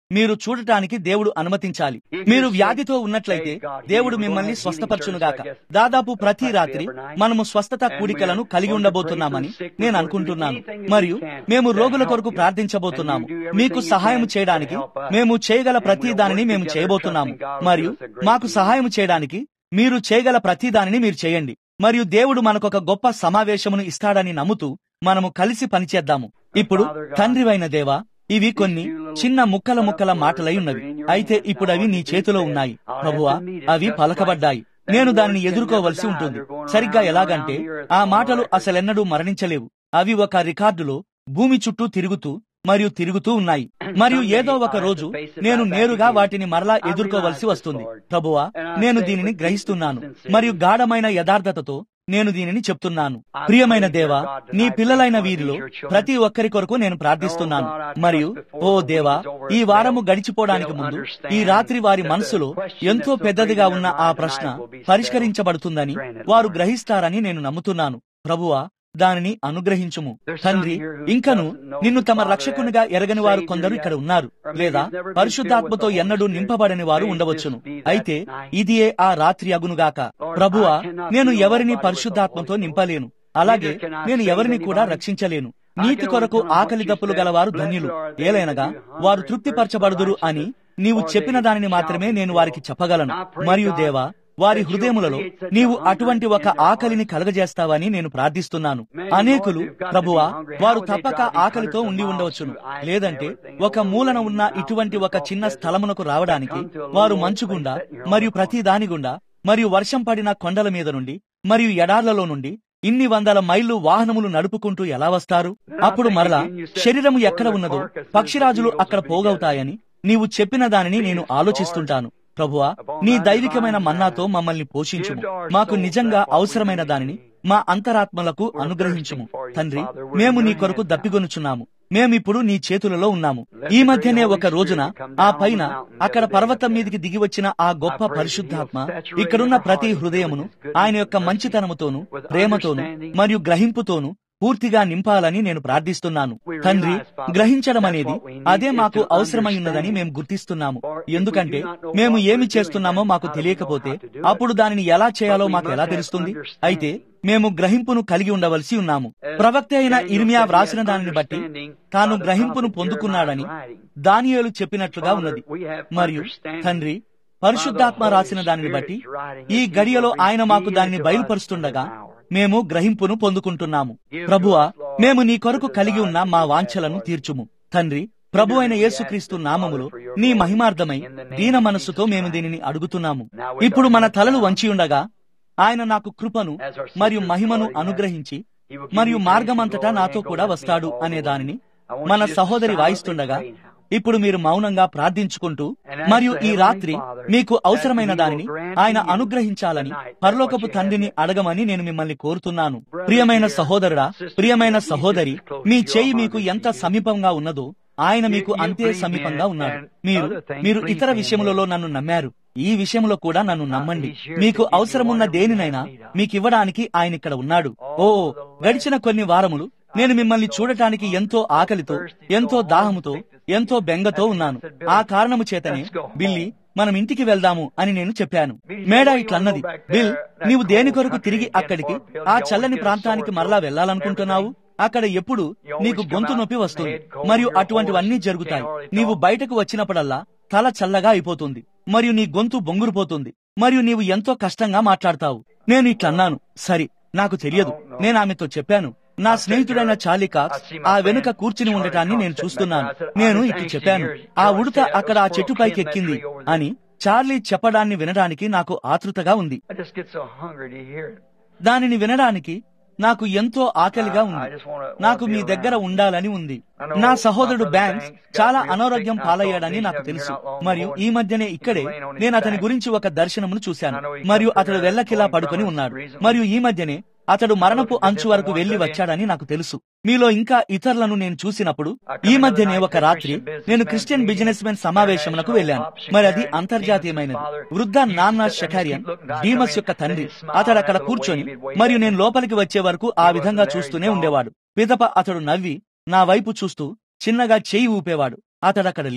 మీరు చూడటానికి దేవుడు అనుమతించాలి మీరు వ్యాధితో ఉన్నట్లయితే దేవుడు మిమ్మల్ని స్వస్థపరచునుగాక దాదాపు ప్రతి రాత్రి మనము స్వస్థత కూడికలను కలిగి ఉండబోతున్నామని నేను అనుకుంటున్నాను మరియు మేము రోగుల కొరకు ప్రార్థించబోతున్నాము మీకు సహాయం చేయడానికి మేము చేయగల ప్రతి దానిని మేము చేయబోతున్నాము మరియు మాకు సహాయం చేయడానికి మీరు చేయగల ప్రతి దానిని మీరు చేయండి మరియు దేవుడు మనకొక గొప్ప సమావేశమును ఇస్తాడని నమ్ముతూ మనము కలిసి పనిచేద్దాము ఇప్పుడు తండ్రివైన దేవా ఇవి కొన్ని చిన్న ముక్కల ముక్కల మాటలై ఉన్నవి అయితే ఇప్పుడు అవి నీ చేతిలో ఉన్నాయి ప్రభువా అవి పలకబడ్డాయి నేను దానిని ఎదుర్కోవలసి ఉంటుంది సరిగ్గా ఎలాగంటే ఆ మాటలు అసలెన్నడూ మరణించలేవు అవి ఒక రికార్డులో భూమి చుట్టూ తిరుగుతూ మరియు తిరుగుతూ ఉన్నాయి మరియు ఏదో ఒక రోజు నేను నేరుగా వాటిని మరలా ఎదుర్కోవలసి వస్తుంది ప్రభువా నేను దీనిని గ్రహిస్తున్నాను మరియు గాఢమైన యథార్థతతో నేను దీనిని చెప్తున్నాను ప్రియమైన దేవా నీ పిల్లలైన వీరిలో ప్రతి ఒక్కరి కొరకు నేను ప్రార్థిస్తున్నాను మరియు ఓ దేవా ఈ వారము గడిచిపోవడానికి ముందు ఈ రాత్రి వారి మనసులో ఎంతో పెద్దదిగా ఉన్న ఆ ప్రశ్న పరిష్కరించబడుతుందని వారు గ్రహిస్తారని నేను నమ్ముతున్నాను ప్రభువా దానిని అనుగ్రహించుము తండ్రి ఇంకను నిన్ను తమ రక్షకునిగా ఎరగని వారు కొందరు ఇక్కడ ఉన్నారు లేదా పరిశుద్ధాత్మతో ఎన్నడూ నింపబడని వారు ఉండవచ్చును అయితే ఇదియే ఆ రాత్రి అగునుగాక ప్రభువా నేను ఎవరిని పరిశుద్ధాత్మతో నింపలేను అలాగే నేను ఎవరిని కూడా రక్షించలేను నీతి కొరకు ఆకలి దప్పులు గలవారు ధన్యులు ఏలైనగా వారు తృప్తిపరచబడుదురు అని నీవు చెప్పిన దానిని మాత్రమే నేను వారికి చెప్పగలను మరియు దేవా వారి హృదయములలో నీవు అటువంటి ఒక ఆకలిని కలగజేస్తావని నేను ప్రార్థిస్తున్నాను అనేకులు ప్రభువా వారు తప్పక ఆకలితో ఉండి ఉండవచ్చును లేదంటే ఒక మూలన ఉన్న ఇటువంటి ఒక చిన్న స్థలమునకు రావడానికి వారు మంచుగుండా మరియు ప్రతి దాని గుండా మరియు వర్షం పడిన కొండల మీద నుండి మరియు ఎడార్లలో నుండి ఇన్ని వందల మైళ్ళు వాహనములు నడుపుకుంటూ ఎలా వస్తారు అప్పుడు మరలా శరీరము ఎక్కడ ఉన్నదో పక్షిరాజులు అక్కడ పోగవుతాయని నీవు చెప్పిన దానిని నేను ఆలోచిస్తుంటాను ప్రభువా నీ దైవికమైన మన్నాతో మమ్మల్ని పోషించుము మాకు నిజంగా అవసరమైన దానిని మా అంతరాత్మలకు అనుగ్రహించుము తండ్రి మేము నీ కొరకు దప్పిగొనుచున్నాము మేమిప్పుడు నీ చేతులలో ఉన్నాము ఈ మధ్యనే ఒక రోజున ఆ పైన అక్కడ పర్వతం మీదికి దిగి వచ్చిన ఆ గొప్ప పరిశుద్ధాత్మ ఇక్కడున్న ప్రతి హృదయమును ఆయన యొక్క మంచితనముతోను ప్రేమతోను మరియు గ్రహింపుతోను పూర్తిగా నింపాలని నేను ప్రార్థిస్తున్నాను తండ్రి గ్రహించడం అనేది అదే మాకు అవసరమై ఉన్నదని మేము గుర్తిస్తున్నాము ఎందుకంటే మేము ఏమి చేస్తున్నామో మాకు తెలియకపోతే అప్పుడు దానిని ఎలా చేయాలో మాకు ఎలా తెలుస్తుంది అయితే మేము గ్రహింపును కలిగి ఉండవలసి ఉన్నాము ప్రవక్త అయిన ఇర్మియా వ్రాసిన దానిని బట్టి తాను గ్రహింపును పొందుకున్నాడని దానియేలు చెప్పినట్లుగా ఉన్నది మరియు తండ్రి పరిశుద్ధాత్మ రాసిన దానిని బట్టి ఈ గడియలో ఆయన మాకు దానిని బయలుపరుస్తుండగా మేము గ్రహింపును పొందుకుంటున్నాము ప్రభువా మేము నీ కొరకు కలిగి ఉన్న మా వాంఛలను తీర్చుము తండ్రి ప్రభు అయిన యేసుక్రీస్తు నామములో నీ మహిమార్థమై దీన మనస్సుతో మేము దీనిని అడుగుతున్నాము ఇప్పుడు మన తలలు వంచి ఉండగా ఆయన నాకు కృపను మరియు మహిమను అనుగ్రహించి మరియు మార్గమంతటా నాతో కూడా వస్తాడు అనే దానిని మన సహోదరి వాయిస్తుండగా ఇప్పుడు మీరు మౌనంగా ప్రార్థించుకుంటూ మరియు ఈ రాత్రి మీకు అవసరమైన దానిని ఆయన అనుగ్రహించాలని పరలోకపు తండ్రిని అడగమని నేను మిమ్మల్ని కోరుతున్నాను ప్రియమైన సహోదరుడా ప్రియమైన సహోదరి మీ చేయి మీకు ఎంత సమీపంగా ఉన్నదో ఆయన మీకు అంతే సమీపంగా ఉన్నాడు మీరు మీరు ఇతర విషయములలో నన్ను నమ్మారు ఈ విషయంలో కూడా నన్ను నమ్మండి మీకు అవసరమున్న దేనినైనా మీకివ్వడానికి ఆయన ఇక్కడ ఉన్నాడు ఓ గడిచిన కొన్ని వారములు నేను మిమ్మల్ని చూడటానికి ఎంతో ఆకలితో ఎంతో దాహముతో ఎంతో బెంగతో ఉన్నాను ఆ కారణము చేతనే బిల్లి మనం ఇంటికి వెళ్దాము అని నేను చెప్పాను మేడా ఇట్లన్నది బిల్ నీవు దేని కొరకు తిరిగి అక్కడికి ఆ చల్లని ప్రాంతానికి మరలా వెళ్లాలనుకుంటున్నావు అక్కడ ఎప్పుడు నీకు గొంతు నొప్పి వస్తుంది మరియు అటువంటివన్నీ జరుగుతాయి నీవు బయటకు వచ్చినప్పుడల్లా తల చల్లగా అయిపోతుంది మరియు నీ గొంతు బొంగురుపోతుంది మరియు నీవు ఎంతో కష్టంగా మాట్లాడతావు నేను ఇట్లన్నాను సరి నాకు తెలియదు నేను ఆమెతో చెప్పాను నా స్నేహితుడైన చార్లీ కాక్స్ ఆ వెనుక కూర్చుని ఉండటాన్ని నేను చూస్తున్నాను నేను ఇట్లు చెప్పాను ఆ ఉడత అక్కడ ఆ చెట్టుపైకి ఎక్కింది అని చార్లీ చెప్పడాన్ని వినడానికి నాకు ఆతృతగా ఉంది I just get so hungry to hear it. దానిని వినడానికి నాకు ఎంతో ఆకలిగా ఉంది నాకు మీ దగ్గర ఉండాలని ఉంది నా సహోదరుడు బ్యాంక్స్ చాలా అనారోగ్యం పాలయ్యాడని నాకు తెలుసు మరియు ఈ మధ్యనే ఇక్కడే నేను అతని గురించి ఒక దర్శనమును చూశాను మరియు అతడు వెల్లకిలా పడుకొని ఉన్నాడు మరియు ఈ మధ్యనే అతడు మరణపు అంచు వరకు వెళ్లి వచ్చాడని నాకు తెలుసు మీలో ఇంకా ఇతరులను నేను చూసినప్పుడు ఈ మధ్యనే ఒక రాత్రి నేను క్రిస్టియన్ బిజినెస్ మెన్ సమావేశమునకు వెళ్ళాను మరి అది అంతర్జాతీయమైనది వృద్ధ నాన్న షకారియన్ డీమస్ యొక్క తండ్రి అతడు అక్కడ కూర్చొని మరియు నేను లోపలికి వచ్చే వరకు ఆ విధంగా చూస్తూనే ఉండేవాడు పిదప అతడు నవ్వి నా వైపు చూస్తూ చిన్నగా చేయి ఊపేవాడు అతడు అక్కడ లేడు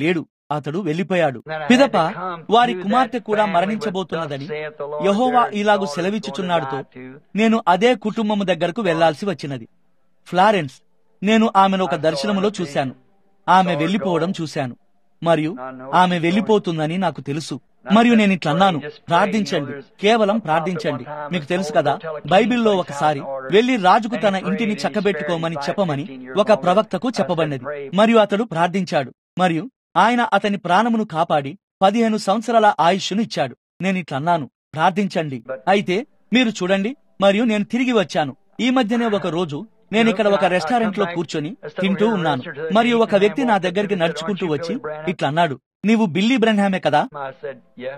అతడు వెళ్లిపోయాడు పిదప వారి కుమార్తె కూడా మరణించబోతున్నదని యహోవా ఇలాగు సెలవిచ్చుచున్నాడుతో నేను అదే కుటుంబము దగ్గరకు వెళ్లాల్సి వచ్చినది ఫ్లారెన్స్ నేను ఆమెను ఒక దర్శనములో చూశాను ఆమె వెళ్లిపోవడం చూశాను మరియు ఆమె వెళ్లిపోతుందని నాకు తెలుసు మరియు నేను ఇట్లా అన్నాను ప్రార్థించండి కేవలం ప్రార్థించండి మీకు తెలుసు కదా బైబిల్లో ఒకసారి వెళ్లి రాజుకు తన ఇంటిని చక్కబెట్టుకోమని చెప్పమని ఒక ప్రవక్తకు చెప్పబడినది మరియు అతడు ప్రార్థించాడు మరియు ఆయన అతని ప్రాణమును కాపాడి పదిహేను సంవత్సరాల ఆయుష్ను ఇచ్చాడు నేను ఇట్లా అన్నాను ప్రార్థించండి అయితే మీరు చూడండి మరియు నేను తిరిగి వచ్చాను ఈ మధ్యనే ఒక రోజు నేను ఇక్కడ ఒక రెస్టారెంట్ లో కూర్చొని తింటూ ఉన్నాను మరియు ఒక వ్యక్తి నా దగ్గరికి నడుచుకుంటూ వచ్చి ఇట్లా అన్నాడు నీవు బిల్లీ బ్రెన్హామే కదా I said, yes.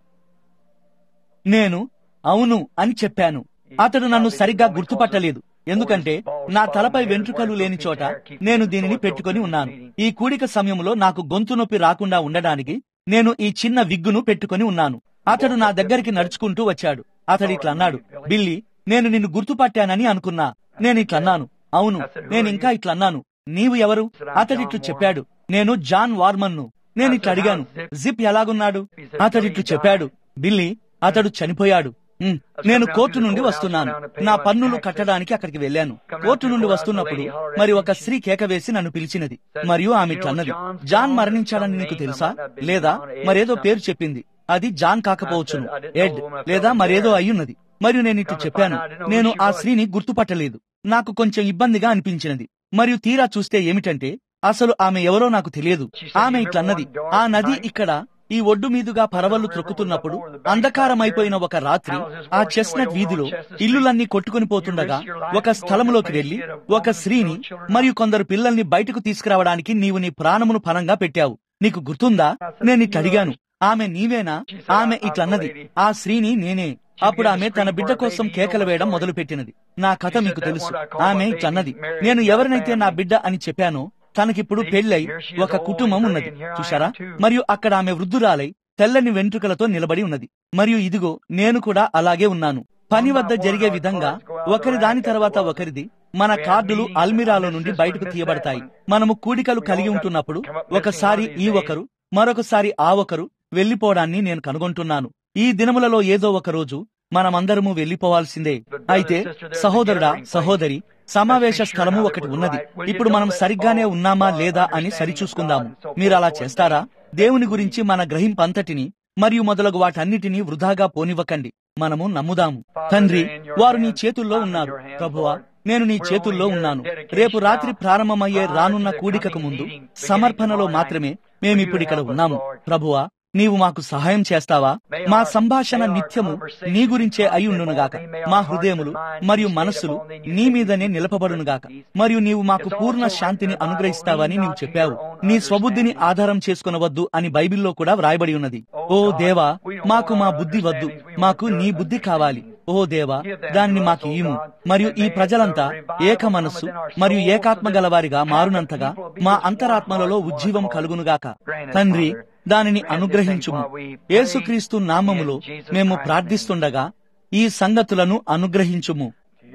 నేను అవును అని చెప్పాను అతడు నన్ను సరిగ్గా గుర్తుపట్టలేదు ఎందుకంటే నా తలపై వెంట్రుకలు లేని చోట నేను దీనిని పెట్టుకొని ఉన్నాను ఈ కూడిక సమయంలో నాకు గొంతు నొప్పి రాకుండా ఉండడానికి నేను ఈ చిన్న విగ్గును పెట్టుకొని ఉన్నాను అతడు నా దగ్గరికి నడుచుకుంటూ వచ్చాడు అతడు ఇట్లా అన్నాడు బిల్లీ నేను నిన్ను గుర్తుపట్టానని అనుకున్నా నేను ఇట్లా అన్నాను అవును నేను ఇంకా ఇట్లా అన్నాను నీవు ఎవరు అతడిట్లు చెప్పాడు నేను జాన్ వార్మన్ను నేను ఇట్లా అడిగాను జిప్ ఎలాగున్నాడు అతడిట్లు చెప్పాడు బిల్లీ అతడు చనిపోయాడు "ఉమ్, నేను కోర్టు నుండి వస్తున్నాను నా పన్నులు కట్టడానికి అక్కడికి వెళ్ళాను కోర్టు నుండి వస్తున్నప్పుడు మరి ఒక స్త్రీ కేక వేసి నన్ను పిలిచినది మరియు ఆమె ఇట్లా అన్నది జాన్ మరణించాడని నీకు తెలుసా లేదా మరేదో పేరు చెప్పింది అది జాన్ కాకపోవచ్చును ఎడ్ లేదా మరేదో అయ్యున్నది మరియు నేను ఇట్లు చెప్పాను నేను ఆ స్త్రీని గుర్తుపట్టలేదు నాకు కొంచెం ఇబ్బందిగా అనిపించినది మరియు తీరా చూస్తే ఏమిటంటే అసలు ఆమె ఎవరో నాకు తెలియదు ఆమె ఇట్లన్నది ఆ నది ఇక్కడ ఈ ఒడ్డు మీదుగా పరవళ్లు త్రొక్కుతున్నప్పుడు అంధకారమైపోయిన ఒక రాత్రి ఆ చెస్నట్ వీధిలో ఇల్లులన్నీ కొట్టుకుని పోతుండగా ఒక స్థలములోకి వెళ్లి ఒక స్త్రీని మరియు కొందరు పిల్లల్ని బయటకు తీసుకురావడానికి నీవు నీ ప్రాణమును పనంగా పెట్టావు నీకు గుర్తుందా నేను ఇట్లా అడిగాను ఆమె నీవేనా ఆమె ఇట్లన్నది ఆ స్త్రీని నేనే అప్పుడు ఆమె తన బిడ్డ కోసం కేకలు వేయడం మొదలుపెట్టినది నా కథ మీకు తెలుసు ఆమె ఇట్లన్నది నేను ఎవరినైతే నా బిడ్డ అని చెప్పానో తనకిప్పుడు పెళ్ళై ఒక కుటుంబం ఉన్నది చూశారా మరియు అక్కడ ఆమె వృద్ధురాలై తెల్లని వెంట్రుకలతో నిలబడి ఉన్నది మరియు ఇదిగో నేను కూడా అలాగే ఉన్నాను పని వద్ద జరిగే విధంగా ఒకరి దాని తర్వాత ఒకరిది మన కార్డులు అల్మిరాలో నుండి బయటకు తీయబడతాయి మనము కూడికలు కలిగి ఉంటున్నప్పుడు ఒకసారి ఈ ఒకరు మరొకసారి ఆ ఒకరు వెళ్లిపోవడాన్ని నేను కనుగొంటున్నాను ఈ దినములలో ఏదో ఒక రోజు మనమందరము వెళ్లిపోవాల్సిందే అయితే సహోదరుడా సహోదరి సమావేశ స్థలము ఒకటి ఉన్నది ఇప్పుడు మనం సరిగ్గానే ఉన్నామా లేదా అని సరిచూసుకుందాము మీరు అలా చేస్తారా దేవుని గురించి మన గ్రహింపంతటిని మరియు మొదలగు వాటన్నిటినీ వృధాగా పోనివ్వకండి మనము నమ్ముదాము తండ్రి వారు నీ చేతుల్లో ఉన్నారు ప్రభువా నేను నీ చేతుల్లో ఉన్నాను రేపు రాత్రి ప్రారంభమయ్యే రానున్న కూడికకు ముందు సమర్పణలో మాత్రమే మేమిప్పుడు ఇక్కడ ఉన్నాము ప్రభువా నీవు మాకు సహాయం చేస్తావా మా సంభాషణ నిత్యము నీ గురించే అయి ఉండునుగాక మా హృదయములు మరియు మనస్సులు నీ మీదనే నిలపబడునుగాక మరియు నీవు మాకు పూర్ణ శాంతిని అనుగ్రహిస్తావని నీవు చెప్పావు నీ స్వబుద్ధిని ఆధారం చేసుకునవద్దు అని బైబిల్లో కూడా వ్రాయబడి ఉన్నది ఓ దేవా మాకు మా బుద్ధి వద్దు మాకు నీ బుద్ధి కావాలి ఓ దేవా దాన్ని మాకు ఇయ్యుము మరియు ఈ ప్రజలంతా ఏక మనస్సు మరియు ఏకాత్మ గలవారిగా మారునంతగా మా అంతరాత్మలలో ఉజ్జీవం కలుగునుగాక తండ్రి దానిని అనుగ్రహించుము యేసుక్రీస్తు నామములో మేము ప్రార్థిస్తుండగా ఈ సంగతులను అనుగ్రహించుము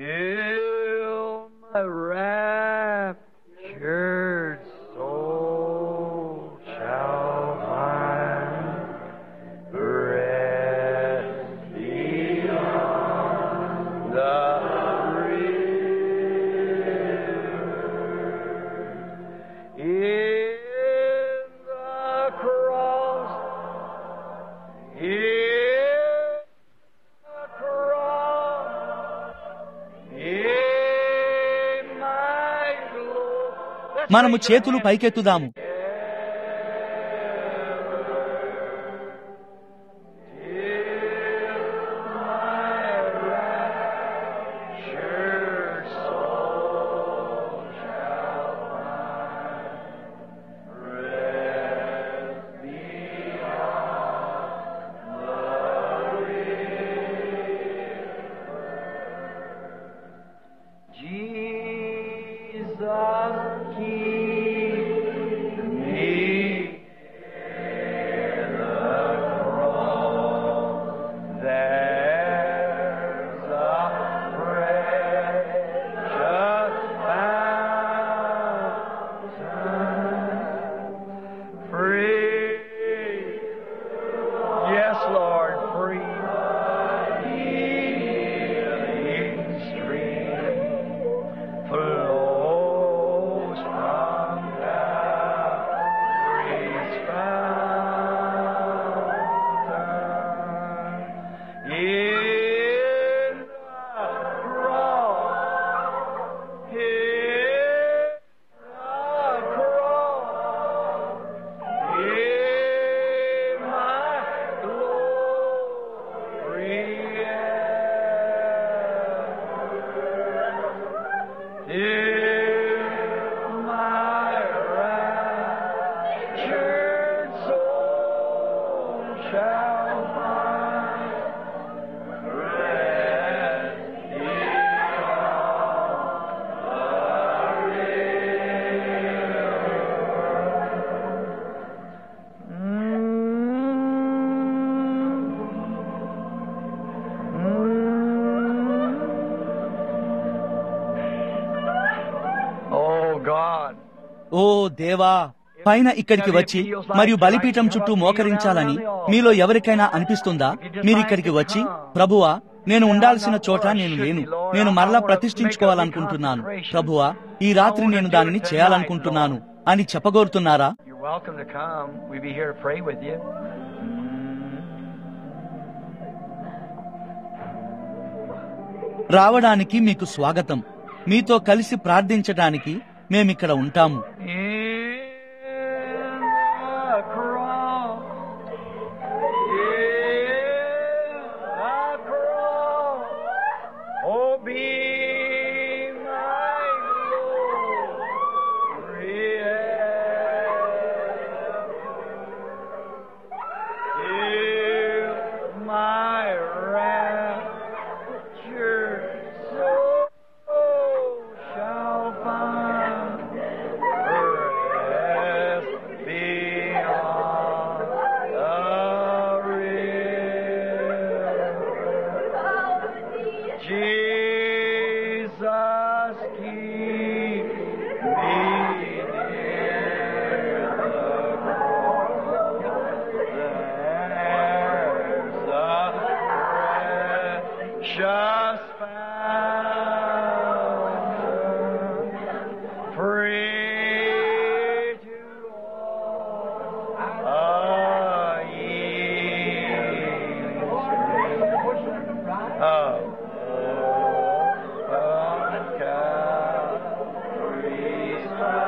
Till my raptured soul shall find rest beyond the river. In the cross, in the cross, in my glory. Let's మనము raise our చేతులు hands. పైకెత్తుదాము Sure soul shall find rest beyond the river. Jesus, keep me near the cross. There's a precious fountain, free God. ఓ దేవా పైన ఇక్కడికి వచ్చి మరియు బలిపీఠం చుట్టూ మోకరించాలని మీలో ఎవరికైనా అనిపిస్తుందా మీరిక్కడికి వచ్చి ప్రభువా నేను ఉండాల్సిన చోట నేను లేను నేను మరలా ప్రతిష్ఠించుకోవాలనుకుంటున్నాను ప్రభువా ఈ రాత్రి నేను దానిని చేయాలనుకుంటున్నాను అని చెప్పగోరుతున్నారా You're welcome to come. We'll be here to pray with you. రావడానికి మీకు స్వాగతం మీతో కలిసి ప్రార్థించడానికి మేమిక్కడ ఉంటాము In the cross, in the cross, oh, be my glory. If my rapture so shall find rest beyond the river. Jesus, keep me near the cross. There's a precious fountain, free to all a yield of open Calvary's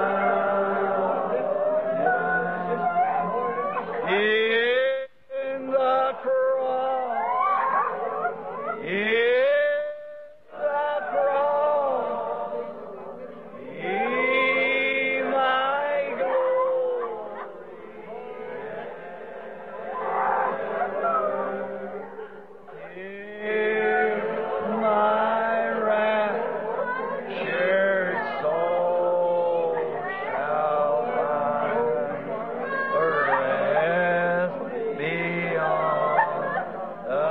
fountain. In the cross, in the cross, be my glory. If my raptured soul shall find rest beyond the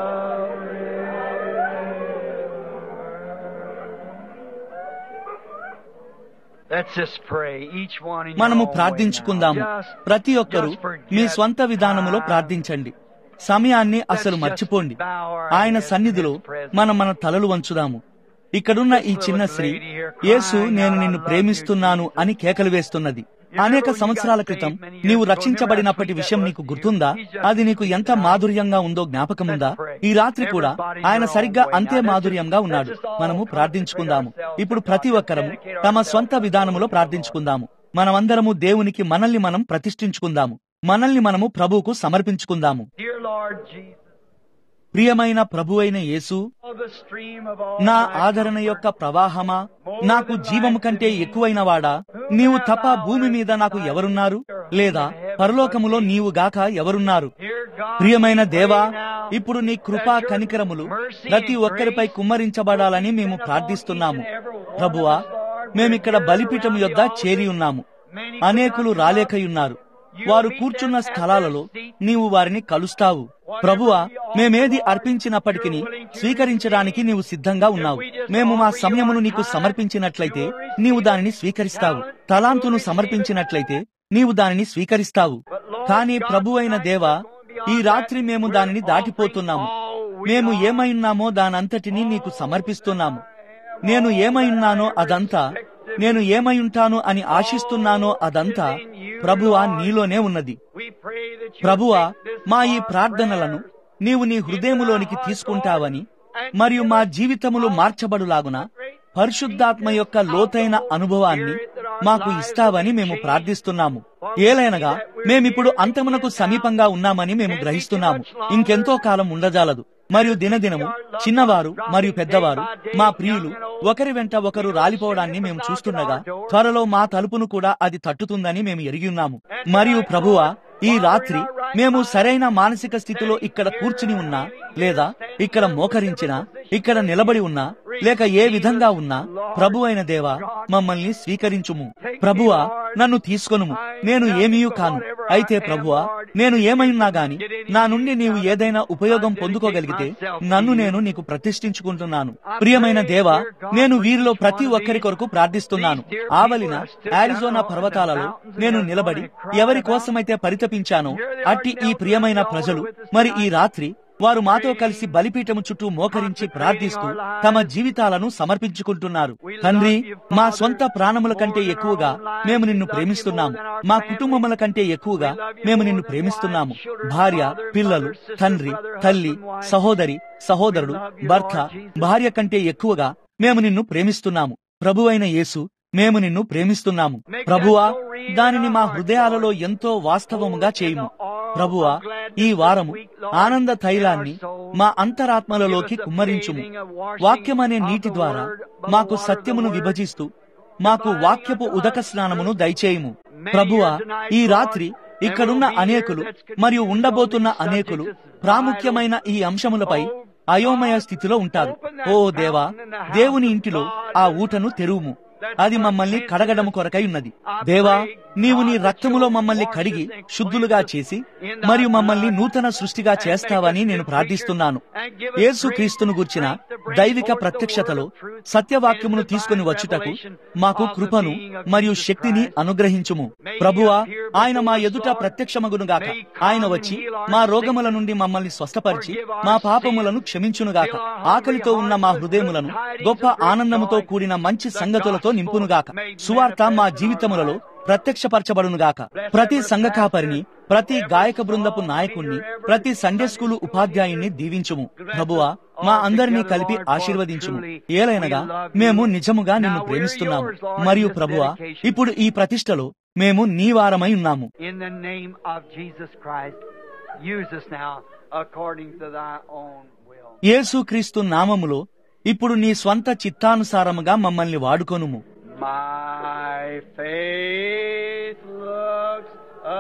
river. Let's just pray, each one in your మనము own way ప్రార్థించుకుందాము now. Just- ప్రతి ఒక్కరూ just forget మీ స్వంత విధానములో time. ప్రార్థించండి సమయాన్ని అసలు just మర్చిపోండి bow our ఆయన heads in సన్నిధిలో His presence. మనం మన తలలు వంచుదాము ఇక్కడున్న ఈ చిన్న స్త్రీ యేసు నేను నిన్ను ప్రేమిస్తున్నాను అని కేకలు వేస్తున్నది అనేక సంవత్సరాల క్రితం నీవు రక్షించబడినప్పటి విషయం నీకు గుర్తుందా అది నీకు ఎంత మాధుర్యంగా ఉందో జ్ఞాపకముందా ఈ రాత్రి కూడా ఆయన సరిగ్గా అంతే మాధుర్యంగా ఉన్నాడు మనము ప్రార్థించుకుందాము ఇప్పుడు ప్రతి ఒక్కరము తమ స్వంత విధానములో ప్రార్థించుకుందాము మనమందరము దేవునికి మనల్ని మనం ప్రతిష్ఠించుకుందాము మనల్ని మనము ప్రభువుకు సమర్పించుకుందాము Dear Lord Jesus, ప్రియమైన ప్రభువైన యేసు oh, the stream of all నా thy ఆదరణ యొక్క ప్రవాహమా నాకు జీవము కంటే ఎక్కువైన వాడా నీవు తప్ప భూమి మీద నాకు ఎవరున్నారు లేదా పరలోకములో నీవు గాక ఎవరున్నారు Dear God, ప్రియమైన we దేవా pray now ఇప్పుడు నీ కృపా that your కనికరములు mercy ప్రతి and ఒక్కరిపై grace కుమ్మరించబడాలని will మేము descend upon ప్రార్థిస్తున్నాము each and every one ప్రభువా of us, Lord. మేమిక్కడ We're బలిపీఠం around యొద్ద the altar. చేరి ఉన్నాము Many అనేకులు could not రాలేకయున్నారు వారు కూర్చున్న స్థలాలలో నీవు వారిని కలుస్తావు ప్రభువా మేమేది అర్పించినప్పటికీ స్వీకరించడానికి నీవు సిద్ధంగా ఉన్నావు మేము మా సమయమును నీకు సమర్పించినట్లయితే నీవు దానిని స్వీకరిస్తావు తలాంతును సమర్పించినట్లయితే నీవు దానిని స్వీకరిస్తావు కానీ ప్రభువైన దేవా ఈ రాత్రి మేము దానిని దాటిపోతున్నాము మేము ఏమై ఉన్నామో దానంతటినీ నీకు సమర్పిస్తున్నాము నేను ఏమై ఉన్నానో అదంతా నేను ఏమై ఉంటాను అని ఆశిస్తున్నానో అదంతా ప్రభువా నీలోనే ఉన్నది We pray that you ప్రభువా take this మా ఈ our ప్రార్థనలను నీవు నీ హృదయములోనికి తీసుకుంటావని మరియు మా జీవితములు మార్చబడులాగున పరిశుద్ధాత్మ యొక్క లోతైన అనుభవాన్ని మాకు ఇస్తావని మేము ప్రార్థిస్తున్నాము ఏలైనగా మేమిప్పుడు అంతమునకు సమీపంగా ఉన్నామని మేము గ్రహిస్తున్నాము ఇంకెంతో కాలం ఉండజాలదు మరియు దినదినము చిన్నవారు మరియు పెద్దవారు మా ప్రియులు ఒకరి వెంట ఒకరు రాలిపోవడాన్ని మేము చూస్తుండగా త్వరలో మా తలుపును కూడా అది తట్టుతుందని మేము ఎరిగి ఉన్నాము మరియు ప్రభువా ఈ రాత్రి మేము సరైన మానసిక స్థితిలో ఇక్కడ కూర్చుని ఉన్నా లేదా ఇక్కడ మోకరించినా ఇక్కడ నిలబడి ఉన్నా లేక ఏ విధంగా ఉన్నా ప్రభు దేవా మమ్మల్ని స్వీకరించుము ప్రభువా నన్ను తీసుకొనుము నేను ఏమీయూ కాను అయితే ప్రభువా నేను ఏమైనా గాని నా నుండి నీవు ఏదైనా ఉపయోగం పొందుకోగలిగితే నన్ను నేను నీకు ప్రతిష్ఠించుకుంటున్నాను ప్రియమైన దేవా నేను వీరిలో ప్రతి ఒక్కరి కొరకు ప్రార్థిస్తున్నాను ఆవలిన ఆరిజోనా పర్వతాలలో నేను నిలబడి ఎవరి కోసమైతే పరితపించానో అట్టి ఈ ప్రియమైన ప్రజలు మరి ఈ రాత్రి వారు మాతో కలిసి బలిపీఠము చుట్టూ మోకరించి ప్రార్థిస్తూ తమ జీవితాలను సమర్పించుకుంటున్నారు తండ్రి మా సొంత ప్రాణముల కంటే ఎక్కువగా మేము నిన్ను ప్రేమిస్తున్నాము మా కుటుంబముల కంటే ఎక్కువగా మేము నిన్ను ప్రేమిస్తున్నాము భార్య పిల్లలు తండ్రి తల్లి సహోదరి సహోదరుడు భర్త భార్య కంటే ఎక్కువగా మేము నిన్ను ప్రేమిస్తున్నాము ప్రభు అయిన యేసు మేము నిన్ను ప్రేమిస్తున్నాము ప్రభువా దానిని మా హృదయాలలో ఎంతో వాస్తవముగా చేయుము ప్రభువా ఈ వారము ఆనంద తైలాన్ని మా అంతరాత్మలలోకి కుమ్మరించుము వాక్యమనే నీటి ద్వారా మాకు సత్యమును విభజిస్తూ మాకు వాక్యపు ఉదక స్నానమును దయచేయుము ప్రభువా ఈ రాత్రి ఇక్కడున్న అనేకులు మరియు ఉండబోతున్న అనేకులు ప్రాముఖ్యమైన ఈ అంశములపై అయోమయ స్థితిలో ఉంటారు ఓ దేవా దేవుని ఇంటిలో ఆ ఊటను తెరువుము అది మమ్మల్ని కడగడము కొరకై ఉన్నది దేవా నీవు నీ రక్తములో మమ్మల్ని కడిగి శుద్ధులుగా చేసి మరియు మమ్మల్ని నూతన సృష్టిగా చేస్తావని నేను ప్రార్థిస్తున్నాను యేసు క్రీస్తును గుర్చిన దైవిక ప్రత్యక్షతలో సత్యవాక్యమును తీసుకుని వచ్చుటకు మాకు కృపను మరియు శక్తిని అనుగ్రహించుము ప్రభువా ఆయన మా ఎదుట ప్రత్యక్షమగునుగాక ఆయన వచ్చి మా రోగముల నుండి మమ్మల్ని స్వస్థపరిచి మా పాపములను క్షమించునుగాక ఆకలితో ఉన్న మా హృదయములను గొప్ప ఆనందముతో కూడిన మంచి సంగతులతో నింపునుగాక సువార్త మా జీవితములలో ప్రత్యక్షపరచబడునుగాక ప్రతి సంఘ కాపరిని ప్రతి గాయక బృందపు నాయకుణ్ణి ప్రతి సండే స్కూలు ఉపాధ్యాయుణ్ణి దీవించుము ప్రభువా మా అందరినీ కలిపి ఆశీర్వదించుము ఏలైనగా మేము నిజముగా నిన్ను ప్రేమిస్తున్నాము మరియు ప్రభువా ఇప్పుడు ఈ ప్రతిష్టలో మేము నీ వారమై ఉన్నాము In the name of Jesus Christ, use us now according to thy own will. యేసుక్రీస్తు నామములో ఇప్పుడు నీ స్వంత చిత్తానుసారముగా మమ్మల్ని వాడుకొనుము My faith looks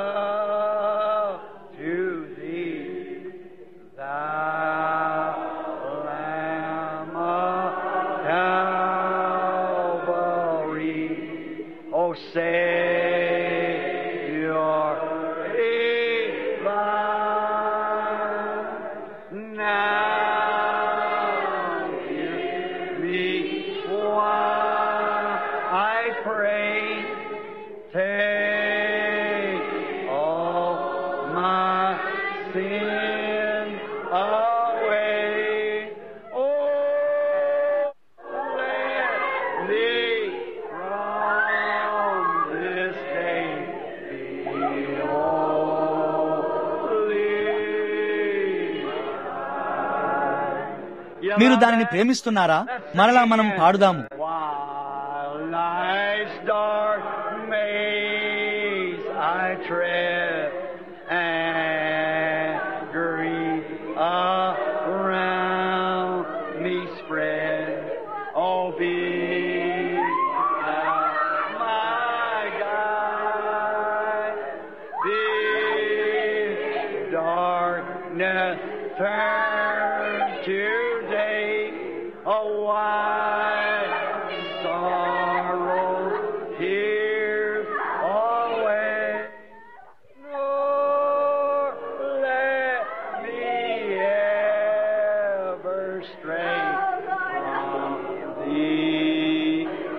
up to thee, thou Lamb of Calvary, O Savior divine. Now give me one, I pray, take all my sin away. Oh, let me from this day be holy. మీరు దానిని ప్రేమిస్తున్నారా మరలా మనం పాడుదాము While life's dark maze I tread and grief around me spread, oh be thou my guide. This darkness turn to day, a white sorrow tears away. Nor let me ever stray from thee.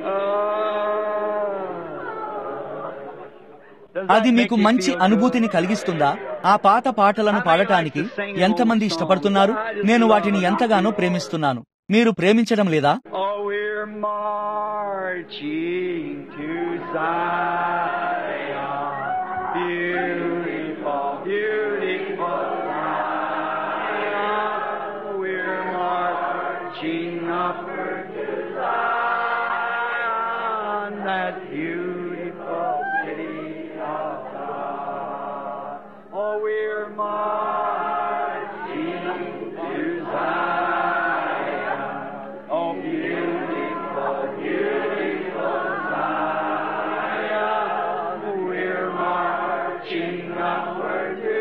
Does that అది make మీకు you మంచి feel అనుభూతిని good? కలిగిస్తుందా ఆ పాత పాటలను పాడటానికి ఎంతమంది ఇష్టపడుతున్నారు నేను వాటిని ఎంతగానో ప్రేమిస్తున్నాను మీరు ప్రేమించడం లేదా Oh, we're marching to Zion. Beautiful, beautiful Zion. We're marching upward to Zion, that beautiful city of God. Oh, we're marching to Zion. Oh, beautiful, beautiful Zion. We're marching upward to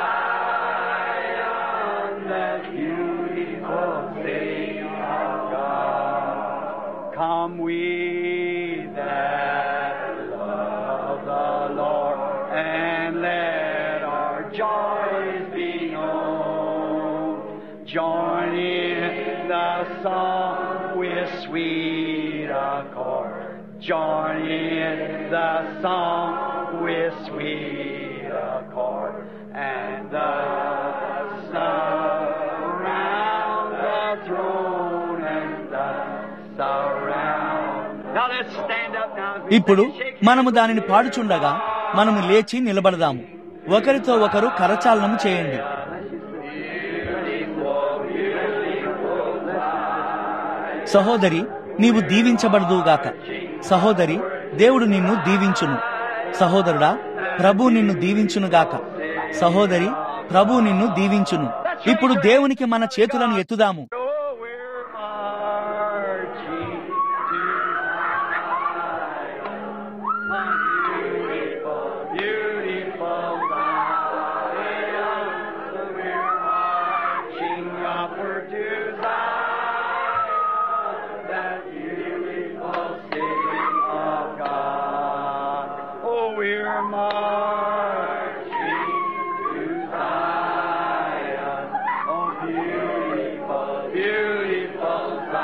Zion, that beautiful city of God. Come we that love the Lord and let join in the song with sweet accord, and the surround the throne and the surround. Now let's stand up now. as we ఇప్పుడు sing. Shake మనము దానిని పాడుచుండగా మనము లేచి నిలబడదాము ఒకరితో ఒకరు కరచాలనము చేయండి సహోదరి నీవు దీవించబడదుగాక సహోదరి దేవుడు నిన్ను దీవించును సహోదరుడా ప్రభు నిన్ను దీవించునుగాక సహోదరి ప్రభు నిన్ను దీవించును ఇప్పుడు దేవునికి మన చేతులను ఎత్తుదాము Oh, we're marching to beautiful Zion. We're marching upward to Zion, that beautiful city of God. Oh, we're marching to Zion. Oh, beautiful, beautiful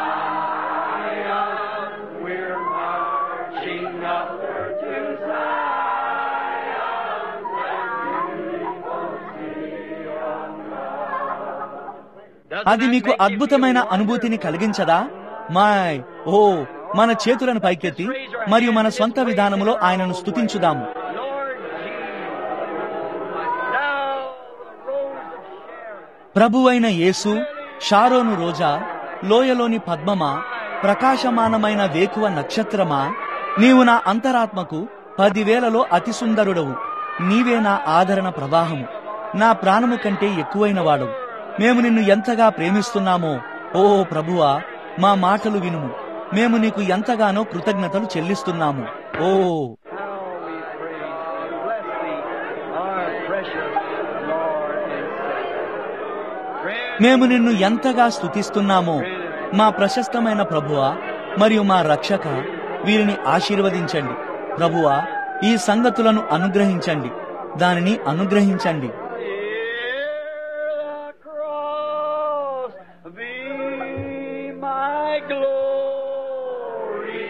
Zion. We're marching upward to Zion. that beautiful city of God. అది మీకు అద్భుతమైన అనుభూతిని కలిగించదా మాయ్ ఓ మన చేతులను పైకెత్తి మరియు మన సొంత విధానములో ఆయనను స్తుతించుదాము Lord Jesus, thou the rose of Sharon. ప్రభువైన యేసు షారోను రోజా లోయలోని పద్మమా ప్రకాశమానమైన వేకువ నక్షత్రమా నీవు నా అంతరాత్మకు పదివేలలో అతి సుందరుడవు నీవే నా ఆదరణ ప్రవాహము నా ప్రాణము కంటే ఎక్కువైన వాడు మేము నిన్ను ఎంతగా ప్రేమిస్తున్నామో ఓ ప్రభువా మా మాటలు వినుము మేము నీకు ఎంతగానో కృతజ్ఞతలు చెల్లిస్తున్నాము ఓ How we praise and bless thee, our precious Lord and Savior. Friend, మేము నిన్ను ఎంతగా స్తుతిస్తున్నామో మా ప్రశస్తమైన ప్రభువా మరియు మా రక్షక వీరిని ఆశీర్వదించండి ప్రభువా ఈ సంగతులను అనుగ్రహించండి దానిని అనుగ్రహించండి Hear the cross be my glory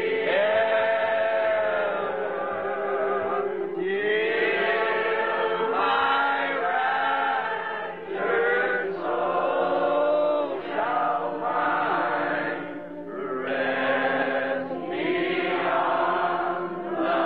ever. Till my raptured soul shall find rest beyond the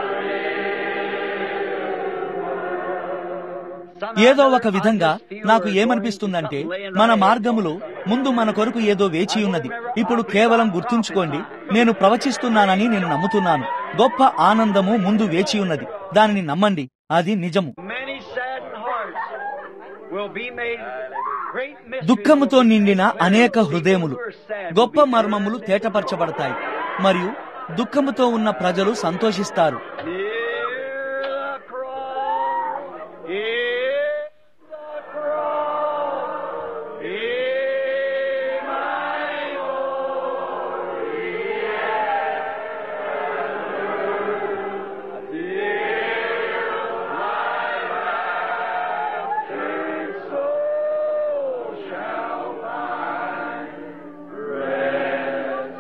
ఏదో ఒక విధంగా నాకు ఏమనిపిస్తుందంటే మన మార్గములో ముందు మన కొరకు ఏదో వేచి ఉన్నది ఇప్పుడు కేవలం గుర్తుంచుకోండి నేను ప్రవచిస్తున్నానని నేను నమ్ముతున్నాను గొప్ప ఆనందము ముందు వేచి ఉన్నది దానిని నమ్మండి అది నిజము Many saddened hearts will be made great mysteries దుఃఖముతో నిండిన will be అనేక revealed. హృదయములు People who are sad గొప్ప will be మర్మములు heard. తేటపరచబడతాయి మరియు దుఃఖముతో ఉన్న ప్రజలు సంతోషిస్తారు Hear the cross, hear the cross, hear my glory, till my raptured soul shall find rest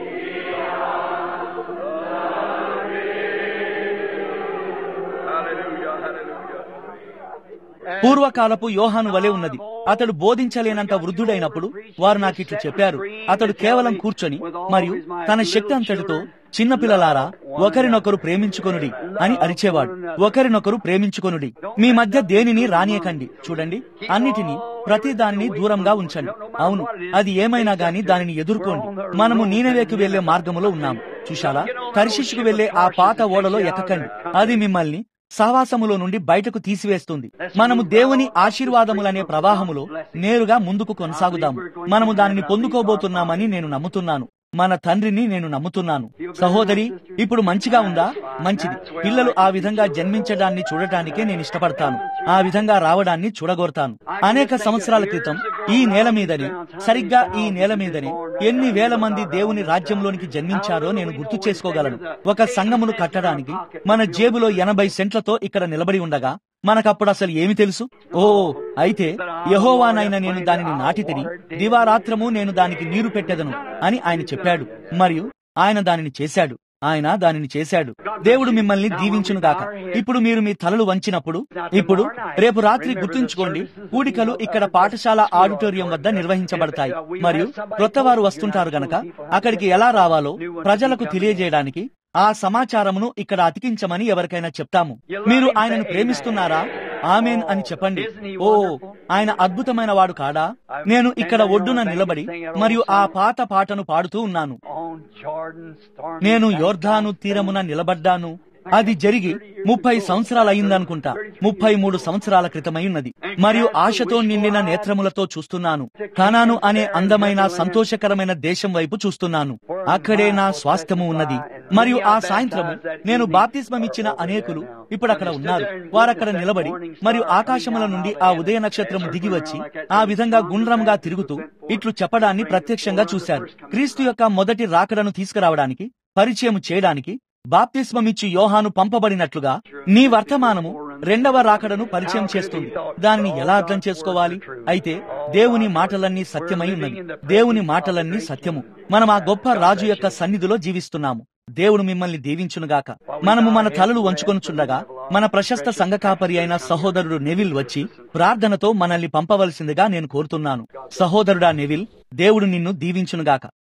Hallelujah, hallelujah. పూర్వకాలపు యోహాను వలె ఉన్నది అతడు బోధించలేనంత వృద్ధుడైనప్పుడు వారు నాకిట్లు చెప్పారు అతడు కేవలం కూర్చొని మరియు తన శక్తి అంతటితో చిన్నపిల్లలారా ఒకరినొకరు ప్రేమించుకొనుడి అని అరిచేవాడు ఒకరినొకరు ప్రేమించుకొనుడి మీ మధ్య దేనిని రానియకండి చూడండి అన్నిటినీ ప్రతి దానిని దూరంగా ఉంచండి అవును అది ఏమైనా గాని దానిని ఎదుర్కోండి మనము నీనవేకి వెళ్లే మార్గములో ఉన్నాము చూశారా కరిశిష్కు వెళ్లే ఆ పాత ఓడలో ఎక్కకండి అది మిమ్మల్ని సహవాసములో నుండి బయటకు తీసివేస్తుంది మనము దేవుని ఆశీర్వాదములనే ప్రవాహములో నేరుగా ముందుకు కొనసాగుదాము మనము దానిని పొందుకోబోతున్నామని నేను నమ్ముతున్నాను మన తండ్రిని నేను నమ్ముతున్నాను సహోదరి ఇప్పుడు మంచిగా ఉందా మంచిది పిల్లలు ఆ విధంగా జన్మించడాన్ని చూడటానికే నేను ఇష్టపడతాను ఆ విధంగా రావడాన్ని చూడగోరతాను అనేక సంవత్సరాల క్రితం ఈ నేల మీదనే సరిగ్గా ఈ నేల మీదనే ఎన్ని వేల మంది దేవుని రాజ్యంలోనికి జన్మించారో నేను గుర్తు చేసుకోగలను ఒక సంఘమును కట్టడానికి మన జేబులో ఎనభై సెంట్లతో ఇక్కడ నిలబడి ఉండగా మనకప్పుడు అసలు ఏమి తెలుసు ఓ అయితే యహోవానైన నేను దానిని నాటి తిని దివారాత్రము నేను దానికి నీరు పెట్టెదను అని ఆయన చెప్పాడు మరియు ఆయన దానిని చేశాడు ఆయన దానిని చేశాడు దేవుడు మిమ్మల్ని దీవించునుగాక ఇప్పుడు మీరు మీ తలలు వంచినప్పుడు ఇప్పుడు రేపు రాత్రి గుర్తుంచుకోండి కూడికలు ఇక్కడ పాఠశాల ఆడిటోరియం వద్ద నిర్వహించబడతాయి మరియు క్రొత్త వారు వస్తుంటారు గనక అక్కడికి ఎలా రావాలో ప్రజలకు తెలియజేయడానికి ఆ సమాచారమును ఇక్కడ అతికించమని ఎవరికైనా చెప్తాము మీరు ఆయనను ప్రేమిస్తున్నారా ఆమెన్ అని చెప్పండి ఓ ఆయన అద్భుతమైన వాడు కాడా నేను ఇక్కడ ఒడ్డున నిలబడి మరియు ఆ పాత పాటను పాడుతూ ఉన్నాను On Jordan's stormy నేను banks, యోర్ధాను తీరమున నిలబడ్డాను అది జరిగి ముప్పై సంవత్సరాలు అయిందనుకుంటా ముప్పై మూడు సంవత్సరాల క్రితమై ఉన్నది మరియు ఆశతో నిండిన నేత్రములతో చూస్తున్నాను కనాను అనే అందమైన సంతోషకరమైన దేశం వైపు చూస్తున్నాను అక్కడే నా స్వాస్థ్యము ఉన్నది మరియు ఆ సాయంత్రము నేను బాప్తిస్మమిచ్చిన అనేకులు ఇప్పుడు అక్కడ ఉన్నారు వారక్కడ నిలబడి మరియు ఆకాశముల నుండి ఆ ఉదయ నక్షత్రం దిగి వచ్చి ఆ విధంగా గుండ్రంగా తిరుగుతూ ఇట్లు చెప్పడాన్ని ప్రత్యక్షంగా చూశారు క్రీస్తు యొక్క మొదటి రాకడను తీసుకురావడానికి పరిచయం చేయడానికి బాప్తిస్మమిచ్చి యోహాను పంపబడినట్లుగా నీ వర్తమానము రెండవ రాకడను పరిచయం చేస్తుంది దానిని ఎలా అర్థం చేసుకోవాలి అయితే దేవుని మాటలన్నీ సత్యమై ఉన్నవి దేవుని మాటలన్నీ సత్యము మనం ఆ గొప్ప రాజు యొక్క సన్నిధిలో జీవిస్తున్నాము దేవుడు మిమ్మల్ని దీవించునుగాక మనము మన తలలు వంచుకొనుచుండగా మన ప్రశస్త సంఘకాపరి అయిన సహోదరుడు నెవిల్ వచ్చి ప్రార్థనతో మనల్ని పంపవలసిందిగా నేను కోరుతున్నాను సహోదరుడా నెవిల్ దేవుడు నిన్ను దీవించునుగాక